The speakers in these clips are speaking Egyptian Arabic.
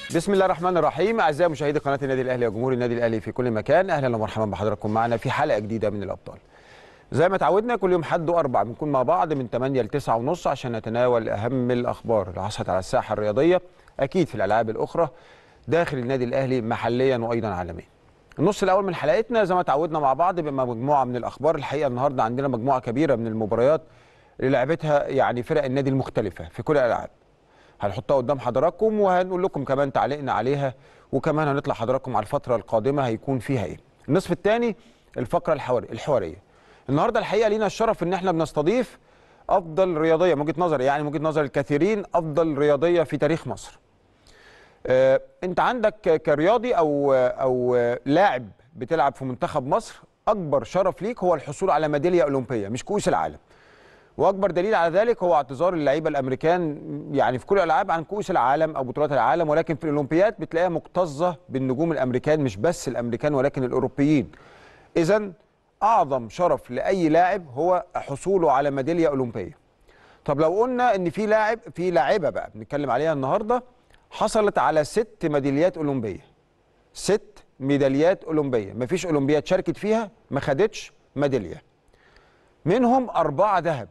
بسم الله الرحمن الرحيم اعزائي مشاهدي قناه النادي الاهلي وجمهور النادي الاهلي في كل مكان اهلا ومرحبا بحضراتكم معنا في حلقه جديده من الابطال زي ما تعودنا كل يوم حد واربع بنكون مع بعض من 8 ل 9 ونص عشان نتناول اهم الاخبار اللي حصلت على الساحه الرياضيه اكيد في الالعاب الاخرى داخل النادي الاهلي محليا وايضا عالميا النص الاول من حلقتنا زي ما تعودنا مع بعض بما مجموعه من الاخبار الحقيقه النهارده عندنا مجموعه كبيره من المباريات اللي لعبتها يعني فرق النادي المختلفه في كل الالعاب هنحطها قدام حضراتكم وهنقول لكم كمان تعليقنا عليها وكمان هنطلع حضراتكم على الفتره القادمه هيكون فيها ايه النصف الثاني الفقره الحواري الحواريه النهارده الحقيقه لينا الشرف ان احنا بنستضيف افضل رياضيه من وجهه نظري يعني من وجهه نظر الكثيرين افضل رياضيه في تاريخ مصر آه، انت عندك كرياضي او او لاعب بتلعب في منتخب مصر اكبر شرف ليك هو الحصول على ميداليه اولمبيه مش كؤوس العالم واكبر دليل على ذلك هو اعتذار اللعيبه الامريكان يعني في كل الالعاب عن كؤوس العالم او بطولات العالم ولكن في الاولمبياد بتلاقيها مكتظه بالنجوم الامريكان مش بس الامريكان ولكن الاوروبيين اذا اعظم شرف لاي لاعب هو حصوله على ميداليه اولمبيه طب لو قلنا ان في لاعب في لاعبه بقى بنتكلم عليها النهارده حصلت على ست ميداليات اولمبيه ست ميداليات اولمبيه مفيش اولمبياد شاركت فيها ما خدتش ميداليه منهم اربعه ذهب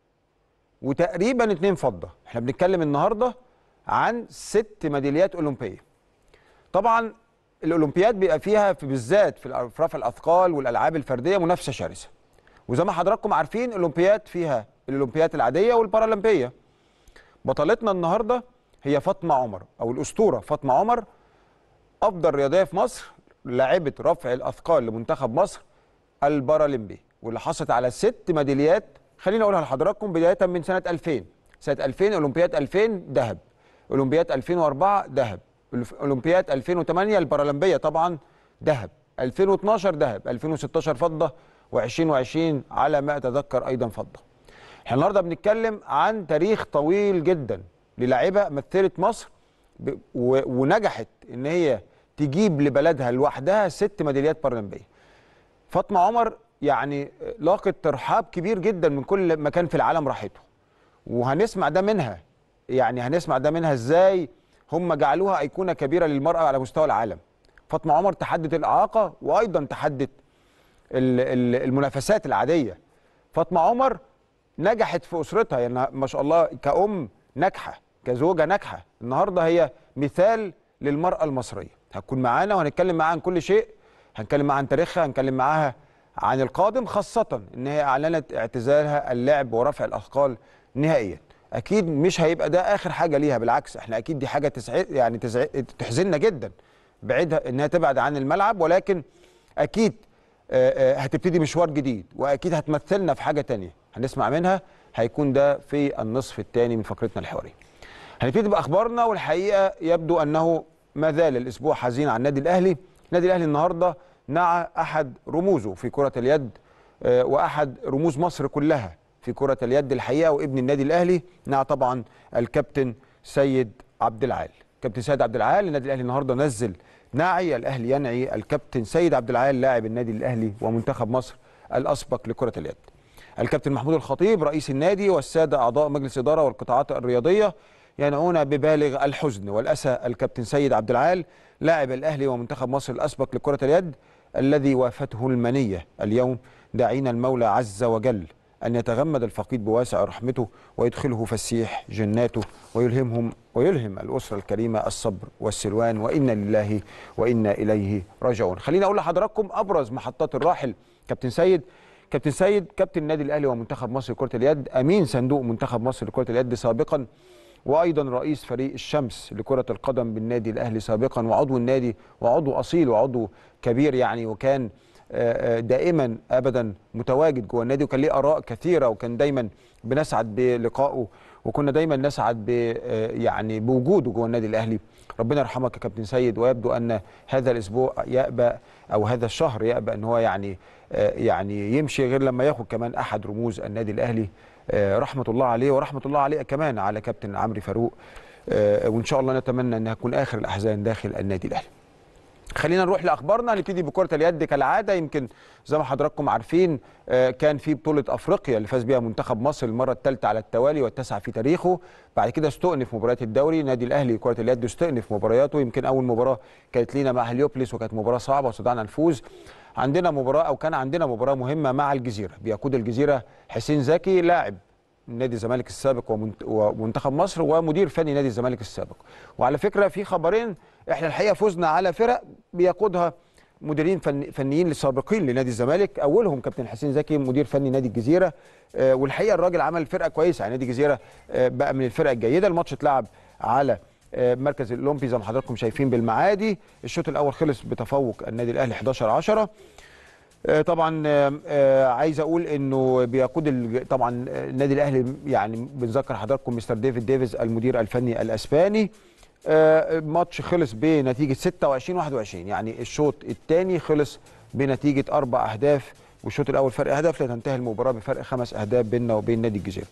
وتقريبا اتنين فضه احنا بنتكلم النهارده عن ست ميداليات اولمبيه طبعا الاولمبياد بيبقى فيها في بالذات في رفع الاثقال والالعاب الفرديه منافسه شرسه وزي ما حضراتكم عارفين الاولمبياد فيها الاولمبياد العاديه والبارالمبيه بطلتنا النهارده هي فاطمه عمر او الاسطوره فاطمه عمر افضل رياضيه في مصر لاعبه رفع الاثقال لمنتخب مصر البارالمبي واللي حصلت على ست ميداليات خليني اقولها لحضراتكم بدايه من سنه 2000 سنه 2000 اولمبياد 2000 ذهب اولمبياد 2004 ذهب اولمبياد 2008 البارالمبيه طبعا ذهب 2012 ذهب 2016 فضه و2020 على ما اتذكر ايضا فضه احنا النهارده بنتكلم عن تاريخ طويل جدا للاعيبه مثلت مصر ب... و... ونجحت ان هي تجيب لبلدها لوحدها ست ميداليات بارالمبيه فاطمه عمر يعني لاقت ترحاب كبير جدا من كل مكان في العالم راحته وهنسمع ده منها يعني هنسمع ده منها ازاي هم جعلوها ايقونه كبيره للمراه على مستوى العالم فاطمه عمر تحدت الاعاقه وايضا تحدت المنافسات العاديه فاطمه عمر نجحت في اسرتها يعني ما شاء الله كأم ناجحه كزوجه ناجحه النهارده هي مثال للمراه المصريه هتكون معانا وهنتكلم معاها عن كل شيء هنتكلم معاها عن تاريخها هنتكلم معاها عن القادم خاصة ان هي اعلنت اعتزالها اللعب ورفع الاثقال نهائيا اكيد مش هيبقى ده اخر حاجة ليها بالعكس احنا اكيد دي حاجة تسعد يعني تسعد تحزننا جدا بعيدها انها تبعد عن الملعب ولكن اكيد هتبتدي مشوار جديد واكيد هتمثلنا في حاجة تانية هنسمع منها هيكون ده في النصف الثاني من فقرتنا الحوارية هنبتدي باخبارنا والحقيقة يبدو انه ما زال الاسبوع حزين على النادي الاهلي النادي الاهلي النهارده نعى احد رموزه في كره اليد واحد رموز مصر كلها في كره اليد الحقيقه وابن النادي الاهلي نعى طبعا الكابتن سيد عبد العال كابتن سيد عبد العال النادي الاهلي النهارده نزل ناعي الاهلي ينعي الكابتن سيد عبد العال لاعب النادي الاهلي ومنتخب مصر الاسبق لكره اليد الكابتن محمود الخطيب رئيس النادي والساده اعضاء مجلس اداره والقطاعات الرياضيه ينعون ببالغ الحزن والاسى الكابتن سيد عبد العال لاعب الاهلي ومنتخب مصر الاسبق لكره اليد الذي وافته المنيه اليوم داعين المولى عز وجل ان يتغمد الفقيد بواسع رحمته ويدخله فسيح جناته ويلهمهم ويلهم الاسره الكريمه الصبر والسلوان وانا لله وانا اليه راجعون. خليني اقول لحضراتكم ابرز محطات الراحل كابتن سيد كابتن سيد كابتن النادي الاهلي ومنتخب مصر لكره اليد امين صندوق منتخب مصر لكره اليد سابقا وايضا رئيس فريق الشمس لكره القدم بالنادي الاهلي سابقا وعضو النادي وعضو اصيل وعضو كبير يعني وكان دائما ابدا متواجد جوه النادي وكان ليه اراء كثيره وكان دايما بنسعد بلقائه وكنا دايما نسعد ب يعني بوجوده جوه النادي الاهلي ربنا يرحمك يا كابتن سيد ويبدو ان هذا الاسبوع يأبى او هذا الشهر يأبى ان هو يعني يعني يمشي غير لما ياخد كمان احد رموز النادي الاهلي رحمه الله عليه ورحمه الله عليه كمان على كابتن عمرو فاروق وان شاء الله نتمنى انها تكون اخر الاحزان داخل النادي الاهلي. خلينا نروح لاخبارنا هنبتدي بكره اليد كالعاده يمكن زي ما حضراتكم عارفين آه، كان في بطوله افريقيا اللي فاز بيها منتخب مصر المره الثالثه على التوالي والتاسعه في تاريخه بعد كده استؤنف مباريات الدوري نادي الاهلي كره اليد استؤنف مبارياته يمكن اول مباراه كانت لينا مع هليوبلس وكانت مباراه صعبه واستطعنا نفوز عندنا مباراه او كان عندنا مباراه مهمه مع الجزيره بيقود الجزيره حسين زكي لاعب نادي الزمالك السابق ومنت- ومنتخب مصر ومدير فني نادي الزمالك السابق وعلى فكره في خبرين احنا الحقيقه فزنا على فرق بيقودها مديرين فن فنيين سابقين لنادي الزمالك اولهم كابتن حسين زكي مدير فني نادي الجزيره آه والحقيقه الراجل عمل فرقه كويسه يعني نادي الجزيره آه بقى من الفرق الجيده الماتش اتلعب على آه مركز الاولمبي زي ما حضراتكم شايفين بالمعادي الشوط الاول خلص بتفوق النادي الاهلي 11 10 آه، طبعا آه، آه، عايز اقول انه بيقود الج- طبعا آه، النادي الاهلي يعني بنذكر حضراتكم مستر ديفيد ديفيز المدير الفني الاسباني آه، الماتش خلص بنتيجه 26 21 يعني الشوط الثاني خلص بنتيجه اربع اهداف والشوط الاول فرق هدف لتنتهي المباراه بفرق خمس اهداف بيننا وبين نادي الجزيره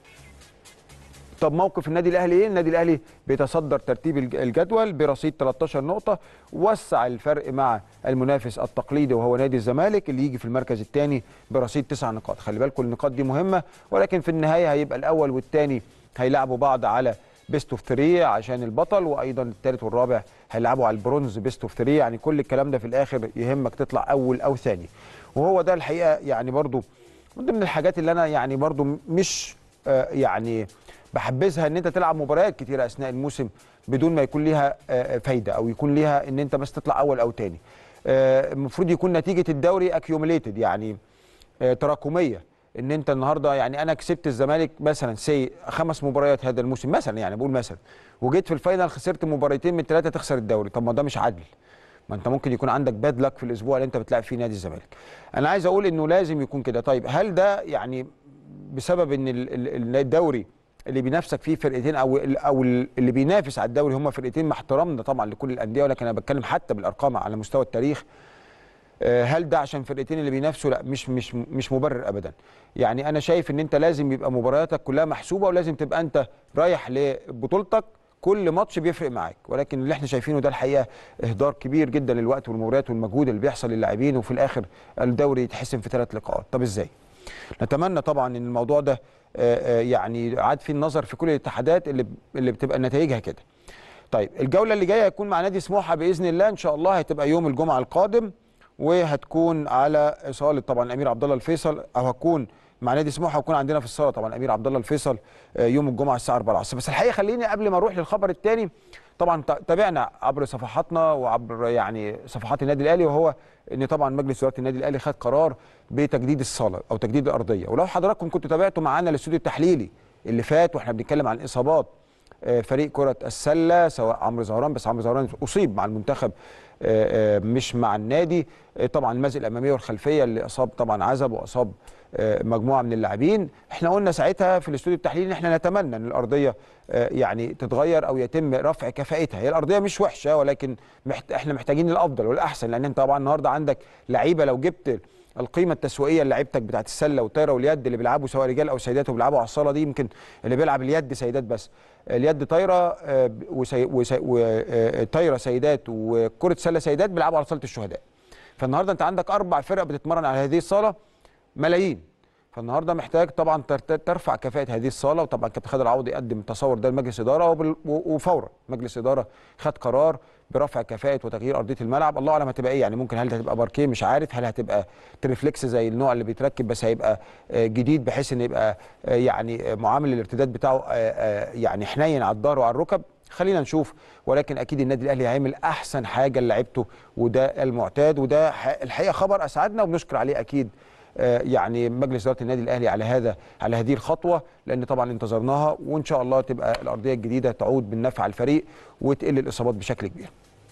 طب موقف النادي الاهلي ايه؟ النادي الاهلي بيتصدر ترتيب الج- الجدول برصيد 13 نقطه وسع الفرق مع المنافس التقليدي وهو نادي الزمالك اللي يجي في المركز الثاني برصيد 9 نقاط، خلي بالكم النقاط دي مهمه ولكن في النهايه هيبقى الاول والثاني هيلعبوا بعض على بيست اوف 3 عشان البطل وايضا الثالث والرابع هيلعبوا على البرونز بيست اوف 3 يعني كل الكلام ده في الاخر يهمك تطلع اول او ثاني وهو ده الحقيقه يعني برضو من ضمن الحاجات اللي انا يعني برضو مش آه، يعني بحبذها ان انت تلعب مباريات كتيره اثناء الموسم بدون ما يكون ليها آه، فايده او يكون ليها ان انت بس تطلع اول او تاني آه، المفروض يكون نتيجه الدوري اكيوميليتد يعني آه، تراكميه ان انت النهارده يعني انا كسبت الزمالك مثلا سي خمس مباريات هذا الموسم مثلا يعني بقول مثلا وجيت في الفاينل خسرت مباريتين من ثلاثه تخسر الدوري طب ما ده مش عدل ما انت ممكن يكون عندك باد لك في الاسبوع اللي انت بتلعب فيه نادي الزمالك انا عايز اقول انه لازم يكون كده طيب هل ده يعني بسبب ان ال- ال- الدوري اللي بينافسك فيه فرقتين او ال- او ال- اللي بينافس على الدوري هم فرقتين مع احترامنا طبعا لكل الانديه ولكن انا بتكلم حتى بالارقام على مستوى التاريخ آه، هل ده عشان فرقتين اللي بينافسوا لا مش مش مش مبرر ابدا يعني انا شايف ان انت لازم يبقى مبارياتك كلها محسوبه ولازم تبقى انت رايح لبطولتك كل ماتش بيفرق معاك ولكن اللي احنا شايفينه ده الحقيقه اهدار كبير جدا للوقت والمباريات والمجهود اللي بيحصل للاعبين وفي الاخر الدوري يتحسم في ثلاث لقاءات طب ازاي نتمنى طبعا ان الموضوع ده آه، آه، يعني عاد فيه النظر في كل الاتحادات اللي اللي بتبقى نتائجها كده طيب الجوله اللي جايه هيكون مع نادي سموحه باذن الله ان شاء الله هتبقى يوم الجمعه القادم وهتكون على صاله طبعا الامير عبد الله الفيصل او هتكون مع نادي سموحه هيكون عندنا في الصاله طبعا الامير عبد الله الفيصل آه، يوم الجمعه الساعه 4 العصر بس الحقيقه خليني قبل ما اروح للخبر الثاني طبعا ت- تابعنا عبر صفحاتنا وعبر يعني صفحات النادي الاهلي وهو ان طبعا مجلس اداره النادي الاهلي خد قرار بتجديد الصاله او تجديد الارضيه ولو حضراتكم كنتوا تابعتوا معانا الاستوديو التحليلي اللي فات واحنا بنتكلم عن اصابات آه، فريق كرة السلة سواء عمرو زهران بس عمرو زهران أصيب مع المنتخب آه، آه، مش مع النادي آه، طبعا المزق الأمامية والخلفية اللي أصاب طبعا عزب وأصاب آه، مجموعة من اللاعبين احنا قلنا ساعتها في الاستوديو التحليلي ان احنا نتمنى ان الأرضية آه، يعني تتغير أو يتم رفع كفاءتها هي الأرضية مش وحشة ولكن محت... احنا محتاجين الأفضل والأحسن لأن انت طبعا النهاردة عندك لعيبة لو جبت القيمه التسويقيه لعيبتك بتاعت السله والطايره واليد اللي بيلعبوا سواء رجال او سيدات وبيلعبوا على الصاله دي يمكن اللي بيلعب اليد سيدات بس اليد طايره آه، وسي... وسي... وطايره سيدات وكره سله سيدات بيلعبوا على صاله الشهداء فالنهارده انت عندك اربع فرق بتتمرن على هذه الصاله ملايين فالنهارده محتاج طبعا تر- ترفع كفاءه هذه الصاله وطبعا كابتن خالد العوضي قدم التصور ده لمجلس اداره وبال- و- وفورا مجلس اداره خد قرار برفع كفاءه وتغيير ارضيه الملعب الله اعلم هتبقى ايه يعني ممكن هل هتبقى باركيه مش عارف هل هتبقى تريفلكس زي النوع اللي بيتركب بس هيبقى آه، جديد بحيث ان يبقى آه، يعني آه، معامل الارتداد بتاعه آه، آه، يعني حنين على الظهر وعلى الركب خلينا نشوف ولكن اكيد النادي الاهلي هيعمل احسن حاجه لعيبته وده المعتاد وده ح- الحقيقه خبر اسعدنا وبنشكر عليه اكيد آه، يعني مجلس اداره النادي الاهلي على هذا على هذه الخطوه لان طبعا انتظرناها وان شاء الله تبقى الارضيه الجديده تعود بالنفع على الفريق وتقل الاصابات بشكل كبير.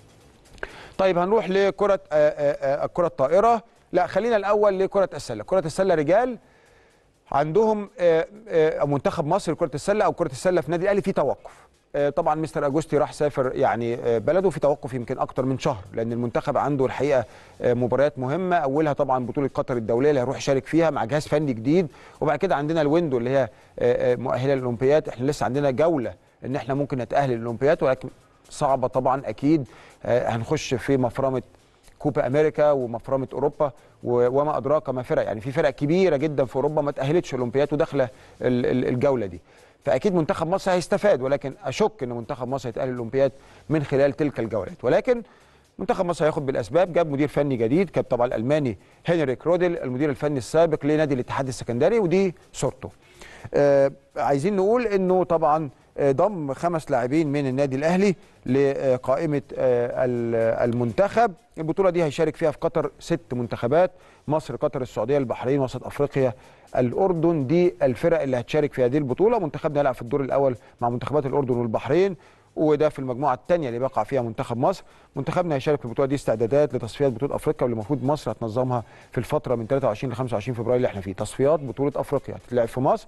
طيب هنروح لكره آه، آه، آه، الكره الطائره لا خلينا الاول لكره السله، كره السله رجال عندهم آه، آه، منتخب مصر لكره السله او كره السله في النادي الاهلي في توقف آه، طبعا مستر اجوستي راح سافر يعني آه، بلده في توقف يمكن اكتر من شهر لان المنتخب عنده الحقيقه آه، مباريات مهمه اولها طبعا بطوله قطر الدوليه اللي هيروح يشارك فيها مع جهاز فني جديد وبعد كده عندنا الويندو اللي هي آه، آه، مؤهله للاولمبياد احنا لسه عندنا جوله ان احنا ممكن نتاهل للاولمبياد ولكن صعبه طبعا اكيد آه، هنخش في مفرمه كوبا امريكا ومفرمه اوروبا و- وما ادراك ما فرق يعني في فرق كبيره جدا في اوروبا ما تاهلتش اولمبياد وداخله ال- ال- الجوله دي فاكيد منتخب مصر هيستفاد ولكن اشك ان منتخب مصر هيتاهل الاولمبياد من خلال تلك الجولات ولكن منتخب مصر هياخد بالاسباب جاب مدير فني جديد كان طبعا الالماني هنريك رودل المدير الفني السابق لنادي الاتحاد السكندري ودي صورته آه عايزين نقول انه طبعا آه، ضم خمس لاعبين من النادي الاهلي لقائمه آه، ال- المنتخب البطوله دي هيشارك فيها في قطر ست منتخبات مصر قطر السعوديه البحرين وسط افريقيا الاردن دي الفرق اللي هتشارك في هذه البطوله منتخبنا هيلعب في الدور الاول مع منتخبات الاردن والبحرين وده في المجموعه الثانيه اللي بيقع فيها منتخب مصر منتخبنا هيشارك في البطوله دي استعدادات لتصفيات بطوله افريقيا واللي المفروض مصر هتنظمها في الفتره من 23 ل 25 فبراير اللي احنا فيه تصفيات بطوله افريقيا هتتلعب في مصر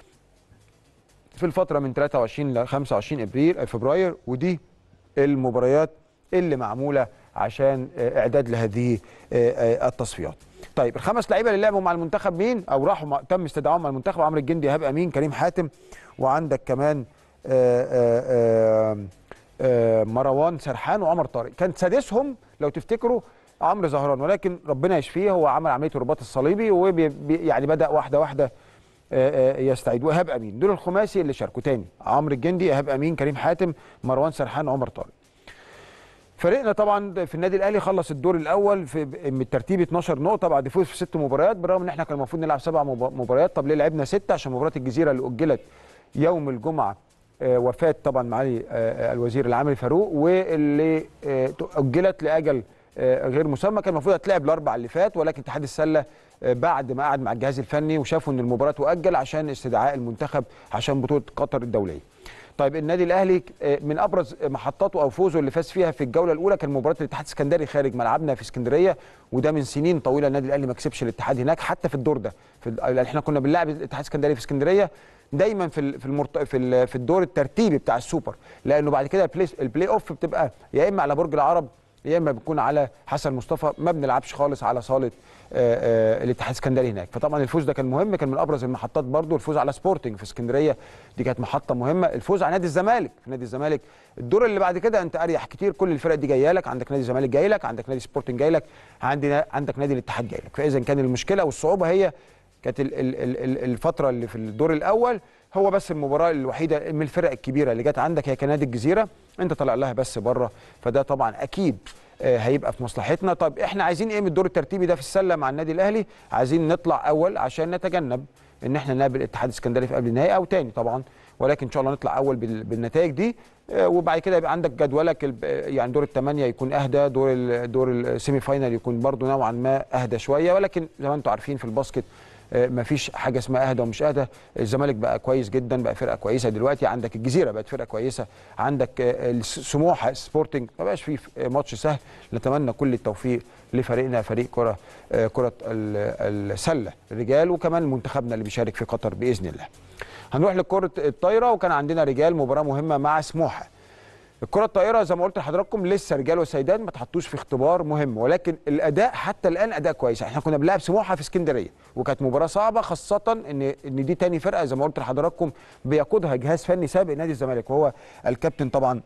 في الفتره من 23 ل 25 ابريل فبراير ودي المباريات اللي معموله عشان آه، اعداد لهذه آه، آه، التصفيات. طيب الخمس لعيبه اللي لعبوا مع المنتخب مين او راحوا مع- تم استدعائهم مع المنتخب عمرو الجندي ايهاب امين كريم حاتم وعندك كمان آه، آه، آه، آه، مروان سرحان وعمر طارق كان سادسهم لو تفتكروا عمرو زهران ولكن ربنا يشفيه هو عمل عمليه الرباط الصليبي وبي بي- يعني بدا واحده واحده آه، آه، يستعيد وايهاب امين دول الخماسي اللي شاركوا تاني عمرو الجندي ايهاب امين كريم حاتم مروان سرحان عمر طارق فريقنا طبعا في النادي الاهلي خلص الدور الاول في من الترتيب 12 نقطه بعد فوز في ست مباريات بالرغم ان احنا كان المفروض نلعب سبع مب- مباريات طب ليه لعبنا سته عشان مباراه الجزيره اللي اجلت يوم الجمعه آه، وفاه طبعا معالي آه، الوزير العامل فاروق واللي آه، اجلت لاجل آه، غير مسمى كان المفروض هتلعب الاربع اللي فات ولكن اتحاد السله آه، بعد ما قعد مع الجهاز الفني وشافوا ان المباراه تؤجل عشان استدعاء المنتخب عشان بطوله قطر الدوليه. طيب النادي الاهلي آه، من ابرز محطاته او فوزه اللي فاز فيها في الجوله الاولى كان مباراه الاتحاد السكندري خارج ملعبنا في اسكندريه وده من سنين طويله النادي الاهلي ما كسبش الاتحاد هناك حتى في الدور ده في ال- لأن احنا كنا بنلعب الاتحاد السكندري في اسكندريه دايما في ال- في المرت... في ال- في الدور الترتيبي بتاع السوبر لانه بعد كده البلاي البلاي اوف بتبقى يا اما على برج العرب يا اما بتكون على حسن مصطفى ما بنلعبش خالص على صاله آه، آه، الاتحاد السكندري هناك فطبعا الفوز ده كان مهم كان من ابرز المحطات برضو الفوز على سبورتنج في اسكندريه دي كانت محطه مهمه الفوز على نادي الزمالك في نادي الزمالك الدور اللي بعد كده انت اريح كتير كل الفرق دي جايه لك عندك نادي الزمالك جاي لك عندك نادي سبورتنج جاي لك عندنا عندك نادي الاتحاد جاي لك فاذا كان المشكله والصعوبه هي كانت ال- ال- ال- ال- الفتره اللي في الدور الاول هو بس المباراه الوحيده من الفرق الكبيره اللي جت عندك هي كان نادي الجزيره انت طالع لها بس بره فده طبعا اكيد آه، هيبقى في مصلحتنا طب احنا عايزين ايه من الدور الترتيبي ده في السله مع النادي الاهلي عايزين نطلع اول عشان نتجنب ان احنا نقابل الاتحاد السكندري في قبل النهائي او تاني طبعا ولكن ان شاء الله نطلع اول بال- بالنتائج دي آه، وبعد كده يبقى عندك جدولك الب- يعني دور الثمانيه يكون اهدى دور ال- دور السيمي فاينال يكون برضو نوعا ما اهدى شويه ولكن زي ما انتم عارفين في الباسكت آه، مفيش حاجه اسمها اهدى ومش اهدى الزمالك بقى كويس جدا بقى فرقه كويسه دلوقتي عندك الجزيره بقت فرقه كويسه عندك آه، الس- سموحه سبورتنج ما بقاش فيه آه، ماتش سهل نتمنى كل التوفيق لفريقنا فريق كره آه، كره ال- السله الرجال وكمان منتخبنا اللي بيشارك في قطر باذن الله هنروح لكره الطايره وكان عندنا رجال مباراه مهمه مع سموحه الكرة الطائرة زي ما قلت لحضراتكم لسه رجال وسيدات ما تحطوش في اختبار مهم ولكن الأداء حتى الآن أداء كويس احنا كنا بنلعب سموحة في اسكندرية وكانت مباراة صعبة خاصة إن إن دي تاني فرقة زي ما قلت لحضراتكم بيقودها جهاز فني سابق نادي الزمالك وهو الكابتن طبعا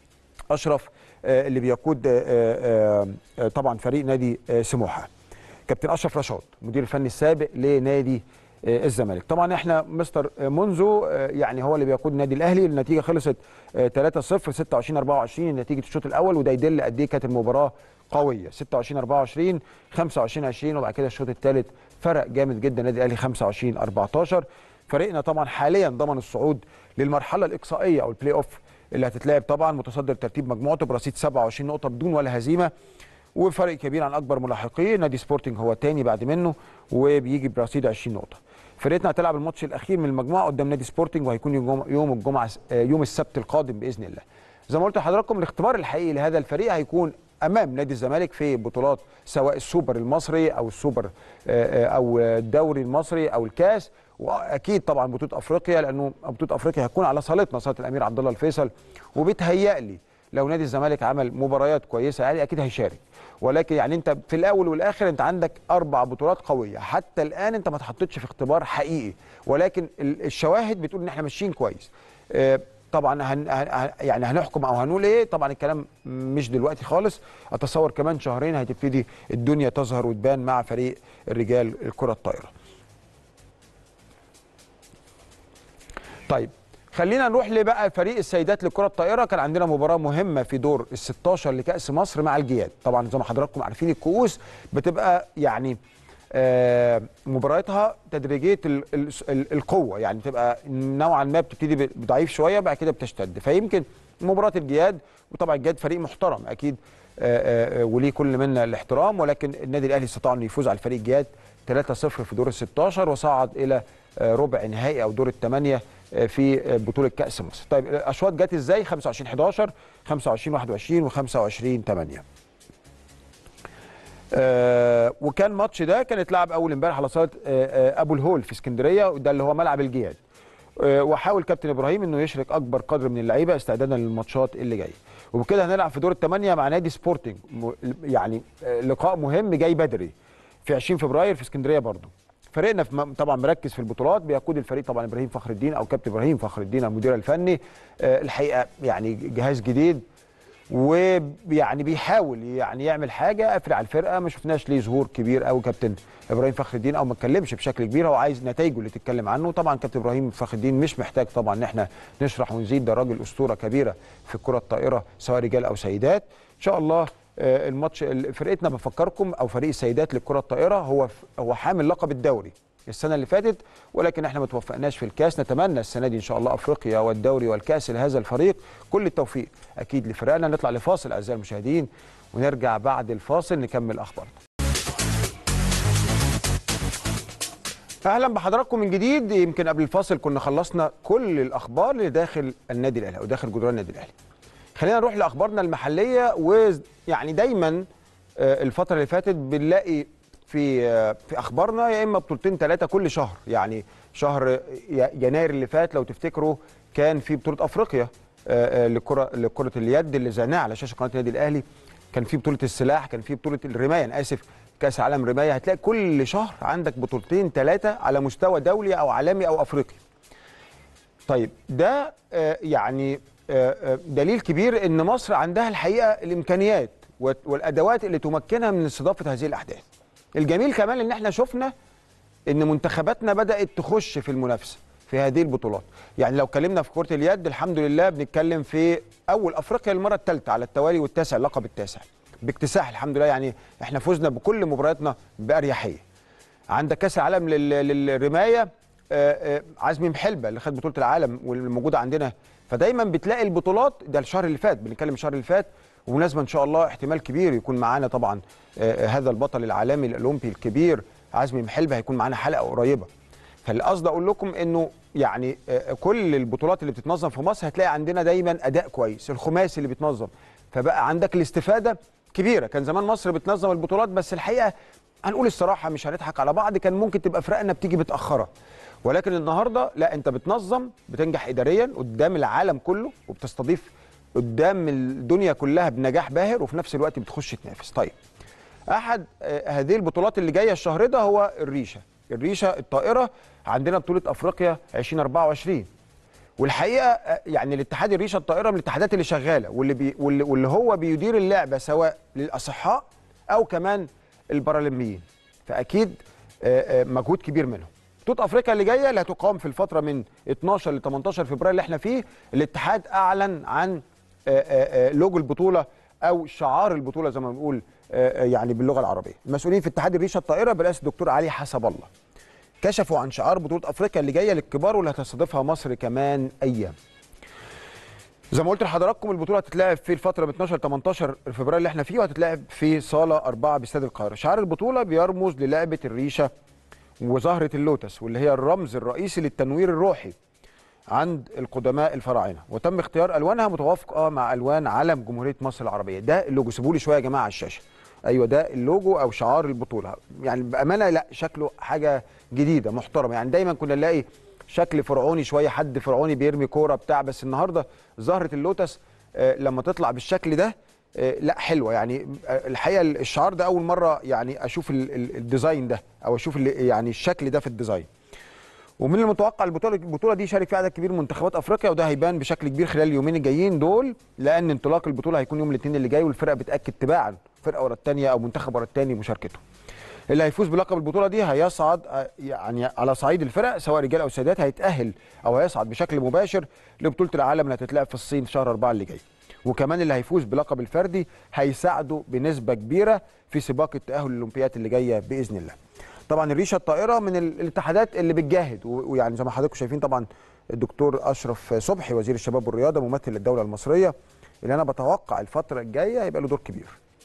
أشرف آه، اللي بيقود آه، آه، آه، طبعا فريق نادي آه، سموحة كابتن اشرف رشاد مدير الفني السابق لنادي آه، الزمالك طبعا احنا مستر آه، منذ آه، يعني هو اللي بيقود النادي الاهلي النتيجه خلصت آه، 3-0 26 24 نتيجه الشوط الاول وده يدل قد ايه كانت المباراه قويه 26 24 25 20 وبعد كده الشوط الثالث فرق جامد جدا النادي الاهلي 25 14 فريقنا طبعا حاليا ضمن الصعود للمرحله الاقصائيه او البلاي اوف اللي هتتلعب طبعا متصدر ترتيب مجموعته برصيد 27 نقطه بدون ولا هزيمه وفرق كبير عن اكبر ملاحقيه نادي سبورتنج هو تاني بعد منه وبيجي برصيد 20 نقطه فرقتنا هتلعب الماتش الاخير من المجموعه قدام نادي سبورتنج وهيكون يوم يوم الجمعه آه، يوم السبت القادم باذن الله زي ما قلت لحضراتكم الاختبار الحقيقي لهذا الفريق هيكون امام نادي الزمالك في بطولات سواء السوبر المصري او السوبر آه، آه، او الدوري المصري او الكاس واكيد طبعا بطوله افريقيا لانه بطوله افريقيا هتكون على صالتنا صاله الامير عبد الله الفيصل وبيتهيألي لو نادي الزمالك عمل مباريات كويسه يعني اكيد هيشارك ولكن يعني انت في الاول والاخر انت عندك اربع بطولات قويه حتى الان انت ما اتحطيتش في اختبار حقيقي ولكن ال- الشواهد بتقول ان احنا ماشيين كويس آه، طبعا هن هن يعني هنحكم او هنقول ايه طبعا الكلام مش دلوقتي خالص اتصور كمان شهرين هتبتدي الدنيا تظهر وتبان مع فريق الرجال الكره الطايره طيب خلينا نروح لبقى فريق السيدات للكره الطائره كان عندنا مباراه مهمه في دور ال 16 لكاس مصر مع الجياد طبعا زي ما حضراتكم عارفين الكؤوس بتبقى يعني آه مبارياتها تدريجيه ال ال ال القوه يعني بتبقى نوعا ما بتبتدي بضعيف شويه بعد كده بتشتد فيمكن مباراه الجياد وطبعا الجياد فريق محترم اكيد آه آه وليه كل منا الاحترام ولكن النادي الاهلي استطاع انه يفوز على الفريق الجياد 3-0 في دور ال 16 وصعد الى ربع نهائي او دور الثمانيه في بطوله كاس مصر. طيب الاشواط جت ازاي؟ 25 11 25 21 و25 8. آه وكان ماتش ده كان اتلعب اول امبارح على صاله آه آه ابو الهول في اسكندريه وده اللي هو ملعب الجياد. آه وحاول كابتن ابراهيم انه يشرك اكبر قدر من اللعيبه استعدادا للماتشات اللي جايه. وبكده هنلعب في دور الثمانيه مع نادي سبورتنج يعني لقاء مهم جاي بدري في 20 فبراير في اسكندريه برضه. فريقنا في طبعا مركز في البطولات بيقود الفريق طبعا ابراهيم فخر الدين او كابتن ابراهيم فخر الدين المدير الفني آه الحقيقه يعني جهاز جديد ويعني بيحاول يعني يعمل حاجه قافل على الفرقه ما شفناش ليه ظهور كبير قوي كابتن ابراهيم فخر الدين او ما اتكلمش بشكل كبير هو عايز نتائجه اللي تتكلم عنه طبعا كابتن ابراهيم فخر الدين مش محتاج طبعا ان احنا نشرح ونزيد ده راجل اسطوره كبيره في الكره الطائره سواء رجال او سيدات ان شاء الله الماتش فرقتنا بفكركم او فريق السيدات للكره الطائره هو هو حامل لقب الدوري السنه اللي فاتت ولكن احنا ما توفقناش في الكاس نتمنى السنه دي ان شاء الله افريقيا والدوري والكاس لهذا الفريق كل التوفيق اكيد لفرقنا نطلع لفاصل اعزائي المشاهدين ونرجع بعد الفاصل نكمل اخبارنا اهلا بحضراتكم من جديد يمكن قبل الفاصل كنا خلصنا كل الاخبار اللي داخل النادي الاهلي او داخل جدران النادي الاهلي خلينا نروح لاخبارنا المحليه ويعني دايما الفتره اللي فاتت بنلاقي في في اخبارنا يا اما بطولتين ثلاثه كل شهر يعني شهر يناير اللي فات لو تفتكروا كان في بطوله افريقيا لكره لكره اليد اللي زعناها على شاشه قناه النادي الاهلي كان في بطوله السلاح كان في بطوله الرمايه انا اسف كاس عالم رمايه هتلاقي كل شهر عندك بطولتين ثلاثه على مستوى دولي او عالمي او افريقي طيب ده يعني دليل كبير ان مصر عندها الحقيقه الامكانيات والادوات اللي تمكنها من استضافه هذه الاحداث الجميل كمان ان احنا شفنا ان منتخباتنا بدات تخش في المنافسه في هذه البطولات يعني لو اتكلمنا في كره اليد الحمد لله بنتكلم في اول افريقيا المره الثالثه على التوالي والتاسع اللقب التاسع باكتساح الحمد لله يعني احنا فزنا بكل مبارياتنا باريحيه عندك كاس العالم للرمايه عزمي محلبه اللي خد بطوله العالم والموجوده عندنا فدايما بتلاقي البطولات ده الشهر اللي فات بنتكلم الشهر اللي فات وبمناسبه ان شاء الله احتمال كبير يكون معانا طبعا آه هذا البطل العالمي الاولمبي الكبير عزمي محلبه هيكون معانا حلقه قريبه فالقصد اقول لكم انه يعني آه كل البطولات اللي بتتنظم في مصر هتلاقي عندنا دايما اداء كويس الخماسي اللي بيتنظم فبقى عندك الاستفاده كبيره كان زمان مصر بتنظم البطولات بس الحقيقه هنقول الصراحه مش هنضحك على بعض كان ممكن تبقى فرقنا بتيجي متاخره ولكن النهارده لا انت بتنظم بتنجح اداريا قدام العالم كله وبتستضيف قدام الدنيا كلها بنجاح باهر وفي نفس الوقت بتخش تنافس طيب احد هذه البطولات اللي جايه الشهر ده هو الريشه الريشه الطائره عندنا بطوله افريقيا 2024 والحقيقه يعني الاتحاد الريشه الطائره من الاتحادات اللي شغاله واللي بي واللي, واللي هو بيدير اللعبه سواء للاصحاء او كمان البارالمبيين فاكيد مجهود كبير منهم بطوله افريقيا اللي جايه اللي هتقام في الفتره من 12 ل 18 فبراير اللي احنا فيه الاتحاد اعلن عن لوجو البطوله او شعار البطوله زي ما بنقول يعني باللغه العربيه المسؤولين في اتحاد الريشه الطائره برئاسه الدكتور علي حسب الله كشفوا عن شعار بطوله افريقيا اللي جايه للكبار واللي هتستضيفها مصر كمان ايام زي ما قلت لحضراتكم البطوله هتتلعب في الفتره من 12 ل 18 فبراير اللي احنا فيه وهتتلعب في صاله 4 باستاد القاهره شعار البطوله بيرمز للعبه الريشه وزهره اللوتس واللي هي الرمز الرئيسي للتنوير الروحي عند القدماء الفراعنه وتم اختيار الوانها متوافقه مع الوان علم جمهوريه مصر العربيه ده اللوجو سيبوا لي شويه يا جماعه على الشاشه ايوه ده اللوجو او شعار البطوله يعني بامانه لا شكله حاجه جديده محترمه يعني دايما كنا نلاقي شكل فرعوني شويه حد فرعوني بيرمي كوره بتاع بس النهارده زهره اللوتس آه لما تطلع بالشكل ده آه لا حلوه يعني آه الحقيقه الشعار ده اول مره يعني اشوف ال ال الديزاين ده او اشوف يعني الشكل ده في الديزاين ومن المتوقع البطوله البطوله دي يشارك فيها عدد كبير من منتخبات افريقيا وده هيبان بشكل كبير خلال اليومين الجايين دول لان انطلاق البطوله هيكون يوم الاثنين اللي جاي والفرق بتاكد تباعا فرقه ورا الثانيه او منتخب ورا الثاني مشاركته اللي هيفوز بلقب البطوله دي هيصعد آه، يعني على صعيد الفرق سواء رجال او سيدات هيتاهل او هيصعد بشكل مباشر لبطوله العالم اللي هتتلعب في الصين في شهر 4 اللي جاي وكمان اللي هيفوز بلقب الفردي هيساعده بنسبه كبيره في سباق التاهل للاولمبياد اللي جايه باذن الله طبعا الريشه الطائره من ال- الاتحادات اللي بتجاهد و- ويعني زي ما حضراتكم شايفين طبعا الدكتور اشرف صبحي وزير الشباب والرياضه ممثل للدوله المصريه اللي انا بتوقع الفتره الجايه هيبقى له دور كبير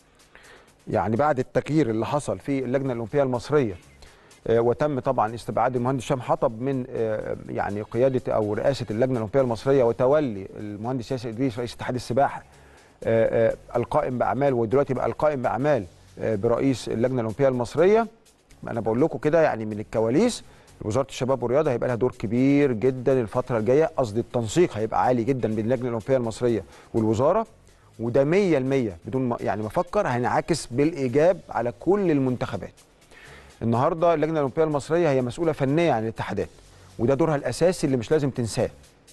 يعني بعد التغيير اللي حصل في اللجنه الاولمبيه المصريه آه، وتم طبعا استبعاد المهندس هشام حطب من آه، يعني قياده او رئاسه اللجنه الاولمبيه المصريه وتولي المهندس ياسر ادريس رئيس اتحاد السباحه آه، آه، القائم باعمال ودلوقتي بقى القائم باعمال آه، برئيس اللجنه الاولمبيه المصريه انا بقول لكم كده يعني من الكواليس وزاره الشباب والرياضه هيبقى لها دور كبير جدا الفتره الجايه قصدي التنسيق هيبقى عالي جدا بين اللجنه الاولمبيه المصريه والوزاره وده 100% بدون ما يعني ما افكر هينعكس بالايجاب على كل المنتخبات النهارده اللجنه الاولمبيه المصريه هي مسؤوله فنيه عن الاتحادات وده دورها الاساسي اللي مش لازم تنساه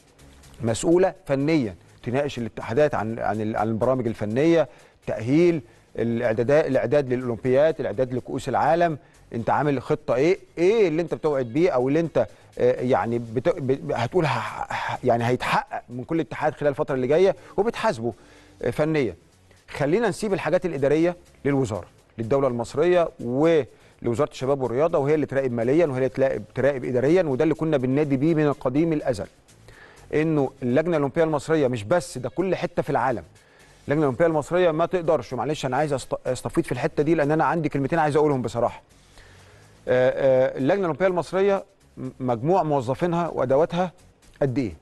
مسؤوله فنيا تناقش الاتحادات عن عن ال- عن البرامج الفنيه تاهيل الاعداد الاعداد للاولمبياد الاعداد لكؤوس العالم انت عامل خطه ايه ايه اللي انت بتوعد بيه او اللي انت آه، يعني بت... ب- هتقول ه... ه- يعني هيتحقق من كل اتحاد خلال الفتره اللي جايه وبتحاسبه آه، فنيا خلينا نسيب الحاجات الاداريه للوزاره للدوله المصريه ولوزاره الشباب والرياضه وهي اللي تراقب ماليا وهي اللي تراقب تراقب اداريا وده اللي كنا بننادي بيه من القديم الازل انه اللجنه الاولمبيه المصريه مش بس ده كل حته في العالم اللجنه الاولمبيه المصريه ما تقدرش معلش انا عايز أست- استفيض في الحته دي لان انا عندي كلمتين عايز اقولهم بصراحه آه، آه، اللجنه الاولمبيه المصريه م- مجموع موظفينها وادواتها قد ايه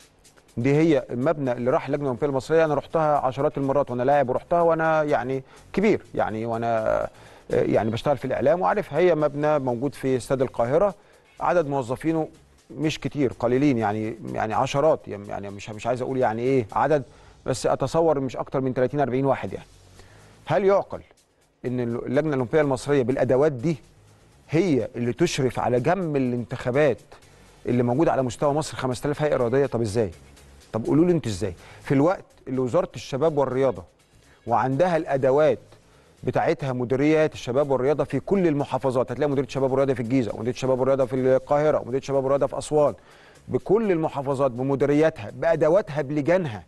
دي هي المبنى اللي راح اللجنه الاولمبيه المصريه انا رحتها عشرات المرات وانا لاعب ورحتها وانا يعني كبير يعني وانا آه، يعني بشتغل في الاعلام وعارف هي مبنى موجود في استاد القاهره عدد موظفينه مش كتير قليلين يعني يعني عشرات يعني مش مش عايز اقول يعني ايه عدد بس اتصور مش اكتر من 30 40 واحد يعني هل يعقل ان اللجنه الاولمبيه المصريه بالادوات دي هي اللي تشرف على جم الانتخابات اللي موجوده على مستوى مصر 5000 هيئه رياضيه طب ازاي طب قولوا لي انتوا ازاي في الوقت اللي وزاره الشباب والرياضه وعندها الادوات بتاعتها مديريات الشباب والرياضه في كل المحافظات هتلاقي مديريه الشباب والرياضه في الجيزه ومديريه الشباب والرياضه في القاهره ومديريه الشباب والرياضه في اسوان بكل المحافظات بمديرياتها بادواتها بلجانها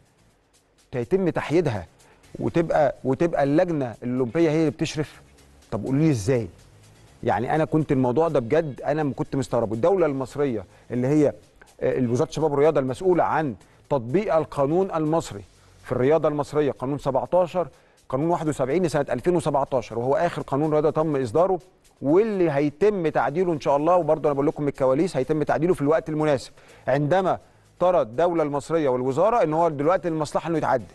يتم تحييدها وتبقى وتبقى اللجنه الاولمبيه هي اللي بتشرف طب قولوا لي ازاي يعني انا كنت الموضوع ده بجد انا م- كنت مستغرب الدوله المصريه اللي هي آه، وزاره الشباب والرياضه المسؤوله عن تطبيق القانون المصري في الرياضه المصريه قانون 17 قانون 71 لسنه 2017 وهو اخر قانون رياضه تم اصداره واللي هيتم تعديله ان شاء الله وبرضه انا بقول لكم من الكواليس هيتم تعديله في الوقت المناسب عندما ترى الدوله المصريه والوزاره ان هو دلوقتي المصلحه انه يتعدل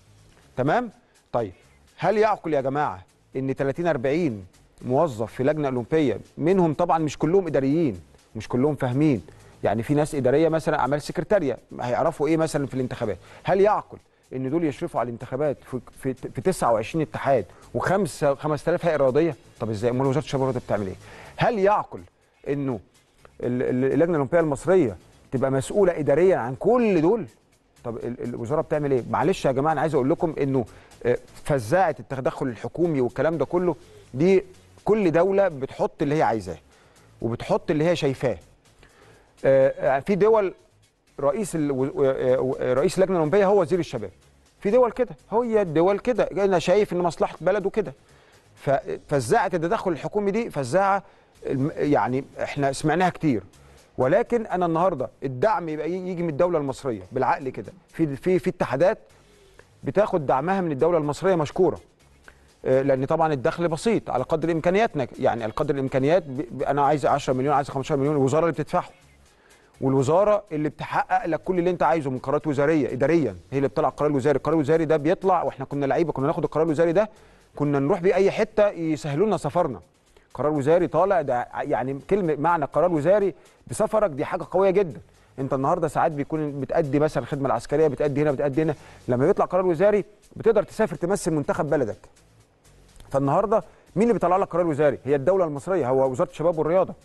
تمام طيب هل يعقل يا جماعه ان 30 40 موظف في لجنه اولمبيه منهم طبعا مش كلهم اداريين مش كلهم فاهمين يعني في ناس اداريه مثلا اعمال سكرتاريه هيعرفوا ايه مثلا في الانتخابات هل يعقل ان دول يشرفوا على الانتخابات في في, في 29 اتحاد وخمسة 5000 هيئه رياضيه طب ازاي امال وزاره الشباب والرياضه بتعمل ايه هل يعقل انه ال- ال- اللجنه الاولمبيه المصريه تبقى مسؤوله اداريا عن كل دول طب ال- الوزاره بتعمل ايه معلش يا جماعه انا عايز اقول لكم انه آه، فزاعه التدخل الحكومي والكلام ده كله دي كل دوله بتحط اللي هي عايزاه وبتحط اللي هي شايفاه آه، آه، في دول رئيس ال- آه، آه، رئيس اللجنه الاولمبيه هو وزير الشباب في دول كده هي الدول كده انا شايف ان مصلحه بلده كده ف- فزاعه التدخل الحكومي دي فزاعه الم- يعني احنا سمعناها كتير ولكن انا النهارده الدعم يبقى يجي من الدوله المصريه بالعقل كده في في في اتحادات بتاخد دعمها من الدوله المصريه مشكوره آه، لان طبعا الدخل بسيط على قدر امكانياتنا يعني على قدر الامكانيات ب- ب- انا عايز 10 مليون عايز 15 مليون الوزاره اللي بتدفعه والوزاره اللي بتحقق لك كل اللي انت عايزه من قرارات وزاريه اداريا هي اللي بتطلع القرار الوزاري القرار الوزاري ده بيطلع واحنا كنا لعيبه كنا ناخد القرار الوزاري ده كنا نروح بيه اي حته يسهلوا لنا سفرنا قرار وزاري طالع ده يعني كلمه معنى قرار وزاري بسفرك دي حاجه قويه جدا انت النهارده ساعات بيكون بتادي مثلا الخدمه العسكريه بتادي هنا بتادي هنا لما بيطلع قرار وزاري بتقدر تسافر تمثل منتخب بلدك فالنهارده مين اللي بيطلع لك قرار وزاري هي الدوله المصريه هو وزاره الشباب والرياضه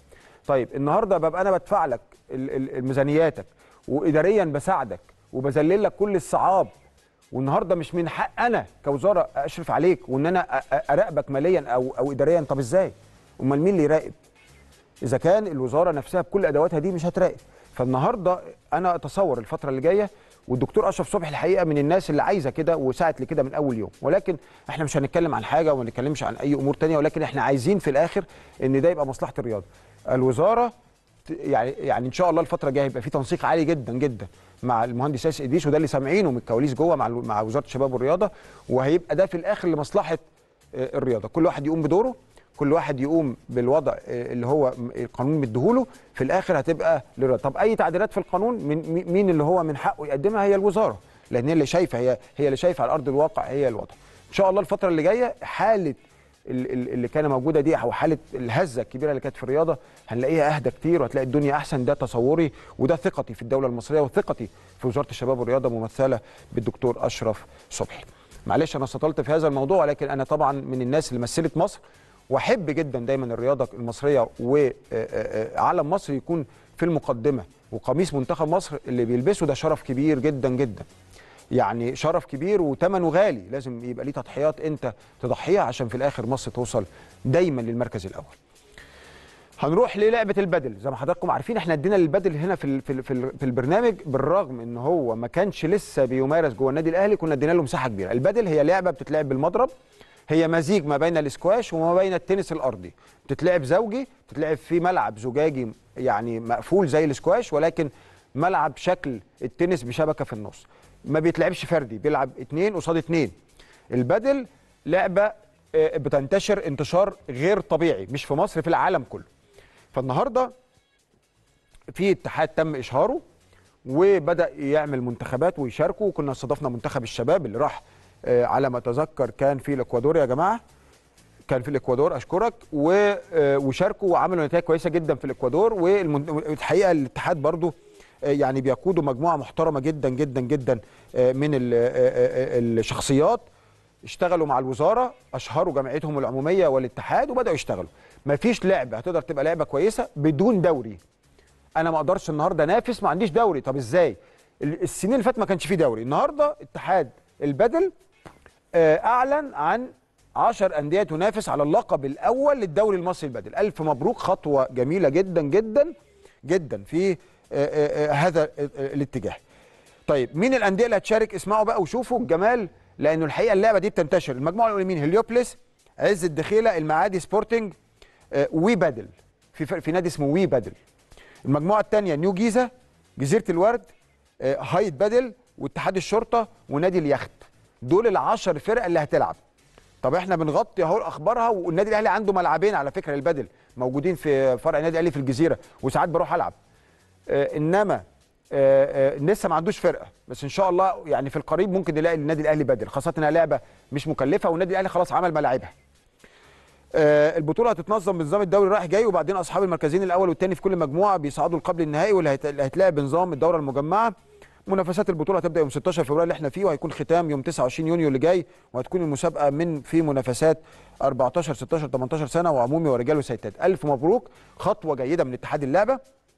طيب النهارده ببقى انا بدفع لك ال- ال- ميزانياتك واداريا بساعدك وبذلل لك كل الصعاب والنهارده مش من حق انا كوزاره اشرف عليك وان انا أ- أ- اراقبك ماليا او او اداريا طب ازاي؟ امال مين اللي يراقب؟ اذا كان الوزاره نفسها بكل ادواتها دي مش هتراقب فالنهارده انا اتصور الفتره اللي جايه والدكتور اشرف صبحي الحقيقه من الناس اللي عايزه كده وسعت لكده من اول يوم ولكن احنا مش هنتكلم عن حاجه وما نتكلمش عن اي امور تانية ولكن احنا عايزين في الاخر ان ده يبقى مصلحه الرياضه الوزاره ت- يعني يعني ان شاء الله الفتره الجايه هيبقى في تنسيق عالي جدا جدا مع المهندس ياسر اديس وده اللي سامعينه من الكواليس جوه مع الو- مع وزاره الشباب والرياضه وهيبقى ده في الاخر لمصلحه آه، الرياضه كل واحد يقوم بدوره كل واحد يقوم بالوضع آه، اللي هو م- القانون مديهوله في الاخر هتبقى للرياضه طب اي تعديلات في القانون من مي- مين اللي هو من حقه يقدمها هي الوزاره لان هي اللي شايفه هي هي اللي شايفه على ارض الواقع هي الوضع ان شاء الله الفتره اللي جايه حاله ال- ال- اللي كان موجوده دي او حاله الهزه الكبيره اللي كانت في الرياضه هنلاقيها اهدى كتير وهتلاقي الدنيا احسن ده تصوري وده ثقتي في الدوله المصريه وثقتي في وزاره الشباب والرياضه ممثله بالدكتور اشرف صبحي. معلش انا استطلت في هذا الموضوع ولكن انا طبعا من الناس اللي مثلت مصر واحب جدا دايما الرياضه المصريه وعلم مصر يكون في المقدمه وقميص منتخب مصر اللي بيلبسه ده شرف كبير جدا جدا. يعني شرف كبير وثمنه غالي لازم يبقى ليه تضحيات انت تضحيها عشان في الاخر مصر توصل دايما للمركز الاول هنروح للعبه البدل زي ما حضراتكم عارفين احنا ادينا للبدل هنا في ال- في ال- في, ال- في البرنامج بالرغم ان هو ما كانش لسه بيمارس جوه النادي الاهلي كنا ادينا له مساحه كبيره البدل هي لعبه بتتلعب بالمضرب هي مزيج ما بين الاسكواش وما بين التنس الارضي بتتلعب زوجي بتتلعب في ملعب زجاجي يعني مقفول زي الاسكواش ولكن ملعب شكل التنس بشبكه في النص ما بيتلعبش فردي بيلعب اتنين قصاد اتنين البدل لعبه آه، بتنتشر انتشار غير طبيعي مش في مصر في العالم كله فالنهارده في اتحاد تم اشهاره وبدا يعمل منتخبات ويشاركوا وكنا استضفنا منتخب الشباب اللي راح آه، على ما اتذكر كان في الاكوادور يا جماعه كان في الاكوادور اشكرك و- آه، وشاركوا وعملوا نتائج كويسه جدا في الاكوادور والحقيقه الاتحاد برضو آه، يعني بيقودوا مجموعه محترمه جدا جدا جدا آه، من ال- آه، آه، آه، الشخصيات اشتغلوا مع الوزاره اشهروا جمعيتهم العموميه والاتحاد وبداوا يشتغلوا مفيش لعبه هتقدر تبقى لعبه كويسه بدون دوري انا ما اقدرش النهارده انافس ما عنديش دوري طب ازاي ال- السنين اللي فاتت ما كانش فيه دوري النهارده اتحاد البدل آه، اعلن عن 10 انديه تنافس على اللقب الاول للدوري المصري البدل الف مبروك خطوه جميله جدا جدا جدا في آه، آه، آه، هذا آه، آه، الاتجاه طيب مين الانديه اللي هتشارك اسمعوا بقى وشوفوا الجمال لانه الحقيقه اللعبه دي بتنتشر المجموعه الاولى مين هليوبلس عز الدخيله المعادي سبورتنج آه، وي بادل في فرق- في نادي اسمه وي بادل المجموعه الثانيه نيو جيزه جزيره الورد آه، هايد بادل واتحاد الشرطه ونادي اليخت دول العشر فرق اللي هتلعب طب احنا بنغطي اهو اخبارها والنادي الاهلي عنده ملعبين على فكره للبدل موجودين في فرع النادي الاهلي في الجزيره وساعات بروح العب آه، انما آه، آه، لسه ما عندوش فرقه بس ان شاء الله يعني في القريب ممكن نلاقي النادي الاهلي بدل خاصه انها لعبه مش مكلفه والنادي الاهلي خلاص عمل ملاعبها آه، البطوله هتتنظم بنظام الدوري رايح جاي وبعدين اصحاب المركزين الاول والثاني في كل مجموعه بيصعدوا لقبل النهائي واللي هيت- اللي هيتلعب بنظام الدوره المجمعه منافسات البطوله هتبدا يوم 16 فبراير اللي احنا فيه وهيكون ختام يوم 29 يونيو اللي جاي وهتكون المسابقه من في منافسات 14 16 18 سنه وعمومي ورجال وسيدات الف مبروك خطوه جيده من اتحاد اللعبه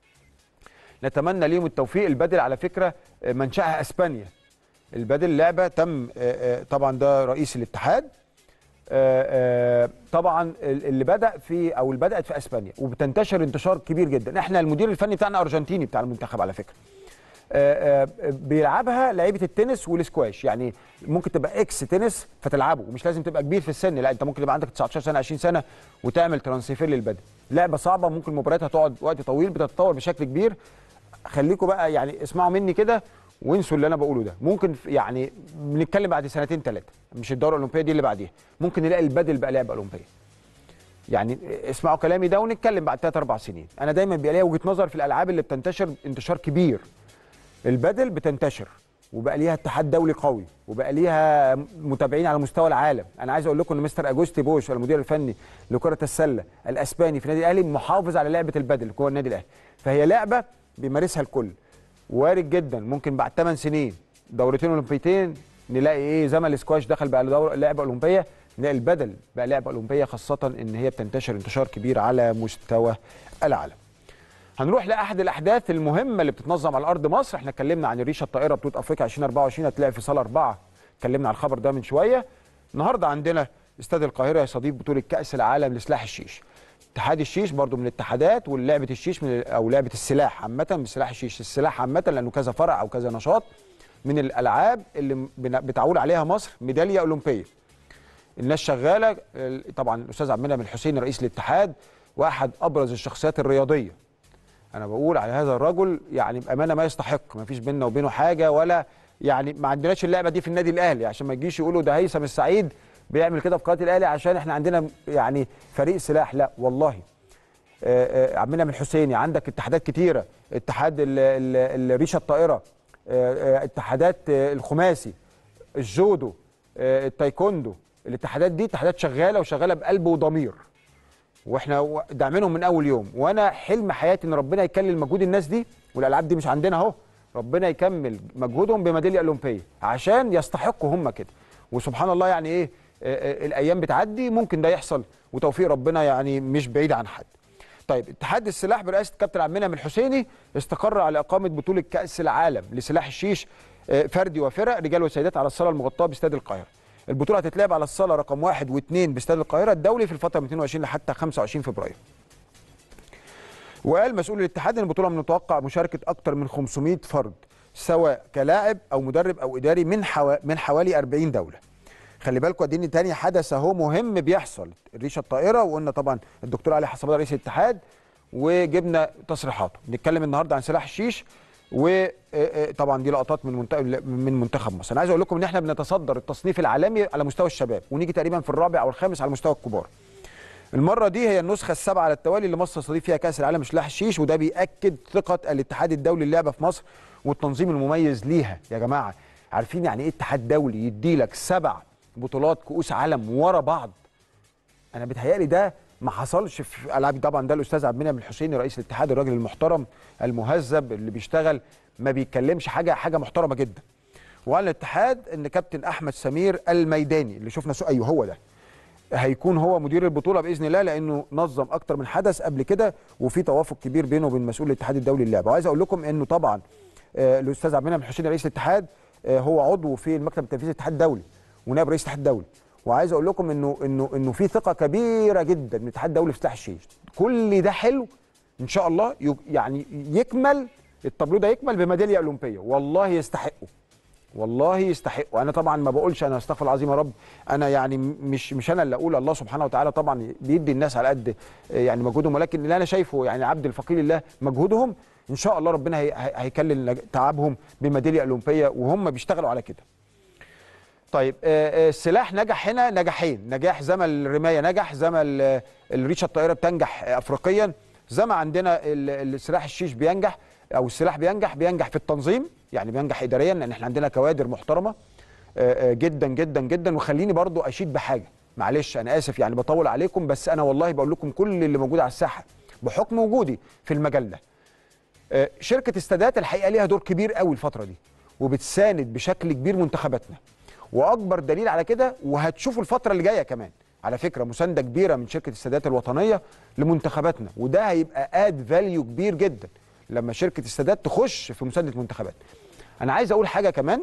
نتمنى ليهم التوفيق البدل على فكره آه، منشاها اسبانيا البدل لعبه تم آه، آه، طبعا ده رئيس الاتحاد آه، آه، طبعا اللي بدا في او اللي بدات في اسبانيا وبتنتشر انتشار كبير جدا احنا المدير الفني بتاعنا ارجنتيني بتاع المنتخب على فكره آه، آه، بيلعبها لعيبه التنس والسكواش يعني ممكن تبقى اكس تنس فتلعبه ومش لازم تبقى كبير في السن لا انت ممكن يبقى عندك 19 سنه 20 سنه وتعمل ترانسفير للبدن لعبه صعبه ممكن مبارياتها تقعد وقت طويل بتتطور بشكل كبير خليكم بقى يعني اسمعوا مني كده وانسوا اللي انا بقوله ده ممكن في- يعني بنتكلم بعد سنتين ثلاثه مش الدوره الاولمبيه دي اللي بعديها ممكن نلاقي البدل بقى لعبه اولمبيه يعني اسمعوا كلامي ده ونتكلم بعد ثلاث اربع سنين انا دايما بيبقى ليا وجهه نظر في الالعاب اللي بتنتشر انتشار كبير البدل بتنتشر وبقى ليها اتحاد دولي قوي وبقى ليها متابعين على مستوى العالم انا عايز اقول لكم ان مستر اجوستي بوش المدير الفني لكره السله الاسباني في النادي الاهلي محافظ على لعبه البدل جوه النادي الاهلي فهي لعبه بيمارسها الكل وارد جدا ممكن بعد 8 سنين دورتين اولمبيتين نلاقي ايه زمن السكواش دخل بقى دورة لعبه اولمبيه نلاقي البدل بقى لعبه اولمبيه خاصه ان هي بتنتشر انتشار كبير على مستوى العالم هنروح لاحد الاحداث المهمه اللي بتتنظم على ارض مصر احنا اتكلمنا عن الريشه الطائره بطوله افريقيا 2024 هتلاقي في صاله اربعه اتكلمنا على الخبر ده من شويه النهارده عندنا استاد القاهره يستضيف بطوله كاس العالم لسلاح الشيش اتحاد الشيش برضو من الاتحادات ولعبه الشيش من او لعبه السلاح عامه بسلاح الشيش السلاح عامه لانه كذا فرع او كذا نشاط من الالعاب اللي بن- بتعول عليها مصر ميداليه اولمبيه الناس شغاله ال- طبعا الاستاذ عبد المنعم الحسيني رئيس الاتحاد واحد ابرز الشخصيات الرياضيه انا بقول على هذا الرجل يعني بامانه ما يستحق ما فيش بيننا وبينه حاجه ولا يعني ما عندناش اللعبه دي في النادي الاهلي عشان ما تجيش يقولوا ده هيثم السعيد بيعمل كده في قناه الاهلي عشان احنا عندنا يعني فريق سلاح لا والله آه، آه، عبد المنعم الحسيني عندك اتحادات كتيره اتحاد ال- ال- الريشه الطائره آه، آه، اتحادات آه، الخماسي الجودو آه، التايكوندو الاتحادات دي اتحادات شغاله وشغاله بقلب وضمير واحنا و- داعمينهم من اول يوم وانا حلم حياتي ان ربنا يكلل مجهود الناس دي والالعاب دي مش عندنا اهو ربنا يكمل مجهودهم بميداليه اولمبيه عشان يستحقوا هم كده وسبحان الله يعني ايه آه، آه، الايام بتعدي ممكن ده يحصل وتوفيق ربنا يعني مش بعيد عن حد طيب اتحاد السلاح برئاسه كابتن عبد المنعم الحسيني استقر على اقامه بطوله كاس العالم لسلاح الشيش آه، فردي وفرق رجال وسيدات على الصاله المغطاه باستاد القاهره. البطوله هتتلعب على الصاله رقم واحد واثنين باستاد القاهره الدولي في الفتره من 22 لحتى 25 فبراير. وقال مسؤول الاتحاد ان البطوله من المتوقع مشاركه اكثر من 500 فرد سواء كلاعب او مدرب او اداري من حوا... من حوالي 40 دوله. خلي بالكم اديني تاني حدث اهو مهم بيحصل الريشه الطائره وقلنا طبعا الدكتور علي حسب الله رئيس الاتحاد وجبنا تصريحاته بنتكلم النهارده عن سلاح الشيش وطبعا دي لقطات من منتخب من منتخب مصر انا عايز اقول لكم ان احنا بنتصدر التصنيف العالمي على مستوى الشباب ونيجي تقريبا في الرابع او الخامس على مستوى الكبار المرة دي هي النسخة السابعة على التوالي اللي مصر تستضيف فيها كأس العالم سلاح الشيش وده بيأكد ثقة الاتحاد الدولي للعبة في مصر والتنظيم المميز ليها يا جماعة عارفين يعني ايه اتحاد دولي يدي لك سبع بطولات كؤوس عالم ورا بعض انا بيتهيألي ده ما حصلش في العاب طبعا ده الاستاذ عبد المنعم الحسيني رئيس الاتحاد الراجل المحترم المهذب اللي بيشتغل ما بيتكلمش حاجه حاجه محترمه جدا وعلى الاتحاد ان كابتن احمد سمير الميداني اللي شفنا سو ايوه هو ده هيكون هو مدير البطوله باذن الله لانه نظم اكتر من حدث قبل كده وفي توافق كبير بينه وبين مسؤول الاتحاد الدولي للعبه وعايز اقول لكم انه طبعا آه، الاستاذ عبد المنعم الحسيني رئيس الاتحاد آه، هو عضو في المكتب التنفيذي الاتحاد الدولي ونائب رئيس الاتحاد الدولي وعايز اقول لكم انه انه انه في ثقه كبيره جدا من الاتحاد الدولي في سلاح الشيش كل ده حلو ان شاء الله يج- يعني يكمل التابلو ده يكمل بميداليه اولمبيه والله يستحقوا والله يستحقوا انا طبعا ما بقولش انا استغفر الله العظيم يا رب انا يعني م- مش مش انا اللي اقول الله سبحانه وتعالى طبعا بيدي الناس على قد آه، يعني مجهودهم ولكن اللي انا شايفه يعني عبد الفقير الله مجهودهم ان شاء الله ربنا هي- هي- هيكلل نج- تعبهم بميداليه اولمبيه وهم بيشتغلوا على كده طيب آه، آه، السلاح نجح هنا نجاحين نجاح زي ما الرمايه نجح زي ما ال- الريشه الطائره بتنجح آه، افريقيا زي ما عندنا ال- السلاح الشيش بينجح او السلاح بينجح بينجح في التنظيم يعني بينجح اداريا لان احنا عندنا كوادر محترمه آه، آه، جدا جدا جدا وخليني برضو اشيد بحاجه معلش انا اسف يعني بطول عليكم بس انا والله بقول لكم كل اللي موجود على الساحه بحكم وجودي في المجال ده آه، شركه استادات الحقيقه ليها دور كبير قوي الفتره دي وبتساند بشكل كبير منتخباتنا واكبر دليل على كده وهتشوفوا الفتره اللي جايه كمان على فكره مسانده كبيره من شركه السادات الوطنيه لمنتخباتنا وده هيبقى اد فاليو كبير جدا لما شركه السادات تخش في مسانده منتخبات انا عايز اقول حاجه كمان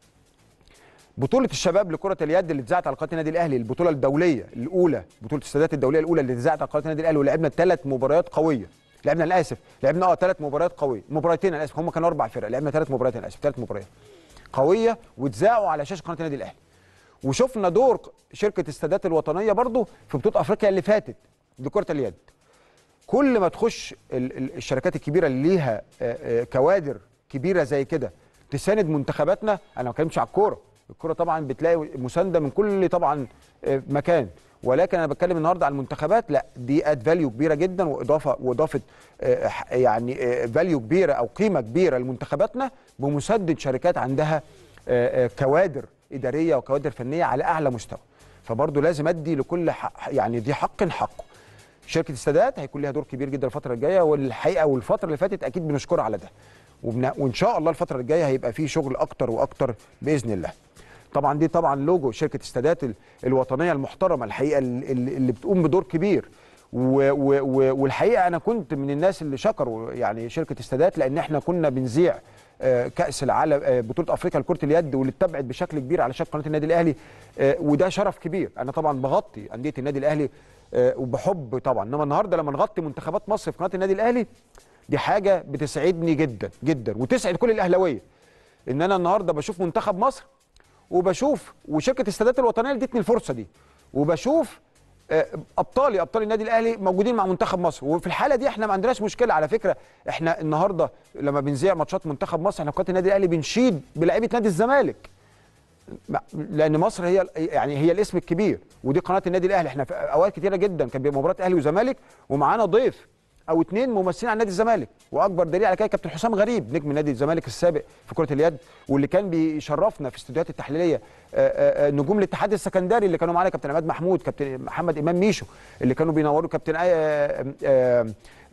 بطولة الشباب لكرة اليد اللي اتذاعت على قناة النادي الأهلي البطولة الدولية الأولى بطولة السادات الدولية الأولى اللي اتذاعت على قناة النادي الأهلي ولعبنا ثلاث مباريات قوية لعبنا أنا آسف لعبنا اه ثلاث مباريات قوية مباراتين أنا آسف هم كانوا أربع فرق لعبنا ثلاث مباريات أنا آسف ثلاث مباريات قوية واتذاعوا على شاشة قناة النادي الأهلي وشفنا دور شركة السادات الوطنية برضو في بطولة أفريقيا اللي فاتت لكرة اليد كل ما تخش ال- ال- الشركات الكبيره اللي ليها آه، آه، كوادر كبيره زي كده تساند منتخباتنا انا ما بتكلمش على الكوره الكوره طبعا بتلاقي مسانده من كل طبعا آه، مكان ولكن انا بتكلم النهارده على المنتخبات لا دي اد فاليو كبيره جدا واضافه واضافه آه، ح- يعني فاليو كبيره او قيمه كبيره لمنتخباتنا بمسانده شركات عندها آه، آه، كوادر اداريه وكوادر فنيه على اعلى مستوى فبرضه لازم ادي لكل حق يعني دي حق حقه شركه السادات هيكون ليها دور كبير جدا الفتره الجايه والحقيقه والفتره اللي فاتت اكيد بنشكرها على ده وبن... وان شاء الله الفتره الجايه هيبقى فيه شغل اكتر واكتر باذن الله طبعا دي طبعا لوجو شركه السادات ال- الوطنيه المحترمه الحقيقه ال- ال- اللي بتقوم بدور كبير و و و والحقيقه انا كنت من الناس اللي شكروا يعني شركه استادات لان احنا كنا بنذيع آه، كاس العالم آه، بطوله افريقيا لكره اليد واللي اتبعت بشكل كبير على شاشه قناه النادي الاهلي آه، وده شرف كبير انا طبعا بغطي انديه النادي الاهلي آه، وبحب طبعا انما النهارده لما نغطي منتخبات مصر في قناه النادي الاهلي دي حاجه بتسعدني جدا جدا وتسعد كل الاهلاويه ان انا النهارده بشوف منتخب مصر وبشوف وشركه السادات الوطنيه اللي ادتني الفرصه دي وبشوف آه، ابطالي ابطال النادي الاهلي موجودين مع منتخب مصر وفي الحاله دي احنا ما عندناش مشكله على فكره احنا النهارده لما بنذيع ماتشات منتخب مصر احنا في قناه النادي الاهلي بنشيد بلعيبه نادي الزمالك ما- لان مصر هي يعني هي الاسم الكبير ودي قناه النادي الاهلي احنا في اوقات كتيره جدا كان بيبقى مباراه اهلي وزمالك ومعانا ضيف او اتنين ممثلين عن نادي الزمالك واكبر دليل على كده كابتن حسام غريب نجم نادي الزمالك السابق في كره اليد واللي كان بيشرفنا في استوديوهات التحليليه آه، آه، آه، نجوم الاتحاد السكندري اللي كانوا معانا كابتن عماد محمود كابتن محمد امام ميشو اللي كانوا بينوروا كابتن أي- آه، آه،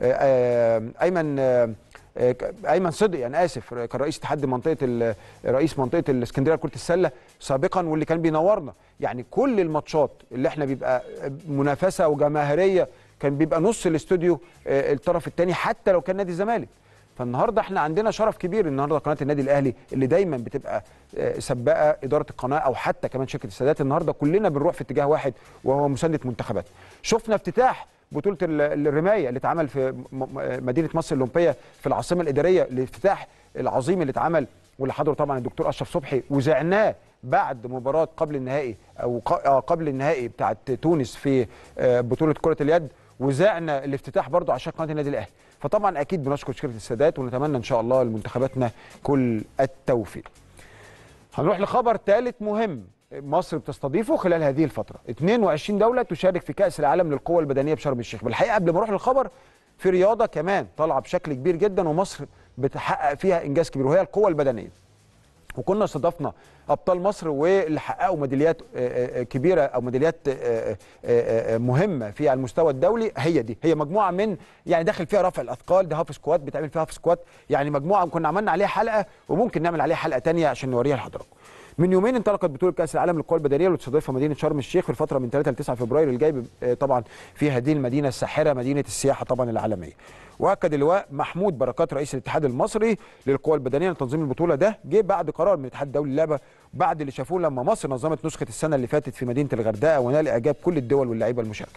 آه، ايمن آه، آه، ك- ايمن صدقي انا اسف كان رئيس اتحاد منطقه ال- رئيس منطقه الاسكندريه لكره السله سابقا واللي كان بينورنا يعني كل الماتشات اللي احنا بيبقى منافسه وجماهيريه كان بيبقى نص الاستوديو آه، الطرف الثاني حتى لو كان نادي الزمالك فالنهارده احنا عندنا شرف كبير النهارده قناه النادي الاهلي اللي دايما بتبقى آه، سباقه اداره القناه او حتى كمان شركه السادات النهارده كلنا بنروح في اتجاه واحد وهو مسانده منتخبات شفنا افتتاح بطوله ال- الرمايه اللي اتعمل في م- م- مدينه مصر الاولمبيه في العاصمه الاداريه الافتتاح العظيم اللي اتعمل واللي حضره طبعا الدكتور اشرف صبحي وزعناه بعد مباراه قبل النهائي او ق- آه، قبل النهائي بتاعه تونس في آه، بطوله كره اليد وزعنا الافتتاح برضه عشان قناه النادي الاهلي فطبعا اكيد بنشكر شركه السادات ونتمنى ان شاء الله لمنتخباتنا كل التوفيق هنروح لخبر ثالث مهم مصر بتستضيفه خلال هذه الفترة 22 دولة تشارك في كأس العالم للقوة البدنية بشرم الشيخ بالحقيقة قبل ما اروح للخبر في رياضة كمان طالعة بشكل كبير جدا ومصر بتحقق فيها إنجاز كبير وهي القوة البدنية وكنا استضفنا ابطال مصر واللي حققوا ميداليات آه، آه، كبيره او ميداليات آه، آه، آه، مهمه في على المستوى الدولي هي دي هي مجموعه من يعني داخل فيها رفع الاثقال ده هاف سكوات بيتعمل فيها هاف سكوات يعني مجموعه كنا عملنا عليها حلقه وممكن نعمل عليها حلقه تانية عشان نوريها لحضراتكم من يومين انطلقت بطوله كاس العالم للقوى البدنيه اللي تستضيفها مدينه شرم الشيخ في الفتره من 3 ل 9 فبراير الجاي آه، طبعا في هذه المدينه الساحره مدينه السياحه طبعا العالميه واكد اللواء محمود بركات رئيس الاتحاد المصري للقوى البدنيه لتنظيم البطوله ده جه بعد قرار من الاتحاد الدولي للعبه بعد اللي شافوه لما مصر نظمت نسخه السنه اللي فاتت في مدينه الغردقه ونال اعجاب كل الدول واللعيبه المشاركه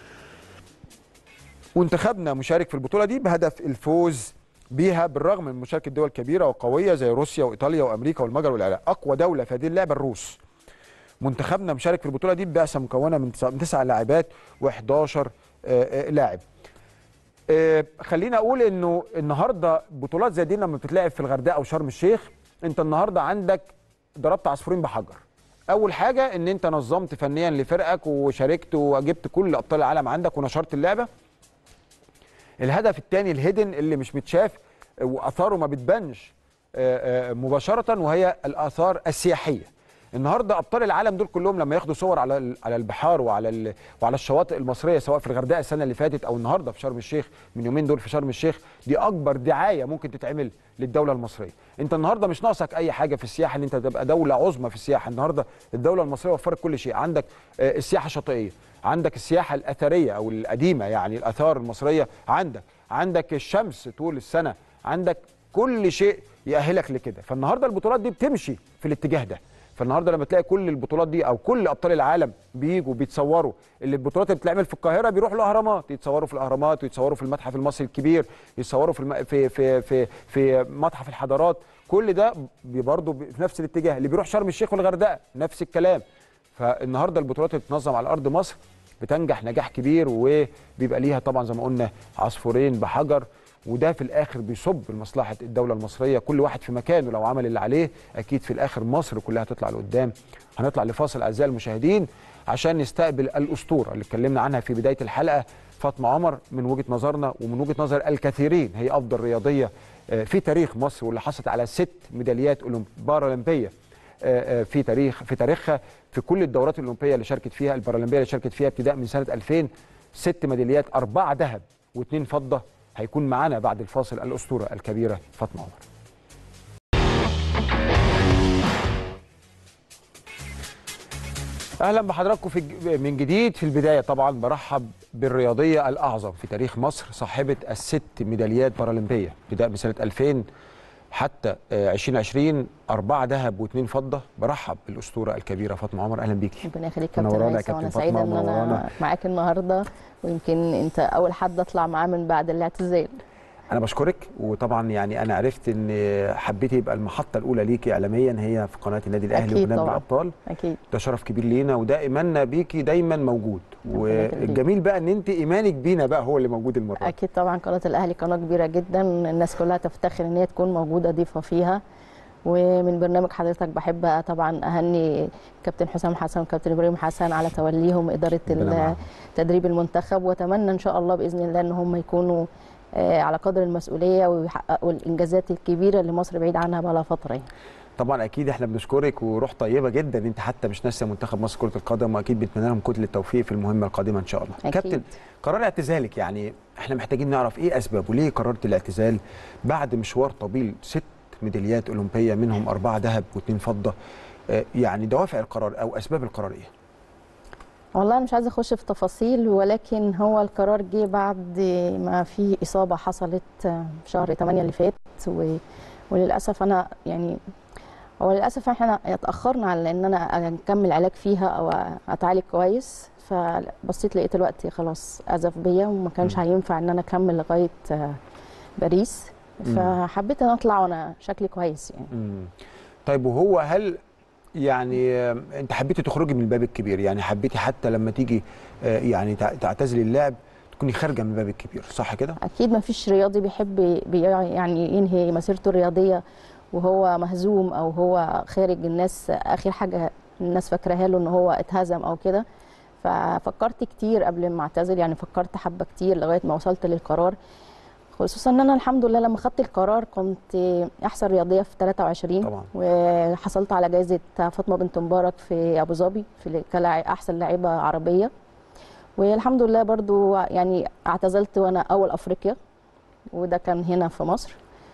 وانتخبنا مشارك في البطوله دي بهدف الفوز بيها بالرغم من مشاركه دول كبيره وقويه زي روسيا وايطاليا وامريكا والمجر والعراق اقوى دوله في هذه اللعبه الروس منتخبنا مشارك في البطوله دي ببعثه مكونه من تسع- من تسع لاعبات و11 لاعب آه، خليني اقول انه النهارده بطولات زي دي لما بتتلعب في الغردقه او شرم الشيخ انت النهارده عندك ضربت عصفورين بحجر اول حاجه ان انت نظمت فنيا لفرقك وشاركت وجبت كل ابطال العالم عندك ونشرت اللعبه الهدف الثاني الهيدن اللي مش متشاف واثاره ما بتبانش آه، آه، مباشره وهي الاثار السياحيه النهارده ابطال العالم دول كلهم لما ياخدوا صور على ال- على البحار وعلى ال- وعلى الشواطئ المصريه سواء في الغردقه السنه اللي فاتت او النهارده في شرم الشيخ من يومين دول في شرم الشيخ دي اكبر دعايه ممكن تتعمل للدوله المصريه انت النهارده مش ناقصك اي حاجه في السياحه ان انت تبقى دوله عظمى في السياحه النهارده الدوله المصريه وفرت كل شيء عندك آه، السياحه الشاطئيه عندك السياحه الاثريه او القديمه يعني الاثار المصريه عندك عندك الشمس طول السنه عندك كل شيء يأهلك لكده فالنهارده البطولات دي بتمشي في الاتجاه ده فالنهارده لما تلاقي كل البطولات دي او كل ابطال العالم بيجوا بيتصوروا اللي البطولات اللي بتتعمل في القاهره بيروحوا الاهرامات يتصوروا في الاهرامات ويتصوروا في المتحف المصري الكبير يتصوروا في الم... في في في في متحف الحضارات كل ده برضه في نفس الاتجاه اللي بيروح شرم الشيخ والغردقه نفس الكلام فالنهارده البطولات اللي بتنظم على ارض مصر بتنجح نجاح كبير وبيبقى ليها طبعا زي ما قلنا عصفورين بحجر وده في الاخر بيصب لمصلحه الدوله المصريه كل واحد في مكانه لو عمل اللي عليه اكيد في الاخر مصر كلها هتطلع لقدام هنطلع لفاصل اعزائي المشاهدين عشان نستقبل الاسطوره اللي اتكلمنا عنها في بدايه الحلقه فاطمه عمر من وجهه نظرنا ومن وجهه نظر الكثيرين هي افضل رياضيه آه، في تاريخ مصر واللي حصلت على ست ميداليات أولمب- بارالمبيه آه، آه، في تاريخ في تاريخها في كل الدورات الاولمبيه اللي شاركت فيها البارالمبيه اللي شاركت فيها ابتداء من سنه 2000 ست ميداليات اربعه ذهب واثنين فضه هيكون معانا بعد الفاصل الاسطوره الكبيره فاطمه عمر اهلا بحضراتكم في الج- من جديد في البدايه طبعا برحب بالرياضيه الاعظم في تاريخ مصر صاحبه الست ميداليات بارالمبيه ابتداء من سنه 2000 حتى آه، 2020 أربعة ذهب واثنين فضة برحب بالأسطورة الكبيرة فاطمة عمر أهلا بيكي ربنا يخليك كابتن منورانا يا هيثم كابتن وانا فاطمة، سعيده ان منورانا. انا معاك النهارده ويمكن انت اول حد اطلع معاه من بعد الاعتزال أنا بشكرك وطبعا يعني أنا عرفت إن حبيتي يبقى المحطة الأولى ليكي إعلاميا هي في قناة النادي الأهلي أكيد وبرنامج طبعاً. الأبطال اكيد ده شرف كبير لينا وده إيماننا بيكي دايما موجود ربنا يخليك. والجميل بقى إن أنت إيمانك بينا بقى هو اللي موجود المرة دي. اكيد طبعا قناه الاهلي قناه كبيره جدا الناس كلها تفتخر ان هي تكون موجوده ضيفه فيها ومن برنامج حضرتك بحب طبعا اهني كابتن حسام حسن وكابتن ابراهيم حسن على توليهم اداره ربنا معاهم. تدريب المنتخب واتمنى ان شاء الله باذن الله ان هم يكونوا آه، على قدر المسؤوليه ويحققوا الانجازات الكبيره اللي مصر بعيد عنها بقى لها فتره يعني. طبعا اكيد احنا بنشكرك وروح طيبه جدا انت حتى مش ناسيه منتخب مصر كره القدم واكيد بنتمنى لهم كل التوفيق في المهمه القادمه ان شاء الله أكيد. كابتن قرار اعتزالك يعني احنا محتاجين نعرف ايه اسبابه ليه قررت الاعتزال بعد مشوار طويل ست ميداليات اولمبيه منهم اربعه ذهب واثنين فضه آه، يعني دوافع القرار او اسباب القرار ايه والله انا مش عايزه اخش في تفاصيل ولكن هو القرار جه بعد ما في اصابه حصلت في شهر 8 اللي فات و... وللاسف انا يعني هو للاسف احنا اتاخرنا على ان انا اكمل علاج فيها او اتعالج كويس فبصيت لقيت الوقت خلاص ازف بيا وما كانش مم. هينفع ان انا اكمل لغايه آه، باريس مم. فحبيت ان اطلع وانا شكلي كويس يعني مم. طيب وهو هل يعني آه، انت حبيتي تخرجي من الباب الكبير يعني حبيتي حتى لما تيجي آه، يعني تع- تعتزلي اللعب تكوني خارجه من الباب الكبير صح كده اكيد ما فيش رياضي بيحب بي يعني ينهي مسيرته الرياضيه وهو مهزوم او هو خارج الناس اخر حاجه الناس فاكراها له ان هو اتهزم او كده ففكرت كتير قبل ما اعتزل يعني فكرت حبه كتير لغايه ما وصلت للقرار خصوصا ان انا الحمد لله لما خدت القرار كنت احسن رياضيه في 23 طبعا. وحصلت على جائزه فاطمه بنت مبارك في ابو ظبي في كلاعب احسن لاعيبه عربيه والحمد لله برضو يعني اعتزلت وانا اول افريقيا وده كان هنا في مصر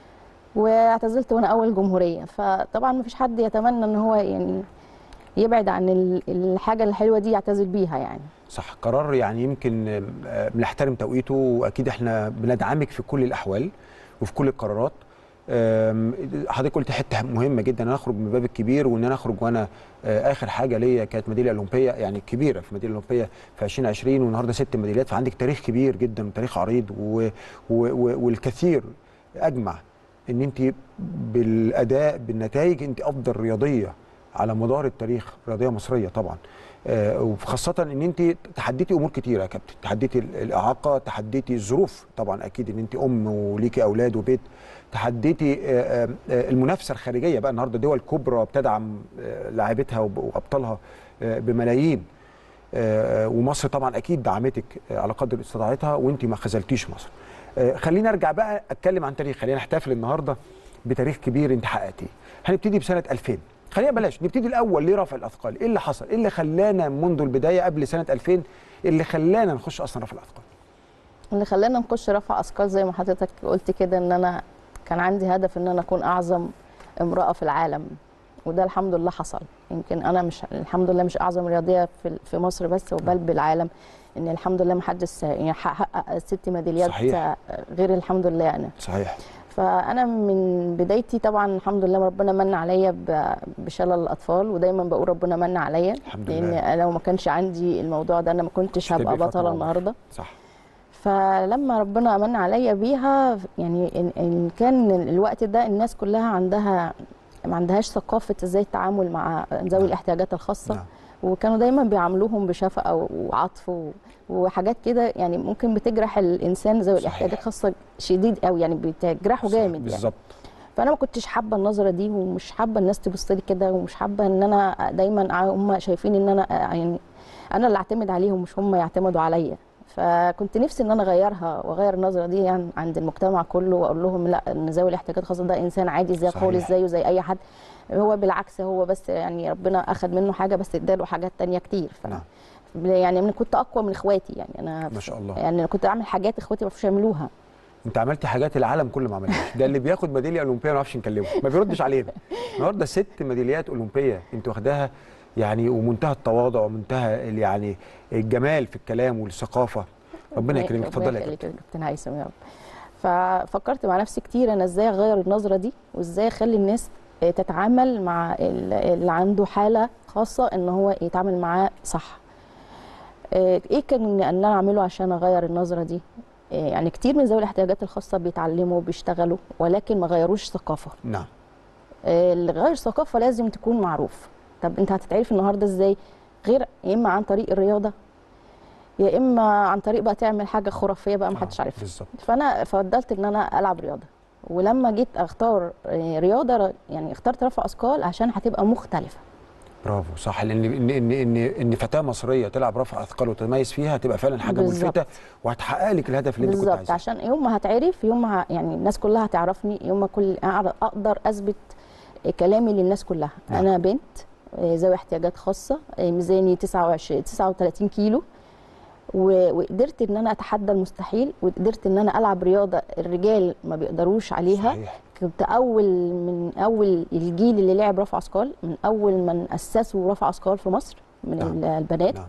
واعتزلت وانا اول جمهوريه فطبعا ما فيش حد يتمنى ان هو يعني يبعد عن ال- الحاجه الحلوه دي يعتزل بيها يعني صح قرار يعني يمكن آه، بنحترم توقيته واكيد احنا بندعمك في كل الاحوال وفي كل القرارات آم، حضرتك قلت حته مهمه جدا ان انا اخرج من الباب الكبير وان انا اخرج وانا آه، اخر حاجه ليا كانت ميداليه اولمبيه يعني كبيره في ميداليه اولمبيه في 2020 والنهارده ست ميداليات فعندك تاريخ كبير جدا وتاريخ عريض و و و والكثير اجمع ان انت بالاداء بالنتائج انت افضل رياضيه على مدار التاريخ رياضيه مصريه طبعا آه، وخاصة ان انت تحديتي امور كتيرة يا كابتن، تحديتي ال- الاعاقة، تحديتي الظروف طبعا اكيد ان انت ام وليكي اولاد وبيت، تحديتي آه، آه، آه، المنافسة الخارجية بقى النهارده دول كبرى بتدعم آه، لاعبتها وب- وابطالها آه، بملايين آه، ومصر طبعا اكيد دعمتك آه، على قدر استطاعتها وانت ما خذلتيش مصر. آه، خلينا ارجع بقى اتكلم عن تاريخ، خلينا نحتفل النهارده بتاريخ كبير انت حققتيه. هنبتدي بسنة 2000 خلينا بلاش نبتدي الاول ليه رفع الاثقال ايه اللي حصل ايه اللي خلانا منذ البدايه قبل سنه 2000 اللي خلانا نخش اصلا رفع الاثقال اللي خلانا نخش رفع اثقال زي ما حضرتك قلت كده ان انا كان عندي هدف ان انا اكون اعظم امراه في العالم وده الحمد لله حصل يمكن انا مش الحمد لله مش اعظم رياضيه في في مصر بس وبل بالعالم ان الحمد لله ما حدش يعني حقق ست ميداليات صحيح. غير الحمد لله انا صحيح فانا من بدايتي طبعا الحمد لله ربنا من عليا ب- بشلل الاطفال ودايما بقول ربنا من عليا الحمد لان لله. انا لو ما كانش عندي الموضوع ده انا ما كنتش هتبقي هبقى فاطمة بطله عمر. النهارده صح فلما ربنا من عليا بيها يعني إن, ان كان الوقت ده الناس كلها عندها ما عندهاش ثقافه ازاي التعامل مع ذوي نعم. الاحتياجات الخاصه نعم. وكانوا دايما بيعاملوهم بشفقه وعطف و- وحاجات كده يعني ممكن بتجرح الانسان ذوي صحيح. الاحتياجات الخاصه شديد قوي يعني بتجرحه صح، جامد يعني بالظبط فانا ما كنتش حابه النظره دي ومش حابه الناس تبص لي كده ومش حابه ان انا دايما هم شايفين ان انا يعني انا اللي اعتمد عليهم مش هم يعتمدوا عليا فكنت نفسي ان انا اغيرها واغير النظره دي يعني عند المجتمع كله واقول لهم لا ان ذوي الاحتياجات الخاصه ده انسان عادي زي صحيح. خالص زيه زي اي حد هو بالعكس هو بس يعني ربنا اخذ منه حاجه بس اداله حاجات تانية كتير ف... نعم. يعني انا كنت اقوى من اخواتي يعني انا ما شاء الله. يعني انا كنت اعمل حاجات اخواتي ما بيعرفوش يعملوها انت عملتي حاجات العالم كله ما عملهاش ده اللي بياخد ميداليه اولمبيه ما نعرفش نكلمه ما بيردش علينا النهارده ست ميداليات اولمبيه انت واخداها يعني ومنتهى التواضع ومنتهى ال- يعني الجمال في الكلام والثقافه ربنا يكرمك ربنا اتفضلي يا يخليك كابتن يا كابتن هيثم يا رب ففكرت مع نفسي كتير انا ازاي اغير النظره دي وازاي اخلي الناس آه، تتعامل مع ال- اللي عنده حاله خاصه ان هو يتعامل معاه صح آه، ايه كان ان انا اعمله عشان اغير النظره دي آه، يعني كتير من ذوي الاحتياجات الخاصه بيتعلموا وبيشتغلوا ولكن ما غيروش ثقافه نعم آه، اللي غير ثقافه لازم تكون معروف طب انت هتتعرف النهارده ازاي غير يا اما عن طريق الرياضه يا اما عن طريق بقى تعمل حاجه خرافيه بقى ما حدش آه، عارفها بالظبط فانا فضلت ان انا العب رياضه ولما جيت اختار آه، رياضه ر- يعني اخترت رفع اثقال عشان هتبقى مختلفه برافو صح لان ان ان ان ان فتاه مصريه تلعب رفع اثقال وتتميز فيها هتبقى فعلا حاجه بالظبط. ملفته وهتحقق لك الهدف اللي انت كنت بالظبط عايزاه عشان يوم ما هتعرف يوم ما ه- يعني الناس كلها هتعرفني يوم ما كل أعر- اقدر اثبت كلامي للناس كلها نعم. انا بنت آه، ذوي احتياجات خاصه آه، ميزاني 29 39 كيلو و- وقدرت ان انا اتحدى المستحيل وقدرت ان انا العب رياضه الرجال ما بيقدروش عليها صحيح كنت اول من اول الجيل اللي لعب رفع اثقال من اول من اسسوا رفع اثقال في مصر من نعم. نعم. البنات نعم. نعم.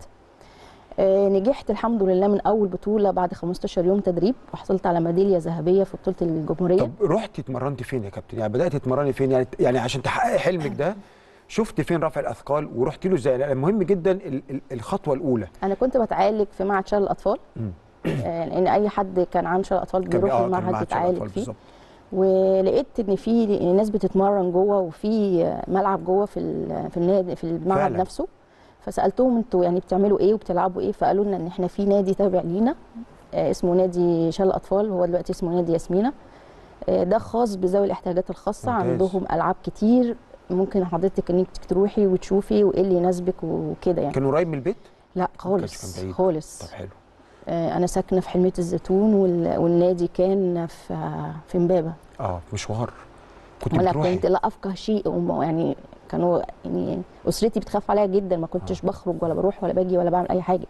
آه نجحت الحمد لله من اول بطوله بعد 15 يوم تدريب وحصلت على ميداليه ذهبيه في بطوله الجمهوريه طب رحتي اتمرنتي فين يا كابتن يعني بدات تتمرني فين يعني يعني عشان تحققي حلمك ده شفت فين رفع الاثقال ورحتي له ازاي يعني مهم جدا ال- ال- الخطوه الاولى انا كنت بتعالج في معهد شلل الاطفال مم. آه لان اي حد كان عنده شلل اطفال كان بيروح آه، كان المعهد معهد شلل يتعالج أطفال فيه بالظبط. ولقيت ان في ناس بتتمرن جوه وفي ملعب جوه في ال- في النادي في المعهد فعلا. نفسه فسالتهم انتوا يعني بتعملوا ايه وبتلعبوا ايه فقالوا لنا ان احنا في نادي تابع لينا آه، اسمه نادي شل الاطفال هو دلوقتي اسمه نادي ياسمينه آه، ده خاص بذوي الاحتياجات الخاصه ممتاز. عندهم العاب كتير ممكن حضرتك انك تروحي وتشوفي وايه اللي يناسبك وكده يعني كان قريب من البيت لا كانش خالص كان بعيد. خالص طب حلو آه، انا ساكنه في حلميه الزيتون وال- والنادي كان في في امبابه اه مشوار كنت ولا بتروحي كنت لا افقه شيء وم- يعني كانوا يعني اسرتي بتخاف عليا جدا ما كنتش بخرج ولا بروح ولا باجي ولا بعمل اي حاجه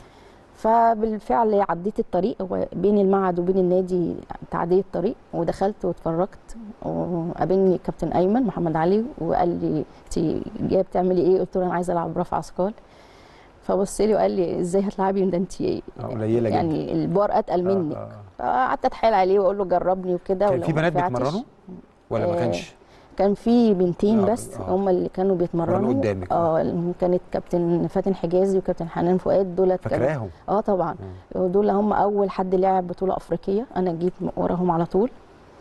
فبالفعل عديت الطريق هو بين المعهد وبين النادي تعديت الطريق ودخلت واتفرجت وقابلني كابتن ايمن محمد علي وقال لي انت جايه بتعملي ايه قلت له انا عايزه العب رفع اثقال فبص لي وقال لي ازاي هتلعبي ده انت آه، قليله جدا يعني البار اتقل آه، منك آه. فقعدت اتحايل عليه واقول له جربني وكده كان ولو في ما بنات نفعتش- بيتمرنوا ولا ما آه، كانش كان في بنتين آه، بس آه. هم اللي كانوا بيتمرنوا مرنوا قدامك. اه كانت كابتن فاتن حجازي وكابتن حنان فؤاد دولت كانوا- فاكراهم اه طبعا دول هم اول حد لعب بطوله افريقيه انا جيت وراهم على طول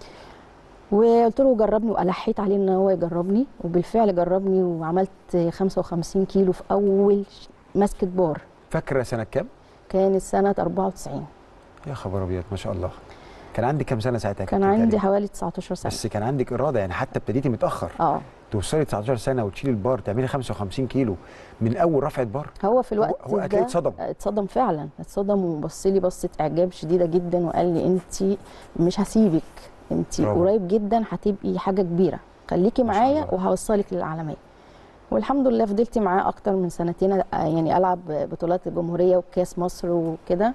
وقلت له جربني والحيت عليه ان هو يجربني وبالفعل جربني وعملت 55 كيلو في اول ش- مسكه بار فاكره سنه كام كانت سنه 94 يا خبر ابيض ما شاء الله كان عندك كام سنه ساعتها يا كان كابتن عندي تقريباً؟ حوالي 19 سنه بس كان عندك اراده يعني حتى ابتديتي متاخر اه توصلي 19 سنه وتشيلي البار تعملي 55 كيلو من اول رفعه بار هو في الوقت هو أكيد ده اتصدم. اتصدم فعلا اتصدم وبص لي بصه اعجاب شديده جدا وقال لي انت مش هسيبك انت برافو. قريب جدا هتبقي حاجه كبيره خليكي ما شاء معايا الله. وهوصلك للعالميه والحمد لله فضلت معاه اكتر من سنتين آه، يعني العب بطولات الجمهوريه وكاس مصر وكده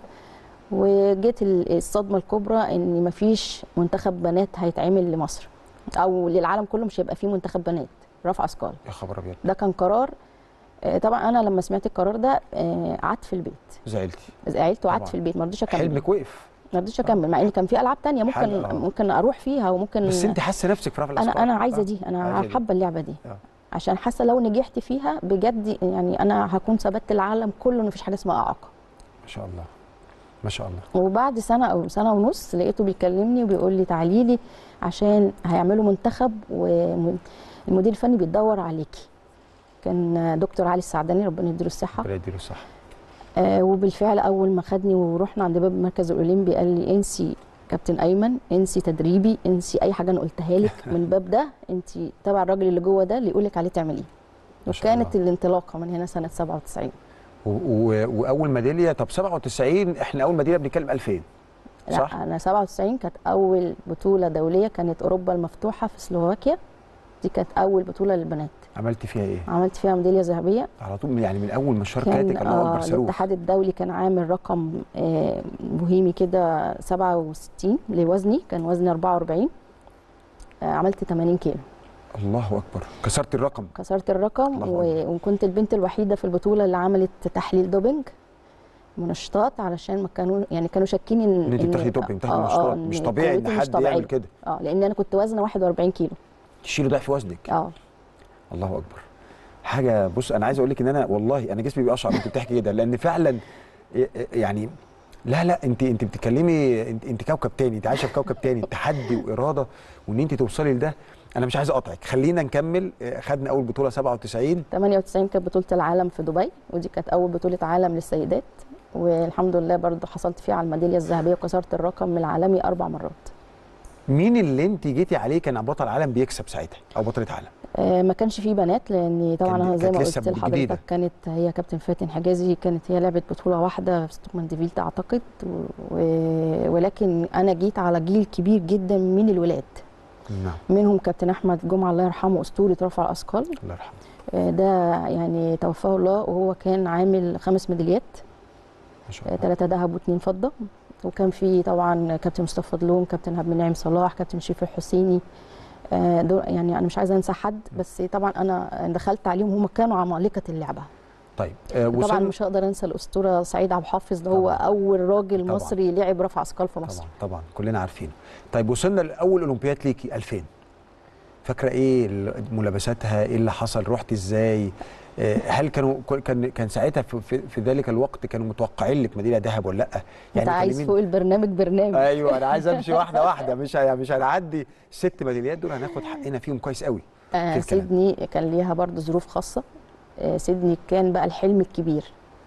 وجيت ال- الصدمه الكبرى ان مفيش منتخب بنات هيتعمل لمصر او للعالم كله مش هيبقى فيه منتخب بنات رفع اثقال يا خبر ابيض ده كان قرار آه، طبعا انا لما سمعت القرار ده آه، قعدت في البيت زعلتي زعلت وقعدت طبعاً. في البيت ما رضيتش اكمل حلمك وقف ما رضيتش اكمل مع ان كان في العاب تانية ممكن حاجة، آه. ممكن اروح فيها وممكن بس انت حاسه نفسك في رفع انا الاثقال انا عايزه آه. دي عايزة انا دي. حابه اللعبه دي آه. عشان حاسه لو نجحت فيها بجد يعني انا هكون ثبت العالم كله ان مفيش حاجه اسمها اعاقه ما شاء الله ما شاء الله وبعد سنه او سنه ونص لقيته بيكلمني وبيقول لي تعالي لي عشان هيعملوا منتخب والمدير الفني بيدور عليكي كان دكتور علي السعداني ربنا يديله الصحه ربنا يديله الصح آه وبالفعل اول ما خدني ورحنا عند باب المركز الاولمبي قال لي انسي كابتن ايمن انسي تدريبي انسي اي حاجه انا قلتها لك من الباب ده انت تبع الراجل اللي جوه ده اللي يقول لك عليه تعمليه ما شاء وكانت الله. الانطلاقه من هنا سنه 97 و- و- واول ميداليه طب 97 احنا اول ميداليه بنتكلم 2000 لا صح؟ انا 97 كانت اول بطوله دوليه كانت اوروبا المفتوحه في سلوفاكيا دي كانت اول بطوله للبنات عملت فيها ايه؟ عملت فيها ميداليه ذهبيه على طول من- يعني من اول مشاركاتك كان الله اكبر آه صاروخ الاتحاد الدولي كان عامل رقم آه بوهيمي كده 67 لوزني كان وزني 44 آه عملت 80 كيلو الله اكبر كسرت الرقم كسرت الرقم الله و- وكنت البنت الوحيده في البطوله اللي عملت تحليل دوبنج منشطات علشان ما كانوا يعني كانوا شاكين ان ان انت بتاخدي دوبنج بتاخدي آه، آه، منشطات إن مش طبيعي ان قوتي مش حد يعمل طبيعية. كده اه لان انا كنت وزنه 41 كيلو تشيلي ضعف وزنك اه الله اكبر حاجه بص انا عايز اقول لك ان انا والله انا جسمي بيقشعر وانت بتحكي كده لان فعلا يعني لا لا انت انت بتتكلمي انت, انت كوكب تاني انت عايشه في كوكب تاني تحدي واراده وان انت توصلي لده انا مش عايز اقطعك خلينا نكمل اه، خدنا اول بطوله 97 98 كانت بطوله العالم في دبي ودي كانت اول بطوله عالم للسيدات والحمد لله برضه حصلت فيها على الميداليه الذهبيه وكسرت الرقم العالمي اربع مرات مين اللي انت جيتي عليه كان بطل عالم بيكسب ساعتها او بطله عالم آه، ما كانش فيه بنات لان طبعا كان- انا زي كانت ما لسه قلت جديدة. لحضرتك كانت هي كابتن فاتن حجازي كانت هي لعبت بطوله واحده في ستوكمان ديفيلت اعتقد و... و- ولكن انا جيت على جيل كبير جدا من الولاد نعم منهم كابتن احمد جمعه الله يرحمه اسطوره رفع الاثقال الله يرحمه آه، ده يعني توفاه الله وهو كان عامل خمس ميداليات ما شاء الله ثلاثة ذهب واثنين فضة وكان في طبعا كابتن مصطفى فضلون كابتن عبد المنعم صلاح كابتن شريف الحسيني آه، دول يعني انا مش عايزه انسى حد بس طبعا انا دخلت عليهم هم كانوا عمالقه اللعبه طيب اه طبعا وصلنا مش هقدر انسى الاسطوره سعيد عبد الحافظ ده هو طبعاً. اول راجل طبعاً. مصري لعب رفع اثقال في مصر طبعا طبعا كلنا عارفينه طيب وصلنا لاول اولمبياد ليكي 2000 فاكره ايه ال- ملابساتها ايه اللي حصل رحت ازاي آه، هل كانوا كان كان ساعتها في, في, في ذلك الوقت كانوا متوقعين لك ميداليه ذهب ولا لا انت عايز كلميني. فوق البرنامج برنامج ايوه انا عايز امشي واحده واحده مش ه- مش هنعدي ست ميداليات دول هناخد حقنا فيهم كويس قوي آه في الكلام. سيدني كان ليها برضو ظروف خاصة آه سيدني كان بقى الحلم الكبير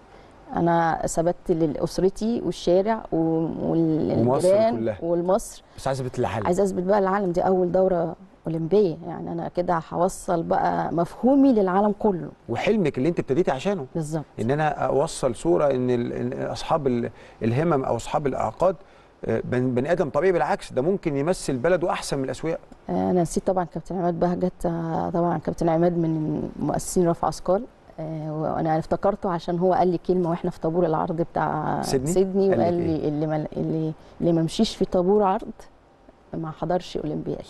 أنا ثبت لأسرتي والشارع و- ومصر والجيران كلها. والمصر بس عايزه بنت العالم عايزة أثبت بقى للعالم دي أول دورة أولمبية يعني أنا كده هوصل بقى مفهومي للعالم كله وحلمك اللي انت ابتديتي عشانه بالظبط ان انا اوصل صوره ان ال- إن اصحاب ال- الهمم او اصحاب الاعاقات آه، بن- بني ادم طبيعي بالعكس ده ممكن يمثل بلده احسن من الاسوياء آه، انا نسيت طبعا كابتن عماد بهجت آه، طبعا كابتن عماد من مؤسسين رفع اثقال آه، وانا افتكرته عشان هو قال لي كلمه واحنا في طابور العرض بتاع سيدني؟ سيدني قال لك وقال إيه؟ لي اللي ما اللي اللي ما مشيش في طابور عرض ما حضرش اولمبياد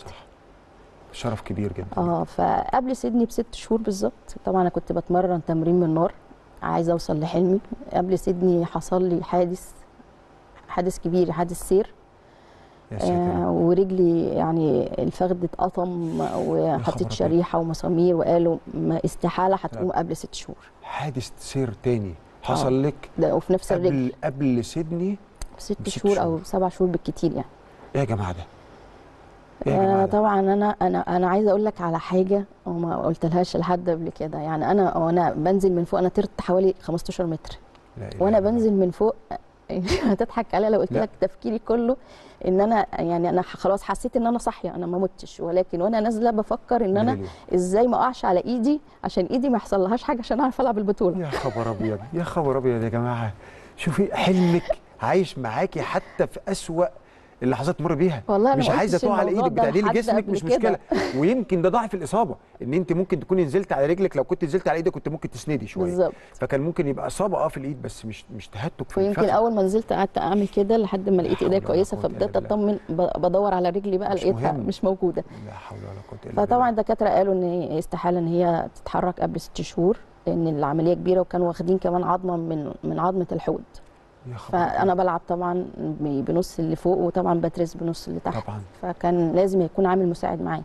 شرف كبير جدا اه فقبل سيدني بست شهور بالظبط طبعا انا كنت بتمرن تمرين من نار عايزه اوصل لحلمي قبل سيدني حصل لي حادث حادث كبير حادث سير يا ساتر آه ورجلي يعني الفخذ اتقطم خبر وحطيت أبيض. شريحه ومسامير وقالوا ما استحاله هتقوم قبل ست شهور حادث سير تاني حصل لك ده وفي نفس الرجل قبل قبل سيدني ست بست شهور او شهور. سبع شهور بالكتير يعني ايه يا جماعه ده ايه يا آه جماعه ده طبعا انا انا انا عايزه اقول لك على حاجه وما قلتلهاش لحد قبل كده يعني انا وانا بنزل من فوق انا طرت حوالي 15 متر لا إله وانا إلا الله. بنزل من فوق هتضحك عليا لو قلت لا. لك تفكيري كله ان انا يعني انا خلاص حسيت ان انا صاحيه انا ما متش ولكن وانا نازله بفكر ان انا ميدالية. ازاي ما اقعش على ايدي عشان ايدي ما يحصل لهاش حاجه عشان اعرف العب البطوله يا خبر ابيض يا خبر ابيض يا جماعه شوفي حلمك عايش معاكي حتى في اسوأ اللحظات تمر بيها والله أنا مش ما عايزه قلتش تقع على الموضوع ايدك ده بتقليل لحد جسمك قبل مش كده. مشكله ويمكن ده ضعف الاصابه ان انت ممكن تكوني نزلت على رجلك لو كنت نزلت على ايدك كنت ممكن تسندي شويه بالظبط فكان ممكن يبقى اصابه اه في الايد بس مش مش تهتك في ويمكن الفخذ. اول ما نزلت قعدت اعمل كده لحد ما لقيت حول ايديا ولا كويسه قوة إلا فبدات بالله. اطمن ب- بدور على رجلي بقى مش لقيتها مهم. مش موجوده لا حول ولا قوه الا بالله فطبعا الدكاتره قالوا ان هي استحاله ان هي تتحرك قبل ست شهور لان العمليه كبيره وكانوا واخدين كمان عظمه من من عظمه الحوض يا خبر فانا أبيض. بلعب طبعا ب- بنص اللي فوق وطبعا بترس بنص اللي تحت طبعا فكان لازم يكون عامل مساعد معايا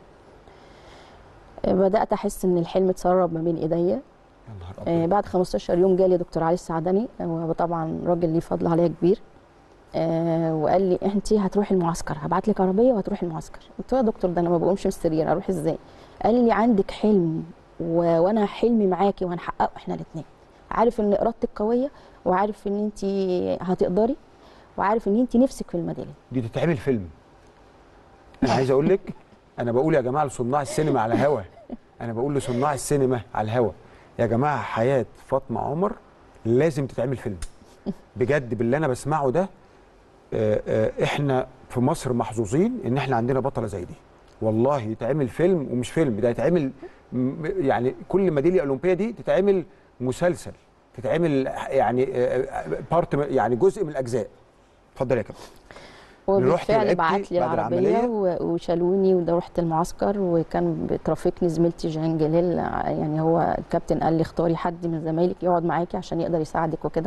بدات احس ان الحلم اتسرب ما بين ايديا يا نهار آه، ابيض بعد 15 يوم جالي دكتور علي السعدني هو طبعا راجل ليه فضل عليا كبير آه، وقال لي انت هتروحي المعسكر هبعت لك عربيه وهتروحي المعسكر قلت له يا دكتور ده انا ما بقومش من السرير اروح ازاي قال لي عندك حلم و... وانا حلمي معاكي وهنحققه احنا الاثنين عارف ان ارادتك قويه وعارف ان انت هتقدري وعارف ان انت نفسك في الميداليه دي تتعمل فيلم انا عايز اقول لك انا بقول يا جماعه لصناع السينما على هوا انا بقول لصناع السينما على الهوا يا جماعه حياه فاطمه عمر لازم تتعمل فيلم بجد باللي انا بسمعه ده آه، آه، احنا في مصر محظوظين ان احنا عندنا بطله زي دي والله يتعمل فيلم ومش فيلم ده يتعمل م- يعني كل ميداليه اولمبيه دي تتعمل مسلسل تتعمل يعني بارت يعني جزء من الاجزاء اتفضل يا كابتن هو رحتي بالفعل لعبتي بعت لي بعد العربيه العملية؟ و- وشالوني وده رحت المعسكر وكان بترافقني زميلتي جان جليل يعني هو الكابتن قال لي اختاري حد من زمايلك يقعد معاكي عشان يقدر يساعدك وكده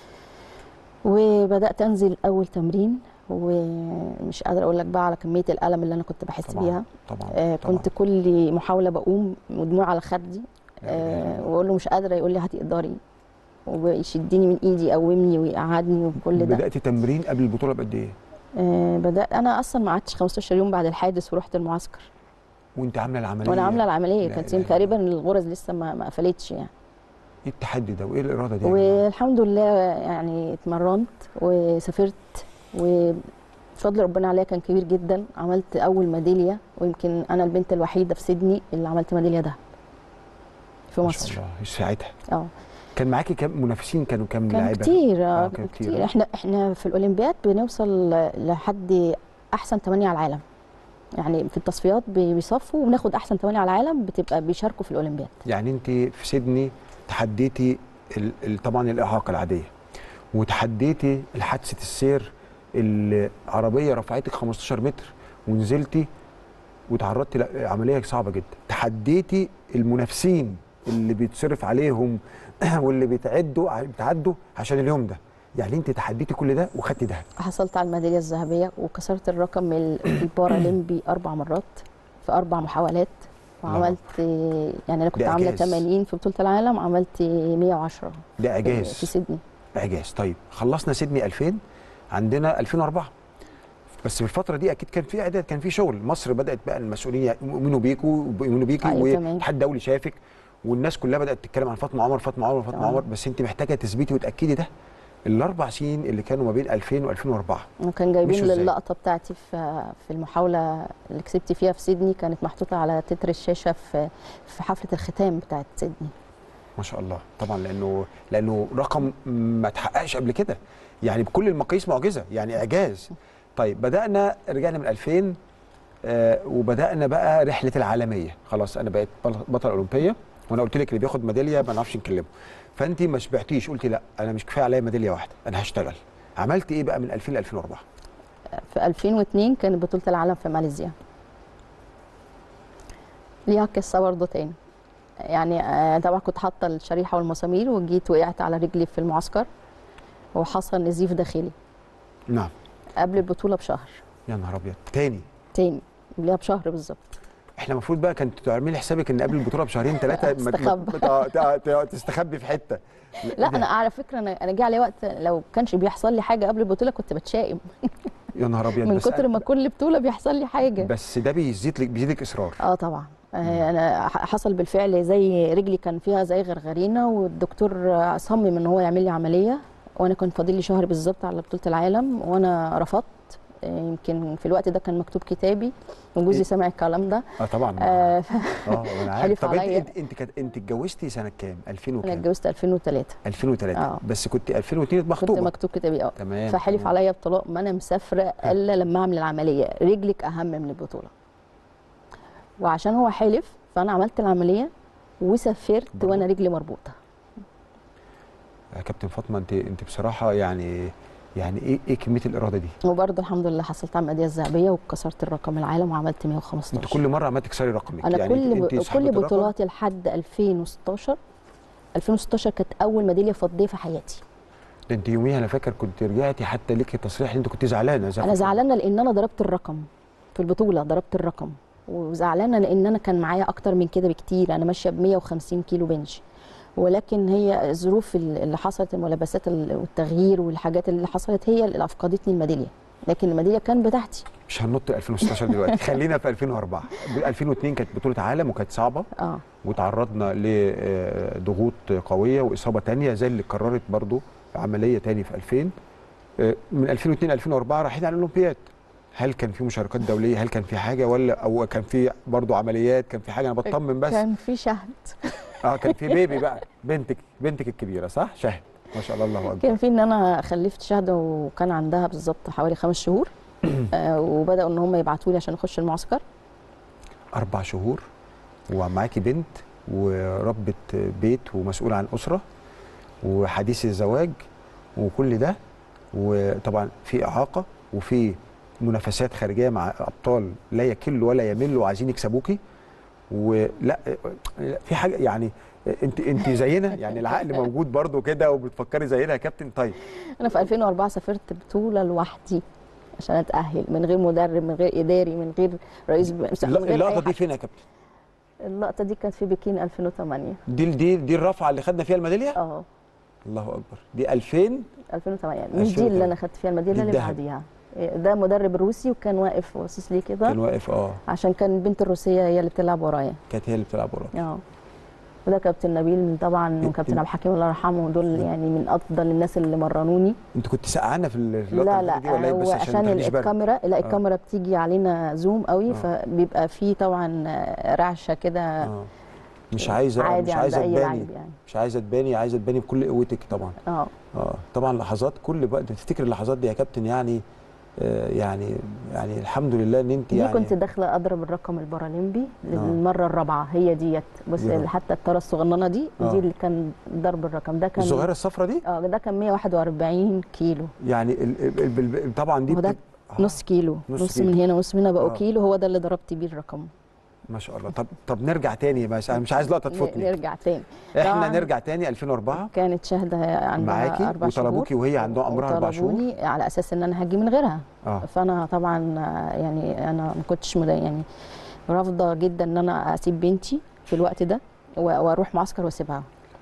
وبدات انزل اول تمرين ومش قادره اقول لك بقى على كميه الالم اللي انا كنت بحس طبعا بيها طبعا آه طبعا. كنت كل محاوله بقوم ودموع على خدي لا إله إلا آه الله. واقول له مش قادره يقول لي هتقدري ويشدني من ايدي يقومني ويقعدني وكل ده بدات تمرين قبل البطوله بقد ايه آه بدات انا اصلا ما قعدتش 15 يوم بعد الحادث ورحت المعسكر وانت عامله العمليه وانا عامله العمليه لا كانت إله إلا تقريبا الغرز لسه ما, ما قفلتش يعني ايه التحدي ده وايه الاراده دي يا جماعة؟ والحمد لله يعني اتمرنت وسافرت وفضل ربنا عليا كان كبير جدا عملت اول ميداليه ويمكن انا البنت الوحيده في سيدني اللي عملت ميداليه ده في ما شاء مصر الله ساعتها اه كان معاكي كام منافسين كانوا كام كان لاعبه كتير آه، آه كان كتير. كتير احنا احنا في الاولمبياد بنوصل لحد احسن ثمانيه على العالم يعني في التصفيات بي- بيصفوا وبناخد احسن ثمانيه على العالم بتبقى بيشاركوا في الاولمبياد يعني انت في سيدني تحديتي ال- ال- طبعا الاعاقه العاديه وتحديتي الحادثه السير اللي عربيه رفعتك 15 متر ونزلتي وتعرضتي لعمليه صعبه جدا تحديتي المنافسين اللي بيتصرف عليهم واللي بيتعدوا ع- بيتعدوا عشان اليوم ده يعني انت تحديتي كل ده وخدتي ده حصلت على الميداليه الذهبيه وكسرت الرقم ال- البارالمبي اربع مرات في اربع محاولات وعملت يعني انا كنت ده عامله إعجاز. 80 في بطوله العالم عملت 110 ده في اعجاز سيدني اعجاز طيب خلصنا سيدني 2000 عندنا 2004 بس في الفتره دي اكيد كان في اعداد كان في شغل مصر بدات بقى المسؤولين يؤمنوا بيكوا يؤمنوا بيكي أيوة تمام. والاتحاد الدولي شافك والناس كلها بدات تتكلم عن فاطمه عمر فاطمه عمر فاطمه تمام. عمر بس انت محتاجه تثبتي وتاكدي ده الاربع سنين اللي كانوا ما بين 2000 و2004 وكان جايبين مشوا إزاي؟ اللقطه بتاعتي في في المحاوله اللي كسبت فيها في سيدني كانت محطوطه على تتر الشاشه في في حفله الختام بتاعت سيدني ما شاء الله طبعا لانه لانه رقم ما اتحققش قبل كده يعني بكل المقاييس معجزه يعني اعجاز طيب بدانا رجعنا من 2000 آه وبدانا بقى رحله العالميه خلاص انا بقيت بل- بطل اولمبيه وانا قلت لك اللي بياخد ميداليه ما نعرفش نكلمه فانت ما شبعتيش قلتي لا انا مش كفايه عليا ميداليه واحده انا هشتغل عملت ايه بقى من 2000 ل 2004 في 2002 كانت بطوله العالم في ماليزيا ليها قصه برضه تاني يعني آه، طبعا كنت حاطه الشريحه والمسامير وجيت وقعت على رجلي في المعسكر وحصل نزيف داخلي نعم قبل البطوله بشهر يا نهار ابيض تاني تاني قبلها بشهر بالظبط احنا المفروض بقى كنت تعملي حسابك ان قبل البطوله بشهرين ثلاثه استخبى. تستخبي في حته لا ده- انا على فكره انا انا جه علي وقت لو كانش بيحصل لي حاجه قبل البطوله كنت بتشائم يا نهار ابيض من بس كتر ما كل بطوله بيحصل لي حاجه بس ده بيزيد لك بيزيدك اصرار اه طبعا آه، انا ح- حصل بالفعل زي رجلي كان فيها زي غرغرينه والدكتور آه، صمم ان هو يعمل لي عمليه وانا كان فاضل لي شهر بالظبط على بطوله العالم وانا رفضت آه، يمكن في الوقت ده كان مكتوب كتابي وجوزي إيه؟ سمع الكلام ده اه طبعا آه، ف- اه انا عارف حلف طب انت عليا. انت انت, كانت- انت اتجوزتي سنه كام 2000 انا وكام اتجوزت 2003 2003 آه. بس كنت 2002 كنت مخطوبه مكتوب كتابي اه تمام فحلف تمام. عليا بطلاق ما انا مسافره الا لما اعمل العمليه رجلك اهم من البطوله وعشان هو حلف فانا عملت العمليه وسافرت برضه. وانا رجلي مربوطه يا كابتن فاطمه انت انت بصراحه يعني يعني ايه ايه كميه الاراده دي وبرضه الحمد لله حصلت على الميداليه الذهبيه وكسرت الرقم العالم وعملت 115 انت كل مره عماله تكسري رقمك انا يعني كل انت ب... صاحبة كل الرقم. بطولاتي لحد 2016 2016 كانت اول ميداليه فضيه في حياتي ده انت يوميها انا فاكر كنت رجعتي حتى ليكي تصريح ان انت كنت زعلانه زي انا فاطمة. زعلانه لان انا ضربت الرقم في البطوله ضربت الرقم وزعلانه لان انا كان معايا اكتر من كده بكتير انا ماشيه ب 150 كيلو بنش ولكن هي الظروف اللي حصلت الملابسات ال- والتغيير والحاجات اللي حصلت هي اللي افقدتني الميداليه لكن الميداليه كان بتاعتي مش هننط ل 2016 دلوقتي خلينا في 2004 ب 2002 كانت بطوله عالم وكانت صعبه اه وتعرضنا لضغوط قويه واصابه تانية زي اللي اتكررت برضو عمليه تاني في 2000 آه، من 2002 2004 رايحين على الاولمبياد هل كان في مشاركات دوليه هل كان في حاجه ولا او كان في برضو عمليات كان في حاجه انا بطمن بس كان في شهد اه كان في بيبي بقى بنتك بنتك الكبيره صح شهد ما شاء الله الله اكبر كان في ان انا خلفت شهده وكان عندها بالظبط حوالي خمس شهور آه وبداوا ان هم يبعتوا لي عشان اخش المعسكر اربع شهور ومعاكي بنت وربة بيت ومسؤولة عن أسرة وحديث الزواج وكل ده وطبعا في إعاقة وفي منافسات خارجيه مع ابطال لا يكل ولا يمل وعايزين يكسبوكي ولا لا، في حاجه يعني انت انت زينا يعني العقل موجود برضو كده وبتفكري زينا يا كابتن طيب انا في 2004 سافرت بطوله لوحدي عشان اتاهل من غير مدرب من غير اداري من غير رئيس ب... من غير أي اللقطه دي حاجة. فين يا كابتن اللقطه دي كانت في بكين 2008 دي دي دي الرفعه اللي خدنا فيها الميداليه اه الله اكبر دي 2000 2008 مش 2008. دي اللي انا خدت فيها الميداليه دي اللي الذهب. بعديها ده مدرب روسي وكان واقف باصص لي كان كده واقف اه عشان كان البنت الروسيه هي اللي بتلعب ورايا كانت هي اللي بتلعب وراك اه وده كابتن نبيل طبعا إنت- وكابتن عبد الحكيم الله يرحمه دول يعني من افضل الناس اللي مرنوني انت كنت سقعانه في اللقطه لا اللي لا دي ولا إيه؟ بس هو عشان عشان ما تاخديش برد الكاميرا لا الكاميرا بتيجي علينا زوم قوي آه. فبيبقى فيه طبعا رعشه كده اه مش عايزه عادي مش عند عايزه اي تباني لعيب يعني مش عايزه تباني عايزه تباني بكل قوتك طبعا اه اه طبعا لحظات كل بقى تفتكر اللحظات دي يا كابتن يعني آه يعني يعني الحمد لله ان انت دي يعني كنت داخله اضرب الرقم البارالمبي للمره الرابعه هي ديت بص دي بقى. حتى الطاره الصغننه دي آه. دي اللي كان ضرب الرقم ده كان الصغيره الصفرة دي اه ده كان 141 كيلو يعني ال ال ال ال طبعا دي هو ده بتب- آه، نص كيلو نص نص, كيلو. من هنا ونص من هنا بقوا آه. كيلو هو ده اللي ضربت بيه الرقم ما شاء الله طب طب نرجع تاني بس انا مش عايز لقطه تفوتني نرجع تاني احنا طبعاً. نرجع تاني 2004 كانت شاهده عندها معاكي اربع شهور وطلبوكي وهي عندها عمرها اربع شهور وطلبوني على اساس ان انا هجي من غيرها اه فانا طبعا آه، يعني انا ما كنتش مدا- يعني رافضه جدا ان انا اسيب بنتي في الوقت ده و- واروح معسكر واسيبها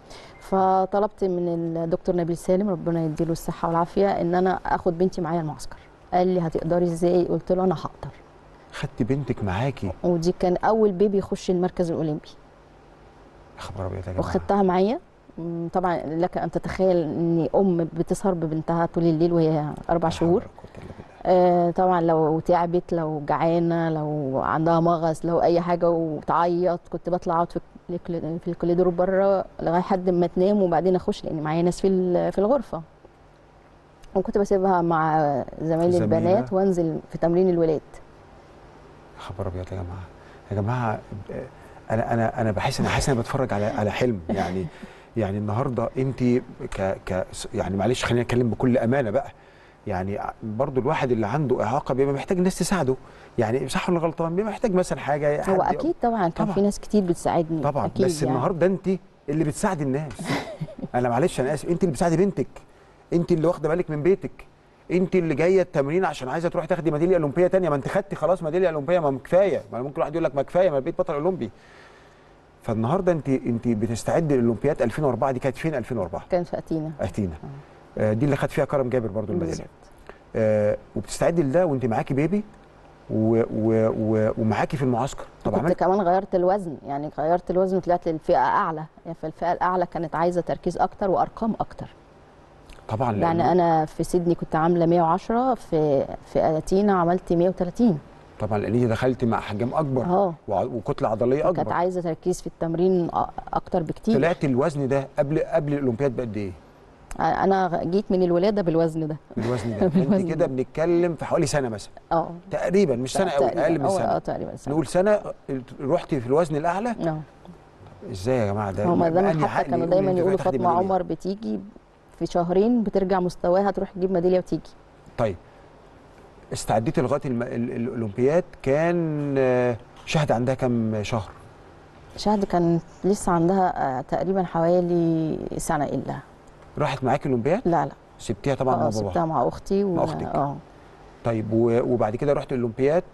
فطلبت من الدكتور نبيل سالم ربنا يديله الصحه والعافيه ان انا اخد بنتي معايا المعسكر قال لي هتقدري ازاي قلت له انا هقدر خدت بنتك معاكي ودي كان اول بيبي يخش المركز الاولمبي يا خبر ابيض يا جماعه وخدتها معايا مم، طبعا لك ان تتخيل ان ام بتسهر ببنتها طول الليل وهي اربع لا حول شهور ولا قوة إلا بالله. آه طبعا لو تعبت لو جعانه لو عندها مغص لو اي حاجه وتعيط كنت بطلع اقعد في الكل- في الكوريدور بره لغايه حد ما تنام وبعدين اخش لان معايا ناس في ال- في الغرفه وكنت بسيبها مع زمايلي زميلة. البنات وانزل في تمرين الولاد يا خبر ابيض يا جماعه يا جماعه آه، انا انا انا بحس انا حاسس انا بتفرج على على حلم يعني يعني النهارده انت ك ك يعني معلش خلينا نتكلم بكل امانه بقى يعني برضو الواحد اللي عنده اعاقه بيبقى محتاج الناس تساعده يعني صح ولا غلطان بيبقى محتاج مثلا حاجه هو حد- اكيد طبعا كان طبعاً. في ناس كتير بتساعدني طبعا أكيد بس يعني. النهارده انت اللي بتساعدي الناس انا معلش انا اسف انت اللي بتساعدي بنتك انت اللي واخده بالك من بيتك انت اللي جايه التمرين عشان عايزه تروحي تاخدي ميداليه اولمبيه تانية ما انت خدتي خلاص ميداليه اولمبيه ما كفايه ما ممكن واحد يقول لك ما كفايه ما بقيت بطل اولمبي فالنهارده انت انت بتستعدي للاولمبياد 2004 دي كانت فين 2004 كان في اتينا اثينا آه، دي اللي خد فيها كرم جابر برضو الميداليه بالظبط. آه وبتستعدي لده وانت معاكي بيبي و و و ومعاكي في المعسكر طب كنت عملت كمان غيرت الوزن يعني غيرت الوزن وطلعت للفئه اعلى يعني في الفئه الاعلى كانت عايزه تركيز اكتر وارقام اكتر طبعا لأن- يعني انا في سيدني كنت عامله 110 في في اتينا عملت 130 طبعا لان انت دخلتي مع احجام اكبر اه وع- وكتله عضليه كانت اكبر عايزه تركيز في التمرين أ- اكتر بكتير طلعت الوزن ده قبل قبل الاولمبياد بقد ايه انا جيت من الولاده بالوزن ده الوزن ده بالوزن انت كده ده. بنتكلم في حوالي سنه مثلا اه تقريبا مش سنه قوي تقريباً. اقل من أو- سنه اه تقريبا سنه نقول سنه رحتي في الوزن الاعلى اه ازاي يا جماعه ده هما بأنهي دايما عقل حتى كانوا يقول دايما إن أنت يقولوا هتاخدي فاطمه ميدالية؟ عمر بتيجي في شهرين بترجع مستواها تروح تجيب ميداليه وتيجي طيب استعديتي لغايه الم... ال- ال- الاولمبياد كان آه، شهد عندها كام شهر شهد كان لسه عندها آه، تقريبا حوالي سنه الا راحت معاكي الاولمبياد لا لا سبتيها طبعا مع اه باباها سبتها مع اختي و... مع أختك. اه طيب و... وبعد كده رحت الاولمبياد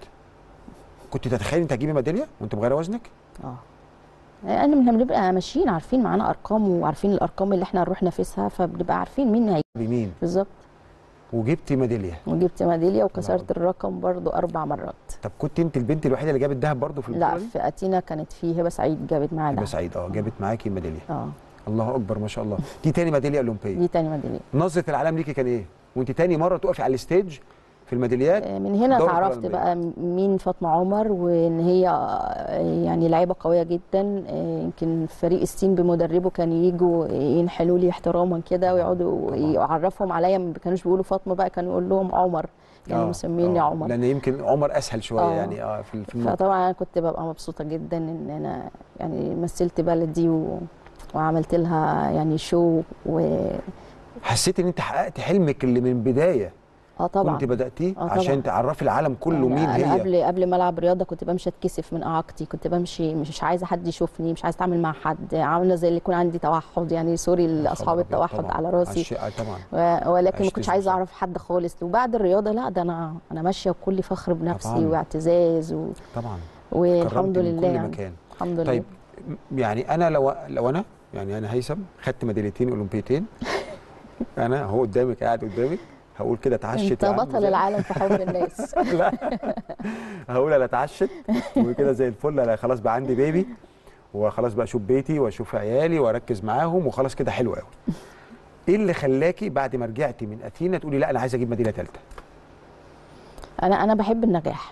كنت تتخيلي انت هتجيبي ميداليه وانت مغيره وزنك اه يعني احنا بنبقى ماشيين عارفين معانا ارقام وعارفين الارقام اللي احنا هنروح ننافسها فبنبقى عارفين مين هي بمين بالظبط وجبتي ميداليه وجبت ميداليه وكسرت أكبر. الرقم برضو اربع مرات طب كنت انت البنت الوحيده اللي جابت ذهب برضه في البطوله لا دي؟ في اتينا كانت في هبه سعيد جابت معانا يبقى سعيد اه جابت معاكي ميداليه اه الله اكبر ما شاء الله دي تاني ميداليه اولمبيه دي تاني ميداليه نظره العالم ليكي كان ايه وانت تاني مره تقفي على الستيج في الميداليات آه، من هنا دورة اتعرفت الأولمبية. بقى مين فاطمه عمر وان هي آه، يعني لعيبه قويه جدا آه، يمكن فريق السين بمدربه كان يجوا ينحلوا لي احتراما كده ويقعدوا طبعاً. يعرفهم عليا ما كانوش بيقولوا فاطمه بقى كانوا يقول لهم عمر يعني آه، مسميني آه، عمر لان يمكن عمر اسهل شويه آه. يعني اه في في النقطة. فطبعا انا كنت ببقى مبسوطه جدا ان انا يعني مثلت بلدي و... وعملت لها يعني شو و حسيت ان انت حققت حلمك اللي من بدايه اه طبعا كنت بداتيه آه طبعاً. عشان تعرفي العالم كله يعني مين أنا هي قبل قبل ما العب رياضه كنت بمشي اتكسف من اعاقتي كنت بمشي مش عايزه حد يشوفني مش عايزه اتعامل مع حد عامله زي اللي يكون عندي توحد يعني سوري لاصحاب خبر أبيض التوحد طبعاً. على راسي عش- آه طبعا و- ولكن ما عشت كنتش عايزه إزاي؟ اعرف حد خالص وبعد الرياضه لا ده انا انا ماشيه بكل فخر بنفسي طبعاً. واعتزاز و... طبعا والحمد كرمتي من لله كل يعني مكان الحمد طيب لله م- يعني انا لو لو انا يعني انا هيثم خدت ميداليتين اولمبيتين انا هو قدامك قاعد قدامك هقول كده اتعشت انت يا عم بطل زي- العالم في حب الناس لا هقول انا اتعشت وكده زي الفل انا خلاص بقى عندي بيبي وخلاص بقى اشوف بيتي واشوف عيالي واركز معاهم وخلاص كده حلو قوي ايه اللي خلاكي بعد ما رجعتي من اثينا تقولي لا انا عايزه اجيب مدينه ثالثه انا انا بحب النجاح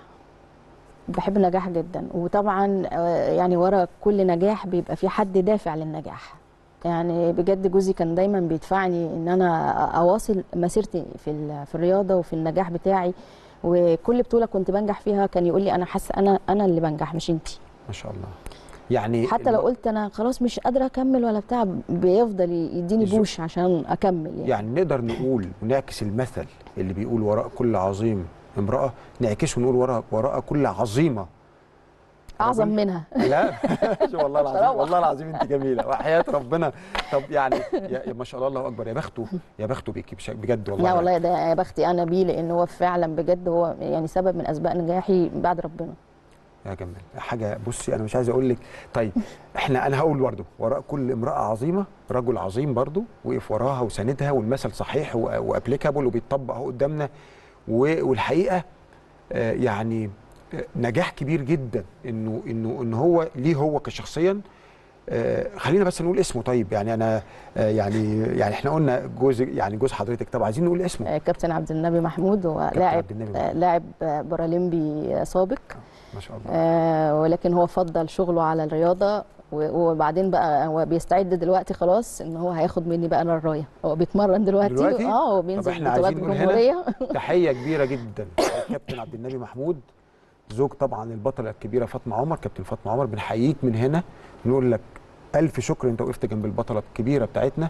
بحب النجاح جدا وطبعا آه، يعني ورا كل نجاح بيبقى في حد دافع للنجاح يعني بجد جوزي كان دايما بيدفعني ان انا اواصل مسيرتي في ال- في الرياضه وفي النجاح بتاعي وكل بطوله كنت بنجح فيها كان يقول لي انا حاسه انا انا اللي بنجح مش انتي ما شاء الله يعني حتى لو قلت انا خلاص مش قادره اكمل ولا بتاع بيفضل يديني يزق. بوش عشان اكمل يعني, يعني نقدر نقول ونعكس المثل اللي بيقول وراء كل عظيم امراه نعكسه ونقول وراء وراء كل عظيمه اعظم راجل. منها لا والله العظيم روح. والله العظيم انت جميله وحياه ربنا طب يعني يا يا ما شاء الله الله اكبر يا بخته يا بخته بيكي بش- بجد والله لا يعني. والله ده يا بختي انا بيه لان هو فعلا بجد هو يعني سبب من اسباب نجاحي بعد ربنا يا جمال حاجه بصي انا مش عايز اقول لك طيب احنا انا هقول برضه وراء كل امراه عظيمه رجل عظيم برضه وقف وراها وساندها والمثل صحيح وابليكابل وبيتطبق اهو قدامنا و- والحقيقه آه، يعني آه، نجاح كبير جدا انه انه ان هو ليه هو كشخصيا آه، خلينا بس نقول اسمه طيب يعني انا آه، يعني يعني احنا قلنا جوز يعني جوز حضرتك طب عايزين نقول اسمه آه، كابتن عبد النبي محمود هو لاعب عبد النبي آه، محمود. لاعب آه، بارالمبي آه، سابق ما شاء الله آه، ولكن هو فضل شغله على الرياضه و- وبعدين بقى هو بيستعد دلوقتي خلاص ان هو هياخد مني بقى انا الرايه هو بيتمرن دلوقتي, دلوقتي؟ اه هو طب بينزل احنا بطولات عايزين نقول هنا جمهوريه تحيه كبيره جدا كابتن عبد النبي محمود زوج طبعا البطله الكبيره فاطمه عمر كابتن فاطمه عمر بنحييك من هنا نقول لك الف شكر انت وقفت جنب البطله الكبيره بتاعتنا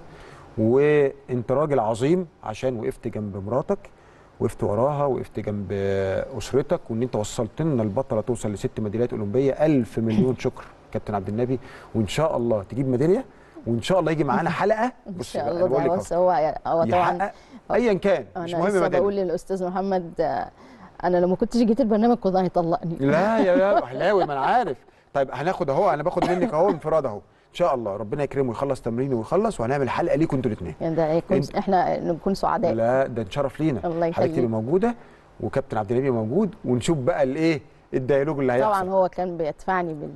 وانت راجل عظيم عشان وقفت جنب مراتك وقفت وراها وقفت جنب اسرتك وان انت وصلت لنا البطله توصل لست ميداليات اولمبيه الف مليون شكر كابتن عبد النبي وان شاء الله تجيب ميداليه وان شاء الله يجي معانا حلقه ان بص شاء بقى، الله أنا بقول ده لك بص هو هو أهو، طبعا يحقق ايا كان مش انا مهم لسه ميداليه بقول للاستاذ محمد آه، انا لو ما كنتش جيت البرنامج كنت هيطلقني لا يا يا حلاوي ما انا عارف طيب هناخد اهو انا باخد منك اهو انفراد اهو ان شاء الله ربنا يكرمه ويخلص تمرينه ويخلص وهنعمل حلقه ليكم انتوا الاثنين يعني ده يكون أنت- احنا نكون سعداء لا ده نشرف لينا الله حضرتك تبقي يخليك موجوده وكابتن عبد النبي موجود ونشوف بقى الايه الديالوج اللي هيحصل طبعا هو كان بيدفعني بال...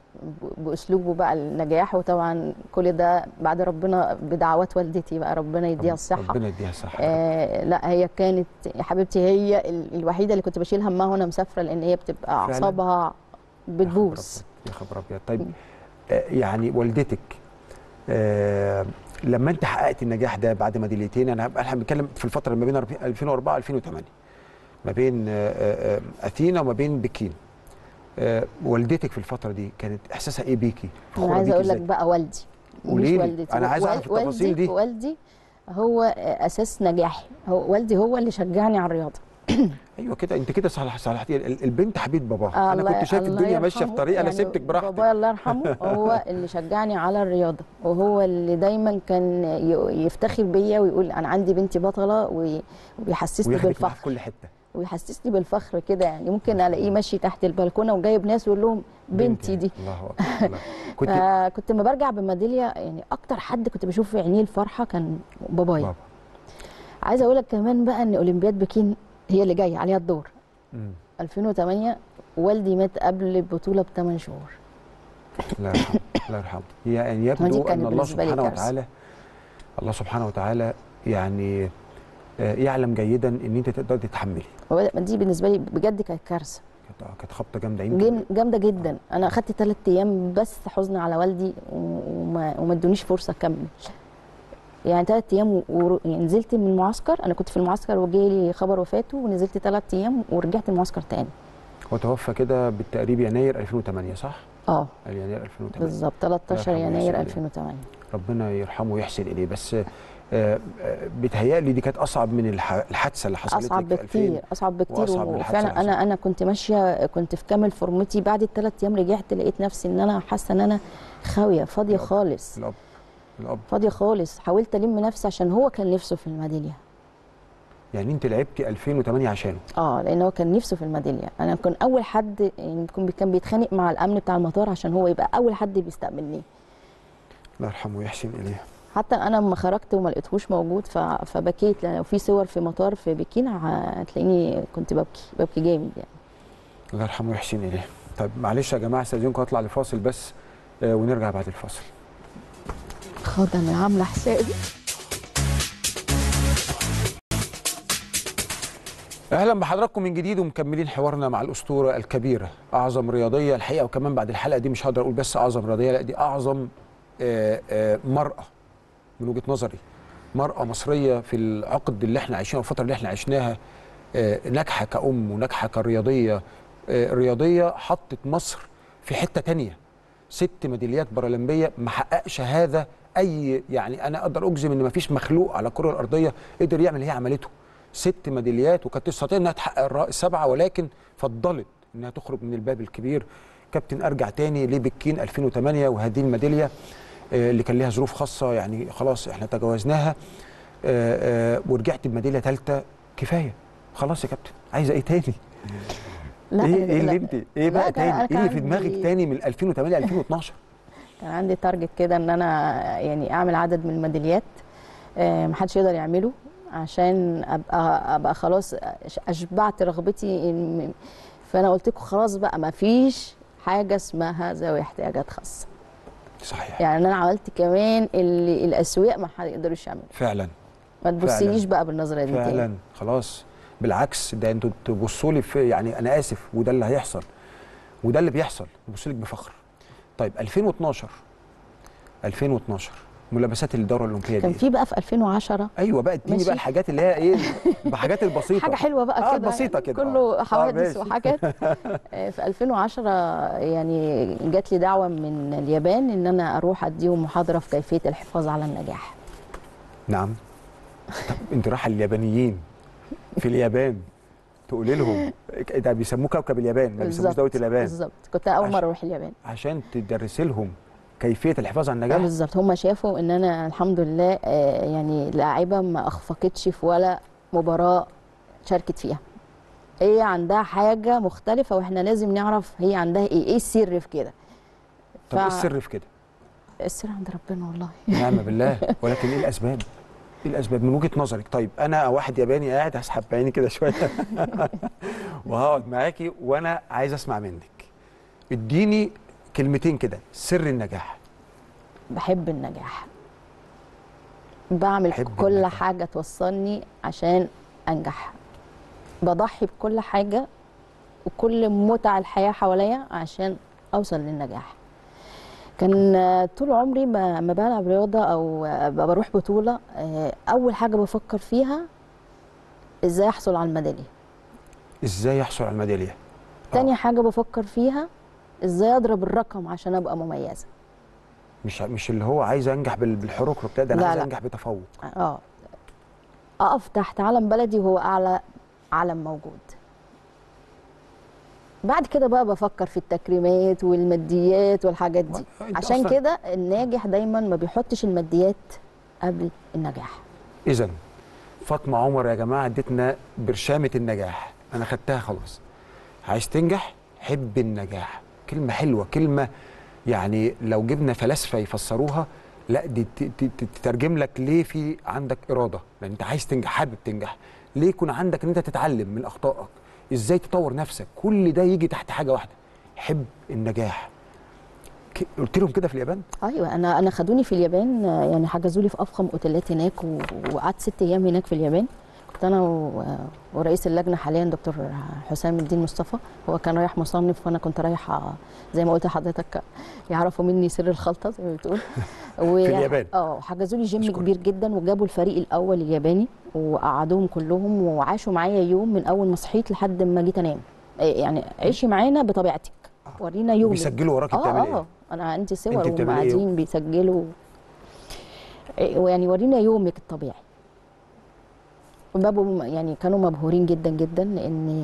باسلوبه بقى النجاح وطبعا كل ده بعد ربنا بدعوات والدتي بقى ربنا يديها الصحه ربنا يديها الصحه آه لا هي كانت يا حبيبتي هي ال- الوحيده اللي كنت بشيل همها وانا مسافره لان هي بتبقى فعلاً؟ اعصابها بتبوظ يا خبر ابيض طيب آه يعني والدتك آه لما انت حققت النجاح ده بعد ميداليتين انا احنا بنتكلم في الفتره ما بين 2004 2008 ما بين آه، آه، آه، اثينا وما بين بكين آه، والدتك في الفتره دي كانت احساسها ايه بيكي انا فخورة عايزه بيكي اقول لك إزاي؟ بقى والدي مش قوليلي، والدتي أنا عايز أعرف وال- التفاصيل والدي دي. والدي هو اساس نجاحي هو والدي هو اللي شجعني على الرياضه ايوه كده انت كده صلح صلحتي ال- البنت حبيب باباها آه، انا الله- كنت شايف الله الدنيا ماشيه في يرحمه. طريق انا يعني سبتك براحتك بابايا الله يرحمه هو اللي شجعني على الرياضه وهو اللي دايما كان ي- يفتخر بيا ويقول انا عندي بنتي بطله وي- وبيحسسني وياخدك معاه في بالفخر كل حته ويحسسني بالفخر كده يعني ممكن الاقيه ماشي تحت البلكونه وجايب ناس ويقول لهم بنتي دي الله اكبر الله. كنت فكنت لما برجع بميداليه يعني اكتر حد كنت بشوف في عينيه الفرحه كان بابايا بابا عايزه اقول لك كمان بقى ان اولمبياد بكين هي اللي جايه عليها الدور مم. 2008 والدي مات قبل البطوله بثمان شهور الله يرحمه الله يرحمه هي يعني دي يبدو كانت ان الله بالنسبة لي سبحانه كارثة. وتعالى الله سبحانه وتعالى يعني آه، يعلم جيدا ان انت تقدري تتحملي هو دي بالنسبه لي بجد كانت كارثه كانت كانت خبطه جامده يمكن جام- جامده جدا انا اخدت ثلاث ايام بس حزن على والدي و- وما وما ادونيش فرصه اكمل يعني ثلاث ايام و... و... يعني نزلت من المعسكر انا كنت في المعسكر وجالي خبر وفاته ونزلت ثلاث ايام ورجعت المعسكر تاني هو توفى كده بالتقريب يناير 2008 صح؟ اه يناير 2008 بالظبط 13 الله يرحمه يناير ويحسن إليه. 2008 ربنا يرحمه ويحسن اليه بس آه، آه، بيتهيألي دي كانت اصعب من الح- الحادثه اللي حصلت اصعب لك في 2000. بكتير اصعب بكتير وأصعب من الحادثة وفعلا اللي انا انا كنت ماشيه كنت في كامل فورمتي بعد الثلاث ايام رجعت لقيت نفسي ان انا حاسه ان انا خاويه فاضيه الأب. خالص الاب الاب فاضيه خالص حاولت الم نفسي عشان هو كان نفسه في الميداليه يعني انت لعبتي 2008 عشانه اه لان هو كان نفسه في الميداليه انا كان اول حد يعني كان كان بيتخانق مع الامن بتاع المطار عشان هو يبقى اول حد بيستقبلني الله يرحمه ويحسن اليه حتى انا لما خرجت وما لقيتهوش موجود ف... فبكيت لان لو في صور في مطار في بكين هتلاقيني كنت ببكي ببكي جامد يعني الله يرحمه ويحسن اليه طيب معلش يا جماعه استاذنكم اطلع لفاصل بس آه، ونرجع بعد الفاصل خد انا عامله حسابي اهلا بحضراتكم من جديد ومكملين حوارنا مع الاسطوره الكبيره اعظم رياضيه الحقيقه وكمان بعد الحلقه دي مش هقدر اقول بس اعظم رياضيه لا دي اعظم آه، آه، مراه من وجهه نظري مراه مصريه في العقد اللي احنا عايشينه الفتره اللي احنا عشناها آه، ناجحه كأم وناجحه كرياضيه آه، رياضيه حطت مصر في حته تانية ست ميداليات بارالمبيه ما حققش هذا اي يعني انا اقدر اجزم ان ما فيش مخلوق على الكره الارضيه قدر يعمل اللي هي عملته ست ميداليات وكانت تستطيع انها تحقق الر- السبعه ولكن فضلت انها تخرج من الباب الكبير كابتن ارجع تاني لبكين 2008 وهذه الميداليه آه، اللي كان لها ظروف خاصه يعني خلاص احنا تجاوزناها آه، آه، ورجعت بميداليه ثالثه كفايه خلاص يا كابتن عايزه ايه تاني؟ لا ايه لا، ايه اللي انت ايه لا، بقى كان- تاني؟ أنا ايه كان اللي في عندي- دماغك تاني من 2008 2012 كان عندي تارجت كده ان انا يعني اعمل عدد من الميداليات آه، محدش يقدر يعمله عشان ابقى ابقى خلاص اشبعت رغبتي إن- فانا قلت لكم خلاص بقى ما فيش حاجه اسمها ذوي احتياجات خاصه صحيح يعني انا عملت كمان اللي الاسوياء ما حد يقدروش يعملوا فعلا ما تبصيليش بقى بالنظره دي تاني فعلا خلاص بالعكس ده انتوا تبصوا لي في يعني انا اسف وده اللي هيحصل وده اللي بيحصل ببص لك بفخر طيب 2012 2012 ملابسات الدوره الاولمبيه كان دي في بقى في 2010 ايوه بقى اديني ماشي. بقى الحاجات اللي هي ايه بحاجات البسيطه حاجه حلوه بقى آه، كده بسيطة يعني كده، كله آه. آه، حوادث ماشي. وحاجات آه، في 2010 يعني جات لي دعوه من اليابان ان انا اروح اديهم محاضره في كيفيه الحفاظ على النجاح نعم طب انت رايحه اليابانيين في اليابان تقولي لهم ده بيسموه كوكب اليابان ما بيسموش دوله اليابان بالظبط كنت اول عش- مره اروح اليابان عشان تدرسي لهم كيفيه الحفاظ على آه، النجاح بالظبط هم شافوا ان انا الحمد لله آه، يعني لاعبه ما اخفقتش في ولا مباراه شاركت فيها هي عندها حاجه مختلفه واحنا لازم نعرف هي عندها ايه ايه السر في كده طب ايه ف- السر في كده السر عند ربنا والله نعم بالله ولكن ايه الاسباب؟ ايه الاسباب من وجهه نظرك؟ طيب انا واحد ياباني قاعد هسحب بعيني كده شويه وهقعد معاكي وانا عايز اسمع منك. اديني كلمتين كده سر النجاح. بحب النجاح بعمل بحب كل النجاح. حاجة توصلني عشان أنجح بضحي بكل حاجة وكل متع الحياة حواليا عشان أوصل للنجاح كان آه، طول عمري ما ما بلعب رياضة أو آه، بروح بطولة آه، أول حاجة بفكر فيها إزاي أحصل على الميدالية ازاي يحصل على الميداليه؟ تاني حاجة بفكر فيها إزاي أضرب الرقم عشان أبقى مميزة مش مش اللي هو عايز انجح بال- بالحروق وبتاع ده انا لا، عايز لا. انجح بتفوق. اه اقف تحت علم بلدي وهو اعلى علم موجود بعد كده بقى بفكر في التكريمات والماديات والحاجات دي أنت عشان أصلاً- كده الناجح دايما ما بيحطش الماديات قبل النجاح اذا فاطمه عمر يا جماعه ادتنا برشامه النجاح انا خدتها خلاص عايز تنجح حب النجاح كلمه حلوه كلمه يعني لو جبنا فلاسفه يفسروها لا دي ت- ت- ت- تترجم لك ليه في عندك اراده لان انت عايز تنجح حابب تنجح ليه يكون عندك ان انت تتعلم من اخطائك ازاي تطور نفسك كل ده يجي تحت حاجه واحده حب النجاح ك- قلت لهم كده في اليابان ايوه انا انا خدوني في اليابان آه، يعني حجزوا لي في افخم اوتيلات هناك و- وقعدت ست ايام هناك في اليابان كنت انا و- ورئيس اللجنه حاليا دكتور حسام الدين مصطفى هو كان رايح مصنف وانا كنت رايحه زي ما قلت لحضرتك يعرفوا مني سر الخلطه زي ما بتقول و... اليابان. اه حجزوا لي جيم أشكرك. كبير جدا وجابوا الفريق الاول الياباني وقعدوهم كلهم وعاشوا معايا يوم من اول ما صحيت لحد ما جيت انام إيه يعني عيشي معانا بطبيعتك ورينا يومك بيسجلوا وراكي اه بتعمل اه ايه انا عندي صور أنت وهم بتعملي إيه؟ قاعدين بيسجلوا يعني ورينا يومك الطبيعي وبابوا يعني كانوا مبهورين جدا جدا لان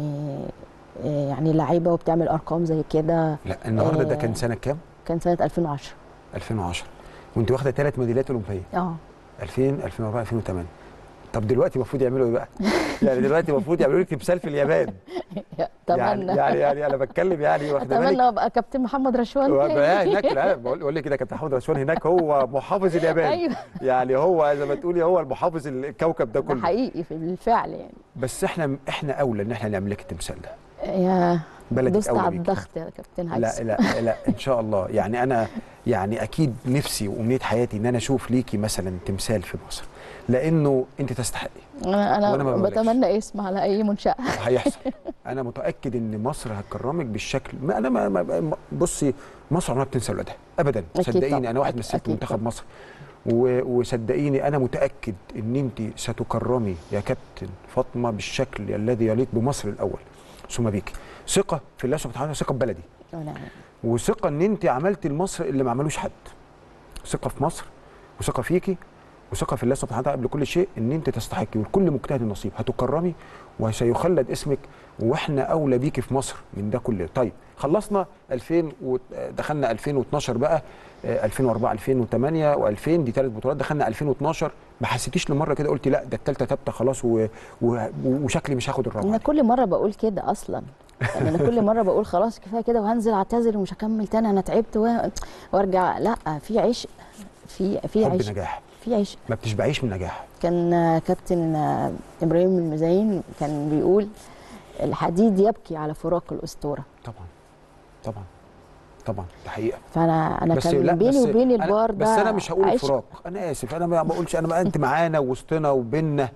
آه، يعني لعيبه وبتعمل ارقام زي كده لا النهارده ده آه. كان سنه كام؟ كان سنه 2010 2010 وانت واخده ثلاث ميداليات اولمبيه اه 2000 2004 2008 طب دلوقتي المفروض يعملوا ايه بقى؟ يعني دلوقتي المفروض يعملوا لك تمثال في اليابان يعني اتمنى يعني يعني انا بتكلم يعني واخده بالك اتمنى ابقى كابتن محمد رشوان هو تاني. بقى هناك لا بقول بقول لك كده كابتن محمد رشوان هناك هو محافظ اليابان ايوه يعني هو زي ما تقولي هو المحافظ الكوكب ده ده كله حقيقي في بالفعل يعني بس احنا احنا اولى ان احنا نعمل لك التمثال ده يا بلدك دوست اولى على بيك الضغط يا كابتن لا هيثم لا لا ان شاء الله يعني انا يعني اكيد نفسي وامنيه حياتي ان انا اشوف ليكي مثلا تمثال في مصر لانه انت تستحقي انا وأنا ما انا بقولكش. بتمنى اسم على اي منشاه هيحصل انا متاكد ان مصر هتكرمك بالشكل ما انا ما ما- بصي مصر عمرها بتنسى ولادها ابدا أكيد صدقيني طبعاً. انا واحد أكيد- مثلت أكيد منتخب طبعاً. مصر و- وصدقيني انا متاكد ان انت ستكرمي يا كابتن فاطمه بالشكل الذي يليق بمصر الاول ثم بيك ثقه في الله سبحانه وتعالى ثقه في بلدي أنا- وثقه ان انت عملتي لمصر اللي ما عملوش حد ثقه في مصر وثقه فيكي وثقه في الله سبحانه وتعالى قبل كل شيء ان انت تستحقي ولكل مجتهد نصيب هتكرمي وسيخلد اسمك واحنا اولى بيكي في مصر من ده كله طيب خلصنا 2000 ودخلنا 2012 بقى آه، 2004 2008 و2000 دي ثلاث بطولات دخلنا 2012 ما حسيتيش لمره كده قلتي لا ده الثالثه ثابته خلاص و... و... وشكلي مش هاخد انا الرابعه كل مره بقول كده اصلا يعني انا كل مره بقول خلاص كفايه كده وهنزل اعتذر ومش هكمل تاني انا تعبت و... وارجع لا في عشق في في حب عشق نجاح في عشق ما بتشبعيش من نجاح كان آه، كابتن آه، ابراهيم المزين كان بيقول الحديد يبكي على فراق الاسطوره طبعا طبعا طبعا ده حقيقه فانا انا بس كان لا بيني بس وبين أنا- البار ده بس انا مش هقول عشق. الفراق انا اسف انا ما بقولش انا بقى انت معانا وسطنا وبيننا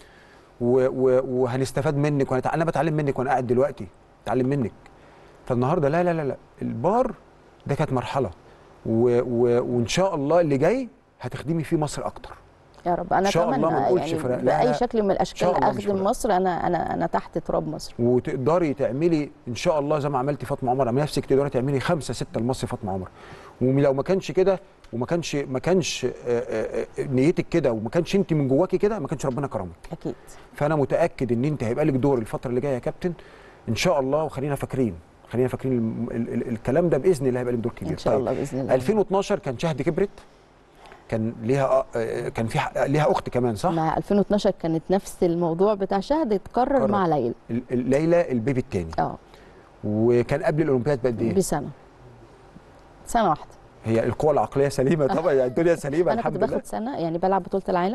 و- و- وهنستفاد منك وهنتع... انا بتعلم منك وانا قاعد دلوقتي بتعلم منك فالنهارده لا لا لا لا البار ده كانت مرحله و... و... وان شاء الله اللي جاي هتخدمي فيه مصر اكتر يا رب انا إن شاء الله اتمنى ما نقولش يعني فراق. لا، باي لا. شكل من إن الاشكال شاء الله مش اخدم فراق. مصر انا انا انا تحت تراب مصر وتقدري تعملي ان شاء الله زي ما عملتي فاطمه عمر اعملي نفسك تقدري تعملي خمسه سته لمصر فاطمه عمر ولو ما كانش كده وما كانش ما كانش آه، آه، آه، نيتك كده وما كانش انت من جواكي كده ما كانش ربنا كرمك اكيد فانا متاكد ان انت هيبقى لك دور الفتره اللي جايه يا كابتن ان شاء الله وخلينا فاكرين خلينا فاكرين الم- ال ال الكلام ده باذن الله هيبقى لك دور كبير ان شاء الله باذن الله 2012 كان شهد كبرت كان ليها آه، كان في ح- ليها اخت كمان صح مع 2012 كانت نفس الموضوع بتاع شهد اتكرر اتكرر. مع ليلى ال- ال- ليلى البيبي الثاني اه وكان قبل الاولمبياد بقد ايه بسنه سنه واحده هي القوة العقلية سليمة طبعا يعني الدنيا سليمة انا كنت الحمد لله باخد سنه يعني بلعب بطوله العالم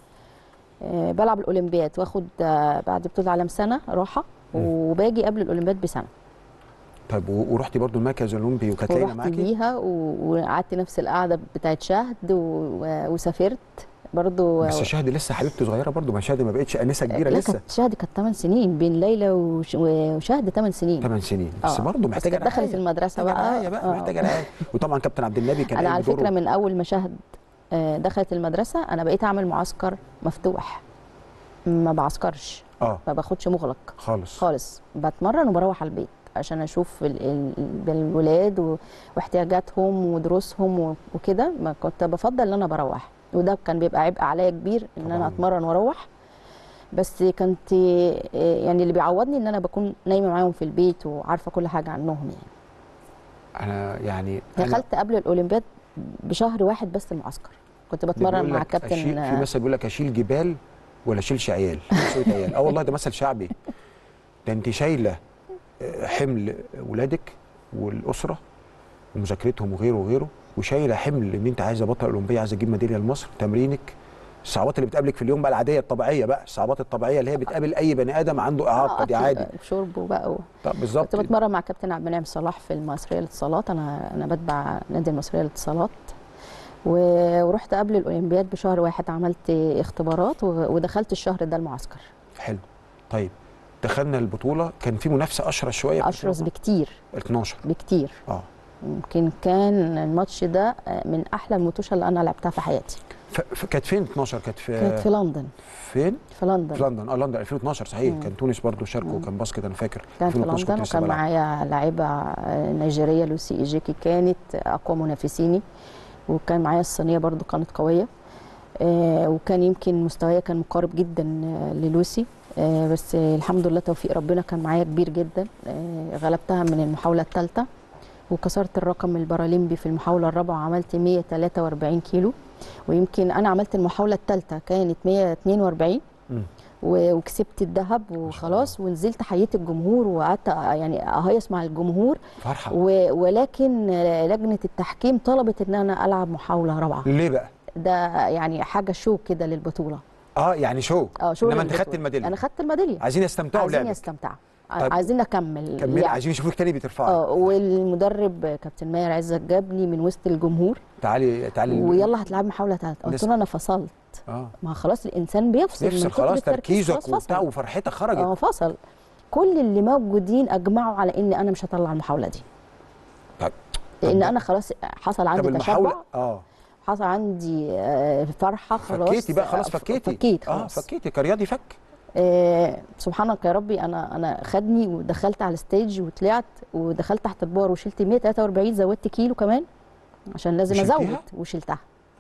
آه، بلعب الاولمبياد واخد آه، بعد بطوله العالم سنه راحه مم. وباجي قبل الاولمبياد بسنه طيب و- ورحتي برضو المركز الأولمبي وكانت ليلى ورحت معاكي بيها و- وقعدت نفس القعده بتاعت شهد و- وسافرت برضو بس شهد لسه حبيبتي صغيرة برضو ما شهد ما بقتش أنسة كبيرة لا لسه كانت شهد كانت 8 سنين بين ليلى وش- وشهد 8 سنين 8 سنين بس آه. برضو بس محتاجة كانت دخلت رعاية. المدرسه محتاجة بقى رعاية بقى آه. محتاجة رعاية وطبعا كابتن عبد النبي كان انا قايم على بدوره. فكره من اول ما شهد آه، دخلت المدرسه انا بقيت اعمل معسكر مفتوح ما بعسكرش اه ما باخدش مغلق خالص خالص بتمرن وبروح على البيت عشان اشوف ال- ال- الولاد و- واحتياجاتهم ودروسهم و- وكده ما كنت بفضل ان انا بروح وده كان بيبقى عبء عليا كبير ان طبعاً. انا اتمرن واروح بس كنت آه، يعني اللي بيعوضني ان انا بكون نايمه معاهم في البيت وعارفه كل حاجه عنهم يعني أنا يعني أنا دخلت قبل الاولمبياد بشهر واحد بس المعسكر كنت بتمرن بيقول مع لك كابتن أشيل في آه، مثل بيقول لك أشيل جبال ولا أشيلش عيال شوية عيال اه والله ده مثل شعبي ده أنت شايلة آه، حمل ولادك والأسرة ومذاكرتهم وغيره وغيره وشايله حمل ان انت عايزه بطل اولمبيه عايزه تجيب ميداليه لمصر تمرينك الصعوبات اللي بتقابلك في اليوم بقى العاديه الطبيعيه بقى الصعوبات الطبيعيه اللي هي بتقابل اي بني ادم عنده اعاقه دي أكل عادي شرب وبقى و... طب بالظبط كنت بتمرن مع كابتن عبد المنعم صلاح في المصريه للاتصالات انا انا بتبع نادي المصريه للاتصالات و- ورحت قبل الاولمبياد بشهر واحد عملت اختبارات و- ودخلت الشهر ده المعسكر حلو طيب دخلنا البطوله كان في منافسه اشرس شويه في اشرس البطولة؟ بكتير 12 بكتير اه يمكن كان الماتش ده من احلى الماتشات اللي انا لعبتها في حياتي ف- ف- كانت فين 12 كانت في كانت في لندن فين في لندن في لندن اه لندن 2012 صحيح مم. كان تونس برضو شاركوا مم. كان باسكت انا فاكر كانت في 2012 كنت لندن لسه وكان بلعب. معايا لاعبة نيجيرية لوسي إيجيكي كانت أقوى منافسيني وكان معايا الصينية برضو كانت قوية آه، وكان يمكن مستواي كان مقارب جدا آه، للوسي آه، بس آه، الحمد لله توفيق ربنا كان معايا كبير جدا آه، غلبتها من المحاولة الثالثة وكسرت الرقم البارالمبي في المحاولة الرابعة عملت 143 كيلو ويمكن أنا عملت المحاولة الثالثة كانت 142 مم. و- وكسبت الذهب وخلاص ونزلت حييت الجمهور وقعدت يعني اهيص مع الجمهور فرحه و- ولكن لجنه التحكيم طلبت ان انا العب محاوله رابعه ليه بقى ده يعني حاجه شو كده للبطوله اه يعني شو اه شو انما انت للبطولة. خدت الميداليه انا خدت الميداليه عايزين يستمتعوا عايزين بلعبك يستمتعوا طيب. عايزين اكمل كمل لعب. عايزين يشوفوك تاني بترفعي اه والمدرب كابتن ماهر عزت جابني من وسط الجمهور تعالي تعالي ويلا هتلعب محاوله ثالثه قلت نسمع. له انا فصلت اه ما خلاص الانسان بيفصل من نفصل كتر خلاص التركيز، تركيزك خلاص وبتاع فصل. وفرحتك اه خرجت فصل كل اللي موجودين اجمعوا على ان انا مش هطلع المحاوله دي طب لان طب- انا خلاص حصل طب عندي المحاوله تشبع اه حصل عندي آه، فرحه خلاص فكيتي بقى خلاص آه، فكيتي فكيت اه خلاص فكيتي كرياضي فك آه سبحانك يا ربي انا انا خدني ودخلت على الستيج وطلعت ودخلت تحت البار وشلت 143 زودت كيلو كمان عشان لازم وشلتيها؟ ازود وشلتها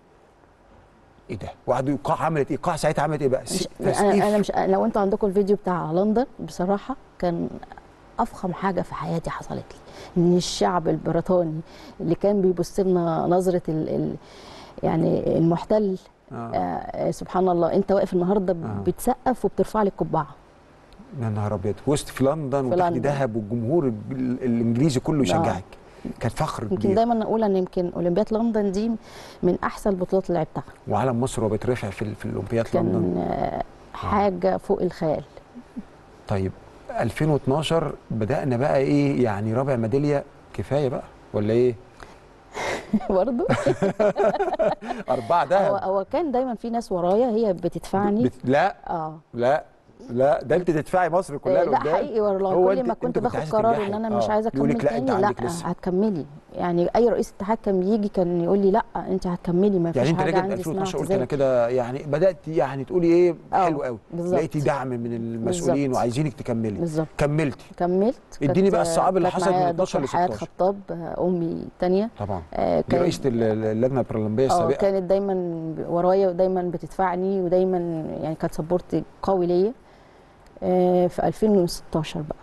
ايه ده وقعدوا ايقاع عملت ايقاع ساعتها عملت ايه بقى مش س- انا تسقيف انا مش لو انتوا عندكم الفيديو بتاع لندن بصراحه كان افخم حاجه في حياتي حصلت لي ان الشعب البريطاني اللي كان بيبص لنا نظره ال ال يعني المحتل آه. آه سبحان الله انت واقف النهارده آه. بتسقف وبترفع لي القبعه يا نهار ابيض وسط في لندن في وتاخدي لندن. دهب والجمهور ال- الانجليزي كله يشجعك كان فخر يمكن كبير دايما اقول ان يمكن اولمبياد لندن دي من احسن البطولات اللي لعبتها وعلم مصر وهو بيترفع في ال- في الاولمبياد لندن كان آه حاجه فوق الخيال طيب 2012 بدانا بقى ايه يعني رابع ميداليه كفايه بقى ولا ايه برضه اربعه هو دهب هو كان دايما في ناس ورايا هي بتدفعني بت... لا اه لا لا ده انت تدفعي مصر كلها آه، لا لقدام. حقيقي والله هو كل أنت- ما كنت أنت كنت باخد عايزة قرار تنجحي. ان انا مش آه. عايزه يقول اكمل لك لا، أنت تاني لا عندك لسه. هتكملي يعني اي رئيس اتحاد كان بيجي كان يقول لي لا انت هتكملي ما فيش يعني انت حاجه رجعت عندي 2012 اسمها قلت انا اعتزال. كده يعني بدات يعني تقولي ايه آه، حلو قوي بالظبط. لقيتي دعم من المسؤولين بالظبط. وعايزيني تكملي بالظبط كملتي كملت اديني كانت- بقى الصعاب اللي كانت حصلت من معايا 12 ل دكتور حياة 16. خطاب آه، امي الثانيه طبعا آه دي رئيسه ال- ال- اللجنه البرلمانيه اه السابقه كانت دايما ورايا ودايما بتدفعني ودايما يعني كانت سبورت قوي ليا آه في 2016 بقى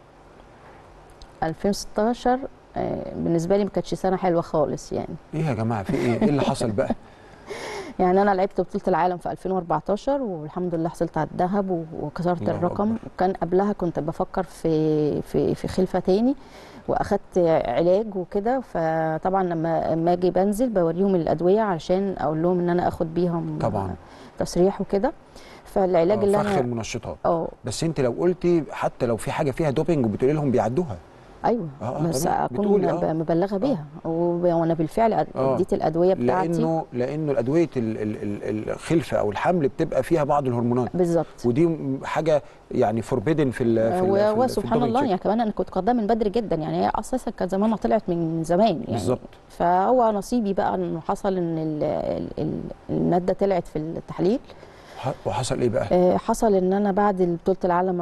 2016 آه بالنسبه لي ما كانتش سنه حلوه خالص يعني ايه يا جماعه في ايه ايه اللي حصل بقى يعني انا لعبت بطوله العالم في 2014 والحمد لله حصلت على الذهب و- وكسرت الله الرقم أكبر. وكان قبلها كنت بفكر في في في خلفه تاني واخدت علاج وكده فطبعا لما لما اجي بنزل بوريهم الادويه علشان اقول لهم ان انا اخد بيهم طبعا تصريح وكده فالعلاج اللي آه، فخ انا المنشطات اه بس انت لو قلتي حتى لو في حاجه فيها دوبينج وبتقولي لهم بيعدوها ايوه آه، آه، بس تمام. اكون بتقولي، آه. ب- مبلغه بيها وب- وانا بالفعل آه. اديت الادويه بتاعتي لانه لانه الادويه ال- ال- ال- الخلفه او الحمل بتبقى فيها بعض الهرمونات بالظبط ودي م- حاجه يعني فوربيدن في ال في ال- و- في ال- في وسبحان الدوبينج الله تشيك. يعني كمان انا كنت قدام من بدري جدا يعني هي اساسا كان زمانها طلعت من زمان يعني بالظبط فهو نصيبي بقى انه حصل ان ال- ال- ال- الماده طلعت في التحليل ح- وحصل ايه بقى؟ آه، حصل ان انا بعد بطوله العالم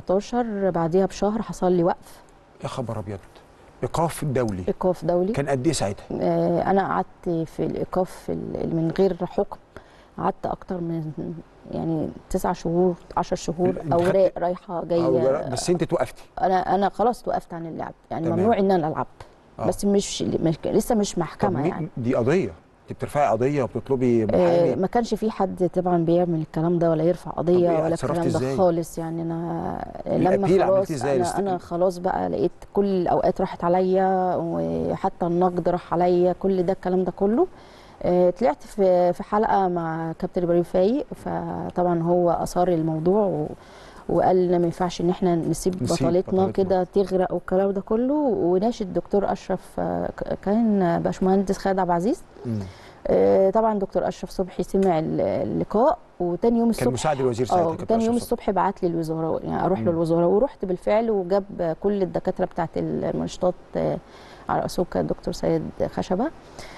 2014 بعديها بشهر حصل لي وقف يا خبر ابيض ايقاف دولي ايقاف دولي كان قد ايه ساعتها؟ آه، انا قعدت في الايقاف في ال- من غير حكم قعدت اكتر من يعني تسع شهور عشر شهور أنت اوراق خدت- رايحه أو- جايه بس انت توقفتي انا انا خلاص توقفت عن اللعب يعني تمام. ممنوع ان انا العب آه. بس مش, مش لسه مش طب محكمه مين- يعني دي قضيه انت بترفعي قضيه وبتطلبي آه محامي ما كانش في حد طبعا بيعمل الكلام ده ولا يرفع قضيه إيه، ولا اتصرفتي الكلام ده إزاي؟ خالص يعني انا الأبيل لما عملتيه خلاص إزاي؟ انا, الاست- أنا خلاص بقى لقيت كل الاوقات راحت عليا وحتى النقد راح عليا كل ده الكلام ده كله آه، طلعت في في حلقه مع كابتن ابراهيم فايق فطبعا هو اثار الموضوع و وقال ما ينفعش ان احنا نسيب نسيب بطلتنا بطلتنا. كده تغرق والكلام ده كله وناشد الدكتور اشرف آه، ك- كان باشمهندس خالد عبد العزيز مم. آه، طبعا دكتور اشرف صبحي سمع ال- اللقاء وتاني يوم كان الصبح مساعد الوزير ساعتها اه كابتن تاني يوم أشرف صبحي. الصبح بعت لي الوزاره يعني اروح مم. له الوزاره ورحت بالفعل وجاب كل الدكاتره بتاعت المنشطات آه، على راسهم كان الدكتور سيد خشبه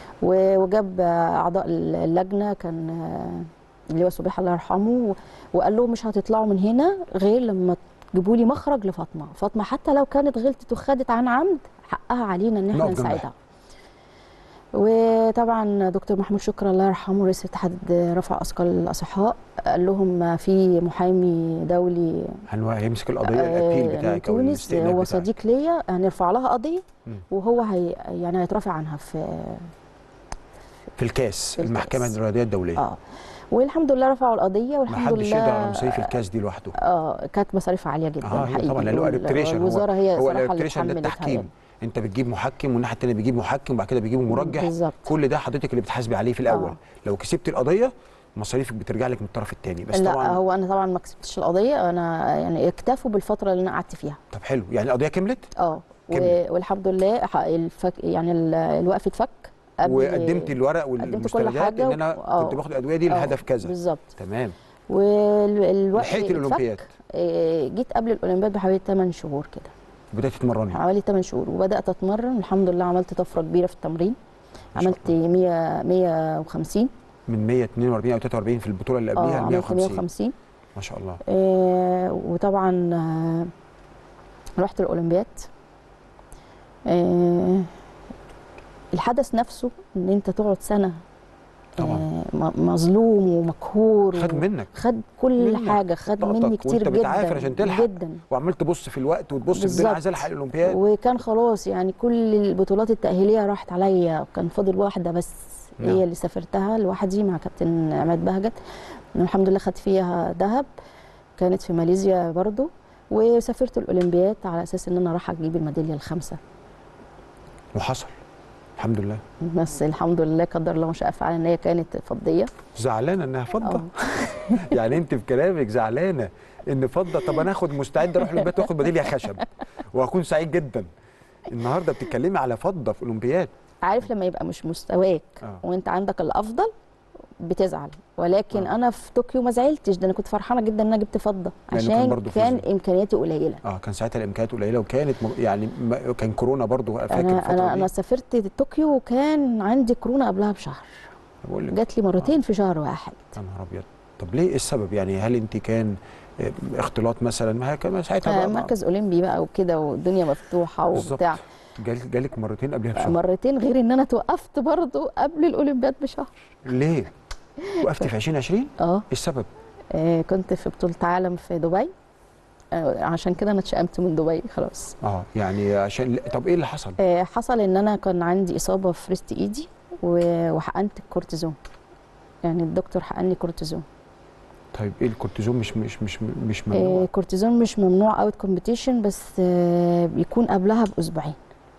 و- وجاب آه، اعضاء اللجنه كان آه، اللي هو صبيح الله يرحمه وقال لهم مش هتطلعوا من هنا غير لما تجيبوا لي مخرج لفاطمه فاطمه حتى لو كانت غلطت وخدت عن عمد حقها علينا ان احنا نقف جنبها. نساعدها وطبعا دكتور محمود شكرا الله يرحمه رئيس اتحاد رفع اثقال الاصحاء قال لهم في محامي دولي هنو- هيمسك القضيه آه، الابيل من بتاعك او تونس الاستئناف هو بتاعك. صديق ليا هنرفع لها قضيه مم. وهو هي يعني هيترافع عنها في في الكاس في الكاس. المحكمه الرياضيه الدوليه اه والحمد لله رفعوا القضيه ما والحمد حدش لله يقدر على مصاريف الكاس دي لوحده اه كانت مصاريفها عاليه جدا اه هي حقيقي طبعا لانه وال- اربتريشن هو والوزاره هي هو صراحه اللي الاربتريشن ده اتحملتها التحكيم انت بتجيب محكم والناحيه الثانيه بيجيب محكم وبعد كده بيجيبوا مرجح بالظبط كل ده حضرتك اللي بتحاسبي عليه في الاول آه. لو كسبت القضيه مصاريفك بترجع لك من الطرف الثاني بس لا طبعا هو انا طبعا ما كسبتش القضيه انا يعني اكتفوا بالفتره اللي انا قعدت فيها طب حلو يعني القضيه كملت اه كمل. و- والحمد لله ح- الفك يعني ال- الوقف اتفك قبل- وقدمت الورق قدمت كل والمستندات حاجة ان انا و- كنت آه. باخد الادويه دي آه، لهدف كذا بالظبط تمام والوقت لحقت الاولمبياد جيت قبل الاولمبياد بحوالي 8 شهور كده بدات تتمرني حوالي 8 شهور وبدات اتمرن الحمد لله عملت طفره كبيره في التمرين ما شاء عملت 100 150 من 142 او 43 في البطوله اللي قبليها اه ل عملت 150 150 ما شاء الله آه وطبعا آه رحت الاولمبياد آه الحدث نفسه ان انت تقعد سنه طبعا. آه م- مظلوم ومقهور خد منك خد كل منك، حاجه خد طاقتك مني كتير وأنت جدا بتعافر عشان تلحق. جدا وعمال تبص في الوقت وتبص في الدنيا بالظبط. عايز الحق الاولمبياد وكان خلاص يعني كل البطولات التأهيلية راحت عليا كان فاضل واحدة بس نعم. هي اللي سافرتها لوحدي مع كابتن عماد بهجت الحمد لله خدت فيها ذهب كانت في ماليزيا برضو وسافرت الأولمبياد على أساس إن أنا رايحة أجيب الميدالية الخامسة وحصل الحمد لله بس الحمد لله قدر الله ما شاء فعلا إن هي كانت فضية زعلانه انها فضه آه. يعني انت في كلامك زعلانه ان فضه طب انا اخد مستعد اروح الاولمبياد واخد ميداليه خشب وهكون سعيد جدا النهارده بتتكلمي على فضه في اولمبياد عارف لما يبقى مش مستواك آه. وانت عندك الافضل بتزعل ولكن آه. انا في طوكيو ما زعلتش ده انا كنت فرحانه جدا ان انا جبت فضه لأنه كان عشان برضه كان فوز. امكانياتي قليله اه كان ساعتها الامكانيات قليله وكانت م... يعني ما... كان كورونا برضو فاكر انا الفتره انا دي انا سافرت طوكيو وكان عندي كورونا قبلها بشهر بقول لك جات لي مرتين في شهر واحد يا نهار ابيض طب ليه ايه السبب يعني هل انت كان آه، اختلاط مثلا ما هي كان ساعتها آه، بقى ما- مركز اولمبي بقى وكده والدنيا مفتوحه بالظبط. وبتاع جال- جالك مرتين قبلها بشهر مرتين غير ان انا توقفت برضو قبل الاولمبياد بشهر ليه؟ وقفت في 2020 اه ايه السبب؟ آه، كنت في بطوله عالم في دبي آه، عشان كده انا اتشقمت من دبي خلاص اه يعني عشان طب ايه اللي حصل؟ آه، حصل ان انا كان عندي اصابه في ريست ايدي و- وحقنت الكورتيزون يعني الدكتور حقني كورتيزون طيب ايه الكورتيزون مش مش مش مش آه، ممنوع كورتيزون مش ممنوع اوت كومبيتيشن بس آه، بيكون قبلها باسبوعين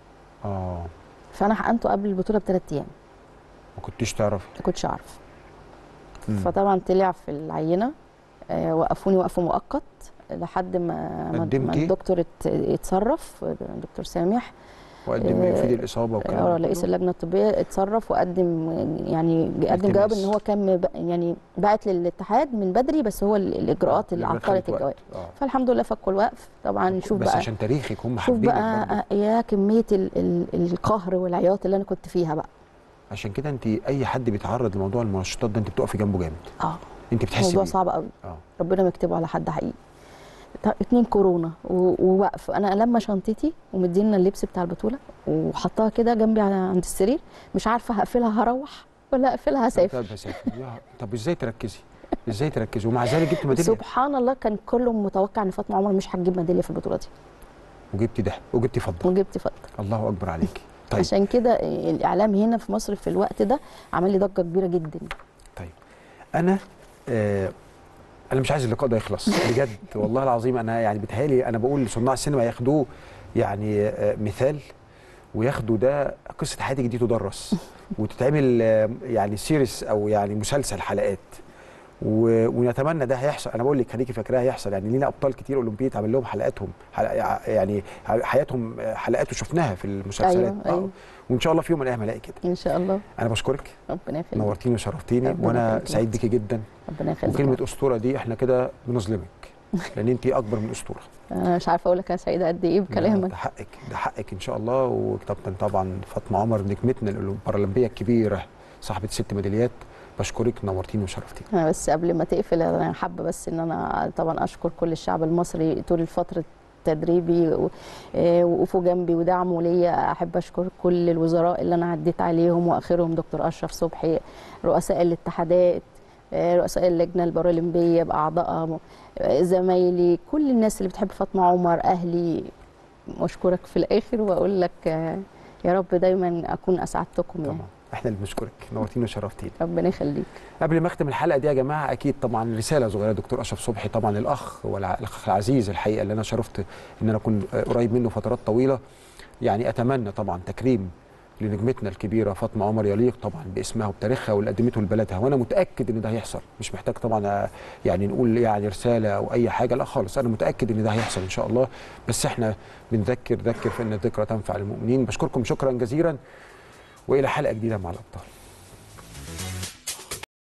اه فانا حقنته قبل البطوله بثلاث ايام ما كنتش تعرف ما كنتش اعرف مم. فطبعا طلع في العينه آه، وقفوني وقف مؤقت لحد ما ما- ما قدمتي؟ الدكتور ات- اتصرف الدكتور سامح وقدم آه، يفيد الاصابه والكلام اه ده رئيس كله؟ اللجنه الطبيه اتصرف وقدم يعني قدم جواب ان هو كان مب- يعني بعت للاتحاد من بدري بس هو ال- الاجراءات اللي الإجراءات عطلت خدت وقت. الجواب اه فالحمد لله فكوا الوقف طبعا شوف بس بقى عشان تاريخك هم شوف حابينك بقى برضه. آه، يا كميه ال ال القهر والعياط اللي انا كنت فيها بقى عشان كده انت اي حد بيتعرض لموضوع المنشطات ده انت بتقفي جنبه جامد اه انت بتحسي موضوع بيه صعب قوي اه ربنا ما يكتبه على حد حقيقي طب اتنين كورونا و- ووقف انا لما شنطتي ومدينا اللبس بتاع البطوله وحطها كده جنبي على عند السرير مش عارفه هقفلها هروح ولا اقفلها هسافر طب هسافر. يا- طب ازاي تركزي؟ ازاي تركزي ومع ذلك جبت ميداليه سبحان الله كان كله متوقع ان فاطمه عمر مش هتجيب ميداليه في البطوله دي وجبتي ده وجبتي فضه وجبت فضه الله اكبر عليكي طيب عشان كده الاعلام هنا في مصر في الوقت ده عمل لي ضجه كبيره جدا طيب انا آه انا مش عايز اللقاء ده يخلص بجد والله العظيم انا يعني بيتهيألي انا بقول لصناع السينما ياخدوه يعني آه مثال وياخدوا ده قصه حياتك دي تدرس وتتعمل آه يعني سيريس او يعني مسلسل حلقات و... ونتمنى ده هيحصل انا بقول لك خليكي فاكراه هيحصل يعني لينا ابطال كتير اولمبياد عمل لهم حلقاتهم حلق... يعني حياتهم حلقات وشفناها في المسلسلات أيوة، أيوة. وان شاء الله في يوم من الايام هلاقي كده ان شاء الله انا بشكرك ربنا يخليك نورتيني وشرفتيني ربنا وانا يخليك. سعيد بيكي جدا ربنا يخليك وكلمه اسطوره دي احنا كده بنظلمك لان انت اكبر من اسطوره انا مش عارفه اقول لك انا سعيده قد ايه لا، بكلامك ده حقك ده حقك ان شاء الله وكابتن طبعا فاطمه عمر نجمتنا البارالمبيه الكبيره صاحبه ست ميداليات بشكرك نورتيني وشرفتيني أنا بس قبل ما تقفل انا حابه بس ان انا طبعا اشكر كل الشعب المصري طول الفتره تدريبي و- آه، وقفوا جنبي ودعموا ليا احب اشكر كل الوزراء اللي انا عديت عليهم واخرهم دكتور اشرف صبحي رؤساء الاتحادات آه، رؤساء اللجنه البارالمبيه باعضائها م- آه، زمايلي كل الناس اللي بتحب فاطمه عمر اهلي واشكرك في الاخر واقول لك آه، يا رب دايما اكون اسعدتكم يعني طبعا احنا اللي بنشكرك نورتينا وشرفتينا ربنا يخليك قبل ما اختم الحلقه دي يا جماعه اكيد طبعا رساله صغيره دكتور اشرف صبحي طبعا الاخ والاخ العزيز الحقيقه اللي انا شرفت ان انا اكون قريب منه فترات طويله يعني اتمنى طبعا تكريم لنجمتنا الكبيره فاطمه عمر يليق طبعا باسمها وبتاريخها واللي قدمته لبلدها وانا متاكد ان ده هيحصل مش محتاج طبعا آه، يعني نقول يعني رساله او اي حاجه لا خالص انا متاكد ان ده هيحصل ان شاء الله بس احنا بنذكر ذكر فان الذكرى تنفع المؤمنين بشكركم شكرا جزيلا والى حلقه جديده مع الابطال